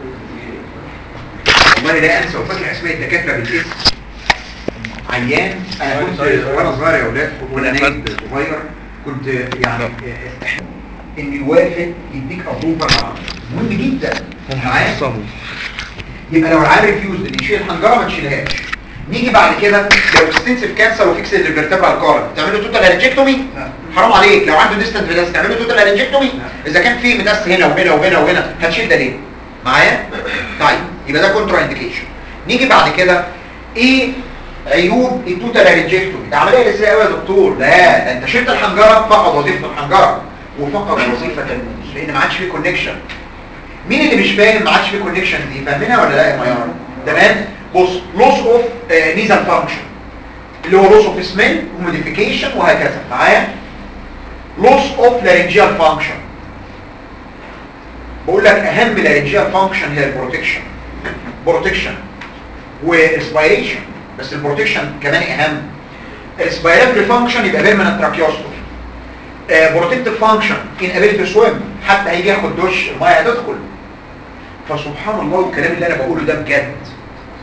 والله لا انسى وفاكر اسماء الدكاتره بالاسم عيان انا كنت وانا صغير يا اولاد وانا نايم صغير كنت يعني آه، ان يوافق يديك ابروفر مهم جدا معايا يبقى لو العيان ريفيوز ان يشيل الحنجره ما تشيلهاش نيجي بعد كده لو اكستنسيف كانسر وفيكس الفيرتبرال كارد تعملوا توتال لارنجكتومي حرام عليك لو عنده ديستنت فيداس تعملوا توتال لارنجكتومي اذا كان في مدس هنا وهنا وهنا وهنا هتشيل ده ليه معايا طيب يبقى ده كونترا انديكيشن نيجي بعد كده ايه عيوب التوتال لارنجكتومي ده عمليه ازاي قوي يا دكتور لا ده انت شلت الحنجره فقد وظيفه الحنجره وفقد وظيفه النوز لان ما عادش في كونكشن مين اللي مش فاهم ما عادش في كونكشن دي فاهمينها ولا لا يا ميار تمام بص لوس اوف نيزل فانكشن اللي هو لوس اوف سميل وموديفيكيشن وهكذا معايا لوس اوف لارنجيال فانكشن بقول لك اهم لارنجيال فانكشن هي البروتكشن بروتكشن واسبيريشن بس البروتكشن كمان اهم الاسبيراتوري فانكشن يبقى بيرمننت تراكيوستومي بروتكتيف فانكشن ان ابيلتي سويم حتى هيجي ياخد دش الميه هتدخل فسبحان الله الكلام اللي انا بقوله ده بجد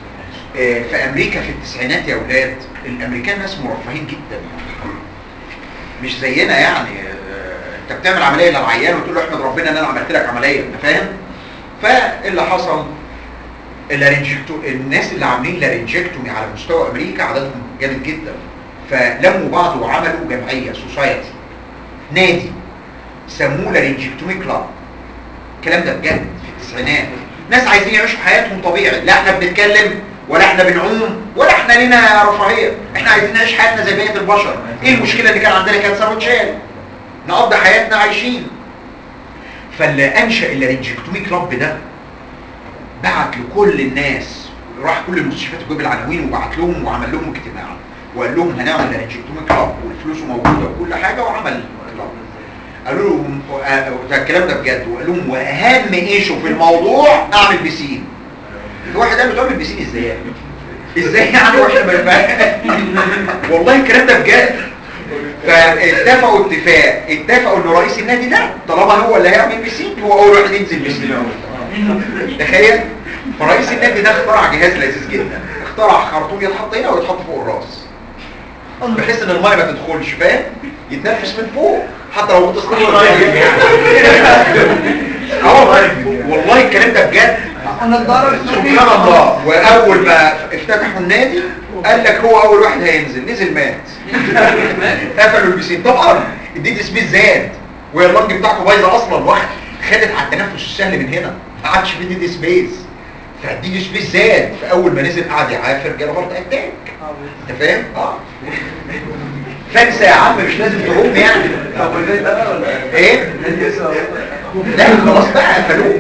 آه، في امريكا في التسعينات يا اولاد الامريكان ناس مرفهين جدا يعني مش زينا يعني آه، انت بتعمل عمليه للعيان وتقول له احمد ربنا ان انا عملت لك عمليه انت فاهم فاللي حصل اللارنجكتو الناس اللي عاملين لارنجكتومي على مستوى امريكا عددهم جامد جدا فلموا بعض وعملوا جمعيه سوسايتي نادي سموه لارنجكتومي كلاب الكلام ده بجد في التسعينات ناس عايزين يعيشوا حياتهم طبيعي لا احنا بنتكلم ولا احنا بنعوم ولا احنا لنا رفاهيه احنا عايزين نعيش حياتنا زي بقيه البشر ايه المشكله اللي كان عندنا كانسر وتشال نقضي حياتنا عايشين فاللي انشا اللارنجكتومي كلاب ده بعت لكل الناس راح كل المستشفيات وجاب العناوين وبعت لهم وعمل لهم اجتماع وقال لهم هنعمل لارنجكتومي كلاب والفلوس موجوده وكل حاجه وعمل كلاب قالوا لهم آه، ده الكلام ده بجد وقال لهم واهم ايشو في الموضوع اعمل بسين الواحد قال له تعمل بسين ازاي ازاي يعني واحنا ما- والله الكلام ده بجد فاتفقوا اتفاق اتفقوا ان رئيس النادي ده طالما هو اللي هيعمل بسين هو اول واحد ينزل بسين تخيل فرئيس النادي ده اخترع جهاز لذيذ جدا اخترع خرطوم يتحط هنا ويتحط فوق الراس بحيث ان الميه ما تدخلش فاهم يتنفس من فوق حتى لو بتصطور اه والله والله الكلام ده بجد انا اتضرب سبحان الله واول ما افتتحوا النادي قال لك هو اول واحد هينزل نزل مات قفلوا البسين طبعا الديد سبيس زاد وهي اللنج بتاعته بايظه اصلا واخد خدت على التنفس السهل من هنا ما عادش في ديد سبيس فالديد سبيس زاد فاول ما نزل قعد يعافر جاله هارت اتاك انت فاهم؟ اه فانسى يا عم مش لازم تعوم يعني طب البيت ده ولا ايه؟ لسه لا خلاص بقى قفلوه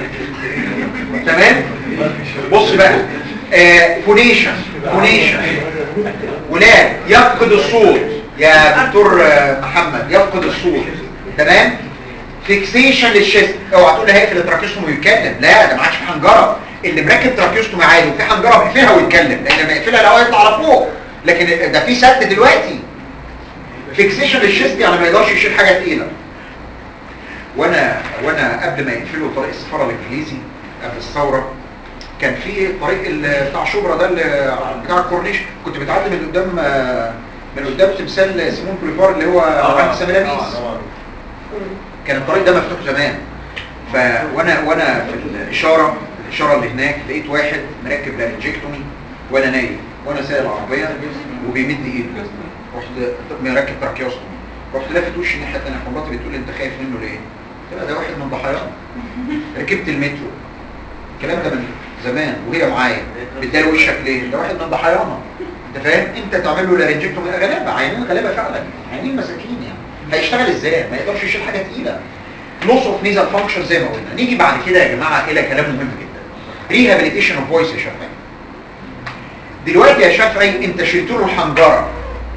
تمام بص بقى آه فونيشن فونيشن ولاد يفقد الصوت يا دكتور آه، محمد يفقد الصوت تمام فيكسيشن للشيست اوعى تقول لي هيقفل التراكيستوم ويتكلم لا ده ما عادش في حنجره اللي مركب تراكيستوم عادي وفي حنجره بيقفلها ويتكلم لان لما يقفلها الهواء يطلع على فوق لكن ده في سد دلوقتي فيكسيشن للشيست يعني ما يقدرش يشيل حاجه تقيله وانا وانا قبل ما يقفلوا طريق السفاره الانجليزي قبل الثوره كان في طريق ال- بتاع شبرا ده اللي بتاع الكورنيش كنت بتعدي من قدام آه، من قدام تمثال سيمون بوليفار اللي هو عند ساميلاميس كان الطريق ده مفتوح زمان ف وانا وانا في الاشاره الاشاره اللي هناك لقيت واحد مركب لارنجكتومي وانا نايم وانا سايق العربيه وبيمد ايده رحت مركب تراكيوستومي رحت لافت وشي الناحيه الثانيه فمراتي بتقول لي انت خايف منه ليه؟ قلت لها ده واحد من ضحايانا ركبت المترو الكلام ده من زمان وهي معايا بتداري وشك ليه؟ ده واحد من ضحايانا انت فاهم؟ انت تعمل له لارنجكتومي غلابه عيانين غلابه فعلا عيانين مساكين يعني هيشتغل ازاي؟ ما يقدرش يشيل حاجه تقيله لوس اوف نيزل فانكشن زي ما قلنا نيجي بعد كده يا جماعه الى كلام مهم جدا ريهابيليتيشن اوف فويس يا شافعي دلوقتي يا شافعي انت شلت له الحنجره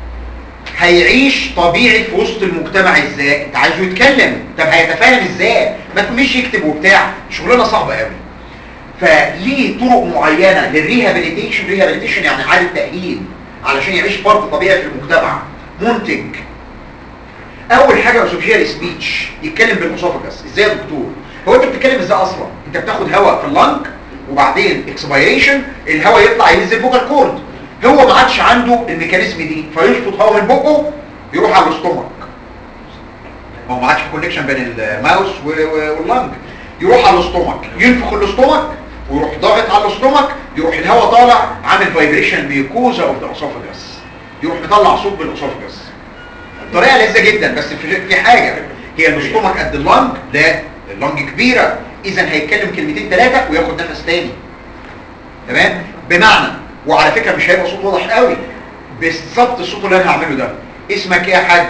هيعيش طبيعي في وسط المجتمع ازاي انت عايزه يتكلم طب هيتفاهم ازاي ما تقومش يكتب وبتاع شغلانه صعبه قوي فليه طرق معينه للريهابيليتيشن ريهابيليتيشن يعني اعاده تاهيل علشان يعيش فرد طبيعي في المجتمع منتج اول حاجه اسوفيال سبيتش يتكلم بالاسوفاجس ازاي يا دكتور هو انت بتتكلم ازاي اصلا انت بتاخد هواء في اللنج وبعدين اكسبيريشن الهواء يطلع ينزل فوق الكورد هو ما عادش عنده الميكانيزم دي فيشفط هواء من بقه يروح على الاستومك هو ما عادش في كونكشن بين الماوس و- و- واللنج يروح على الاستومك ينفخ الاستومك ويروح ضاغط على الاستومك يروح الهواء طالع عامل فايبريشن ميوكوزا اوف ذا اسوفاجس يروح مطلع صوت بالاسوفاجس طريقه لذيذه جدا بس في في حاجه هي الاستومك قد اللنج لا اللنج كبيره اذا هيتكلم كلمتين ثلاثه وياخد نفس تاني تمام بمعنى وعلى فكره مش هيبقى صوت واضح قوي بالظبط الصوت اللي انا هعمله ده اسمك ايه يا حاج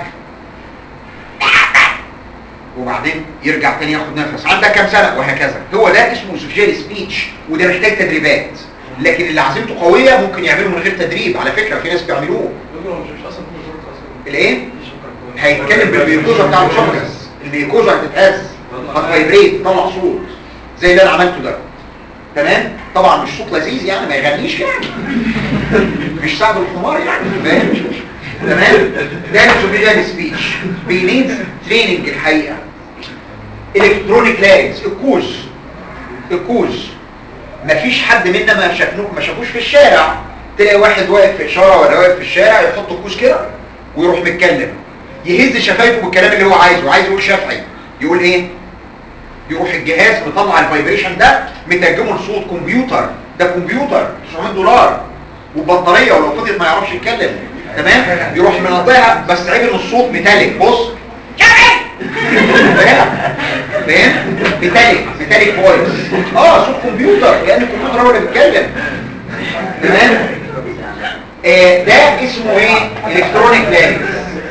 وبعدين يرجع تاني ياخد نفس عندك كام سنه وهكذا هو ده اسمه سوشيال سبيتش وده محتاج تدريبات لكن اللي عزيمته قويه ممكن يعمله من غير تدريب على فكره في ناس بيعملوه دكتور هو مش مش اصلا كل شرط اصلا الايه مش شرط. هيتكلم بالميكوزا بتاع الاسوفجس الميكوزا هتتهز هتفايبريت تطلع صوت زي اللي انا عملته ده تمام طبعا مش صوت لذيذ يعني ما يغنيش يعني مش سعد الحمار يعني فاهم تمام ده السوفيجال سبيتش بينيدز تريننج الحقيقه الكترونيك لارينكس الكوز الكوز مفيش حد منا ما شافنوه ما شافوش في الشارع تلاقي واحد واقف في اشاره ولا واقف في الشارع يحط الكوس كده ويروح متكلم يهز شفايفه بالكلام اللي هو عايزه عايز يقول شافعي يقول ايه يروح الجهاز مطلع الفايبريشن ده مترجمه لصوت كمبيوتر ده كمبيوتر 900 دولار وبطاريه ولو فضيت ما يعرفش يتكلم تمام يروح منطقها بس عيب ان الصوت ميتاليك بص شافعي فاهم فاهم ميتاليك ميتاليك فويس اه صوت كمبيوتر كان الكمبيوتر هو اللي بيتكلم تمام آه ده اسمه ايه الكترونيك لارينكس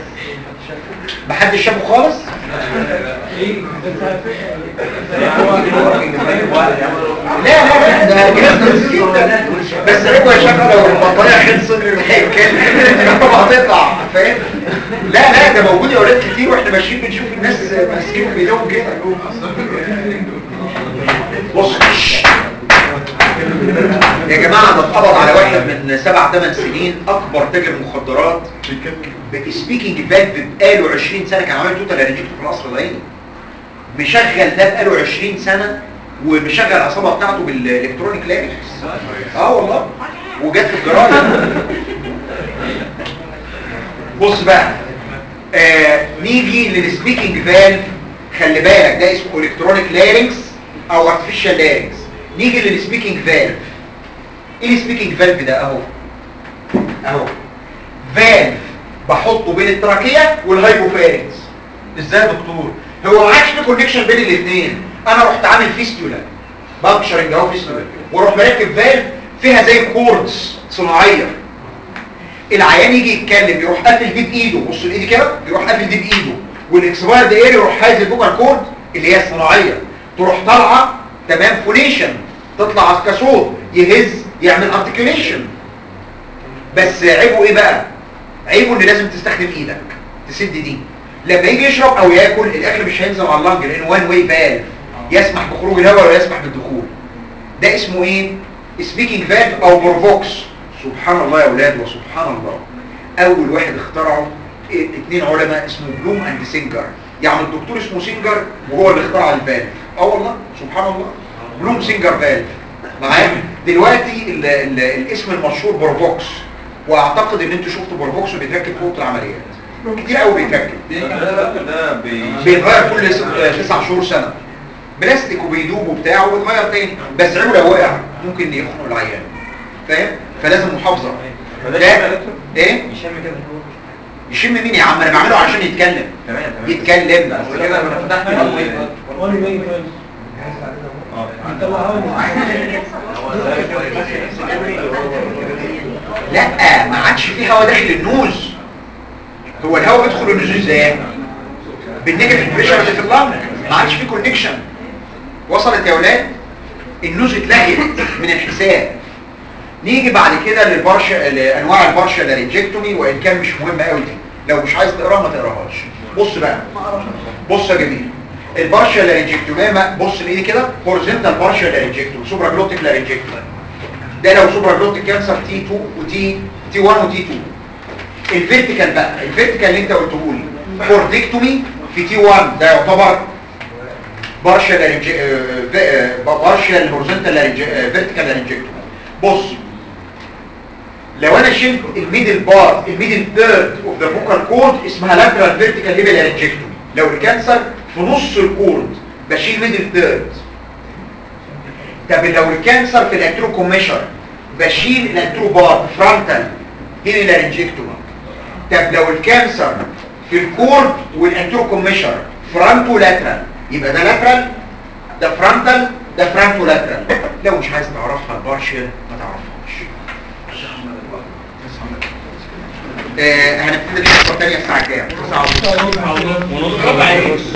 محدش شافه خالص لا لا لا ده جهاز لذيذ جدا بس عيبه يا شباب لو البطاريه خلصت هيتكلم طب هتطلع فاهم لا لا ده موجود يا اولاد كتير واحنا ماشيين بنشوف الناس ماسكين في ايديهم كده بص يا جماعه ده اتقبض على واحد من سبع ثمان سنين اكبر تاجر مخدرات بسبيكينج فالف بقاله 20 سنه كان عامل توتال ريجكت في القصر العيني مشغل ده بقاله 20 سنه ومشغل العصابه بتاعته بالالكترونيك لارينكس اه والله وجت في الجرايد بص بقى آه نيجي للسبيكينج فالف خلي بالك ده اسمه الكترونيك لارينكس او ارتفيشال لارينكس نيجي للسبيكينج فالف ايه السبيكينج فالف ده اهو اهو فالف بحطه بين التراكيه والهايبوفارينكس ازاي يا دكتور هو ما عادش في كونكشن بين الاثنين انا رحت عامل فيستولا بانكشرنج اهو فيستولا واروح مركب فالف فيها زي كوردز صناعيه العيان يجي يتكلم يروح قافل دي بايده بص الايد كده يروح قافل دي بايده والاكسبايرد اير يروح حايز البوكال كورد اللي هي الصناعيه تروح طالعه تمام فونيشن تطلع كصوت يهز يعمل ارتكيوليشن بس عيبه ايه بقى عيبه ان لازم تستخدم ايدك تسد دي لما يجي يشرب او ياكل الاكل مش هينزل على اللنج لان وان واي فالف يسمح بخروج الهواء ولا يسمح بالدخول ده اسمه ايه سبيكينج فالف او بورفوكس سبحان الله يا اولاد وسبحان الله اول واحد اخترعه إيه، اتنين علماء اسمه بلوم اند سينجر يعني الدكتور اسمه سينجر وهو اللي اخترع الفالف اه والله سبحان الله بلوم سينجر فالف معايا دلوقتي ال ال الاسم المشهور بورفوكس واعتقد ان انتوا شفتوا بورفوكس بيتركب في اوضه العمليات كتير قوي بيتركب ده بي بيتغير كل س- تسع شهور سنه بلاستيك وبيدوب وبتاع وبيتغير تاني بس عيبه لو وقع ممكن يخنق العيان فاهم فلازم محافظه فده لا. شامل يا دكتور؟ ايه يشم كده يشم مين يا عم انا بعمله عشان يتكلم تمام تمام يتكلم بس كده انا فتحت لا ما عادش في هواء داخل النوز هو الهواء بيدخل النوز ازاي بالنيجاتيف بريشر اللي في اللنج ما عادش في كونكشن وصلت يا اولاد النوز اتلغت من الحساب نيجي بعد كده للبرشا لانواع البرشا لارنجكتومي وان كان مش مهم قوي دي لو مش عايز تقراها ما تقراهاش بص بقى بص يا جميل البرشا لارنجكتومي ما- بص لايدي كده هوريزونتال برشا لارنجكتومي سوبرا جلوتيك لارنجكتومي ده لو سوبرا جلوتيك كانسر تي 2 وتي تي 1 وتي 2 الفيرتيكال بقى الفيرتيكال اللي انت قلته لي كورديكتومي في تي 1 ده يعتبر بارشال لارنج بارشال هوريزونتال لارنج فيرتيكال لارنجكتومي بص لو انا شلت الميدل بار الميدل ثيرد اوف ذا فوكال كورد اسمها لاترال فيرتيكال ليبل لارنجكتومي لو الكانسر في نص الكورد بشيل ميدل ثيرد طب لو الكانسر في الانترو كوميشر بشيل الانترو بار فرونتال هنا لارنجكتومي طب لو الكانسر في الكورد والانترو كوميشر فرونتو لاترال يبقى ده لاترال ده فرونتال ده فرونتو لاترال لو مش عايز تعرفها البارشل ما تعرفهاش آه هنبتدي الحصه الثانيه الساعه كام؟ 9 ونص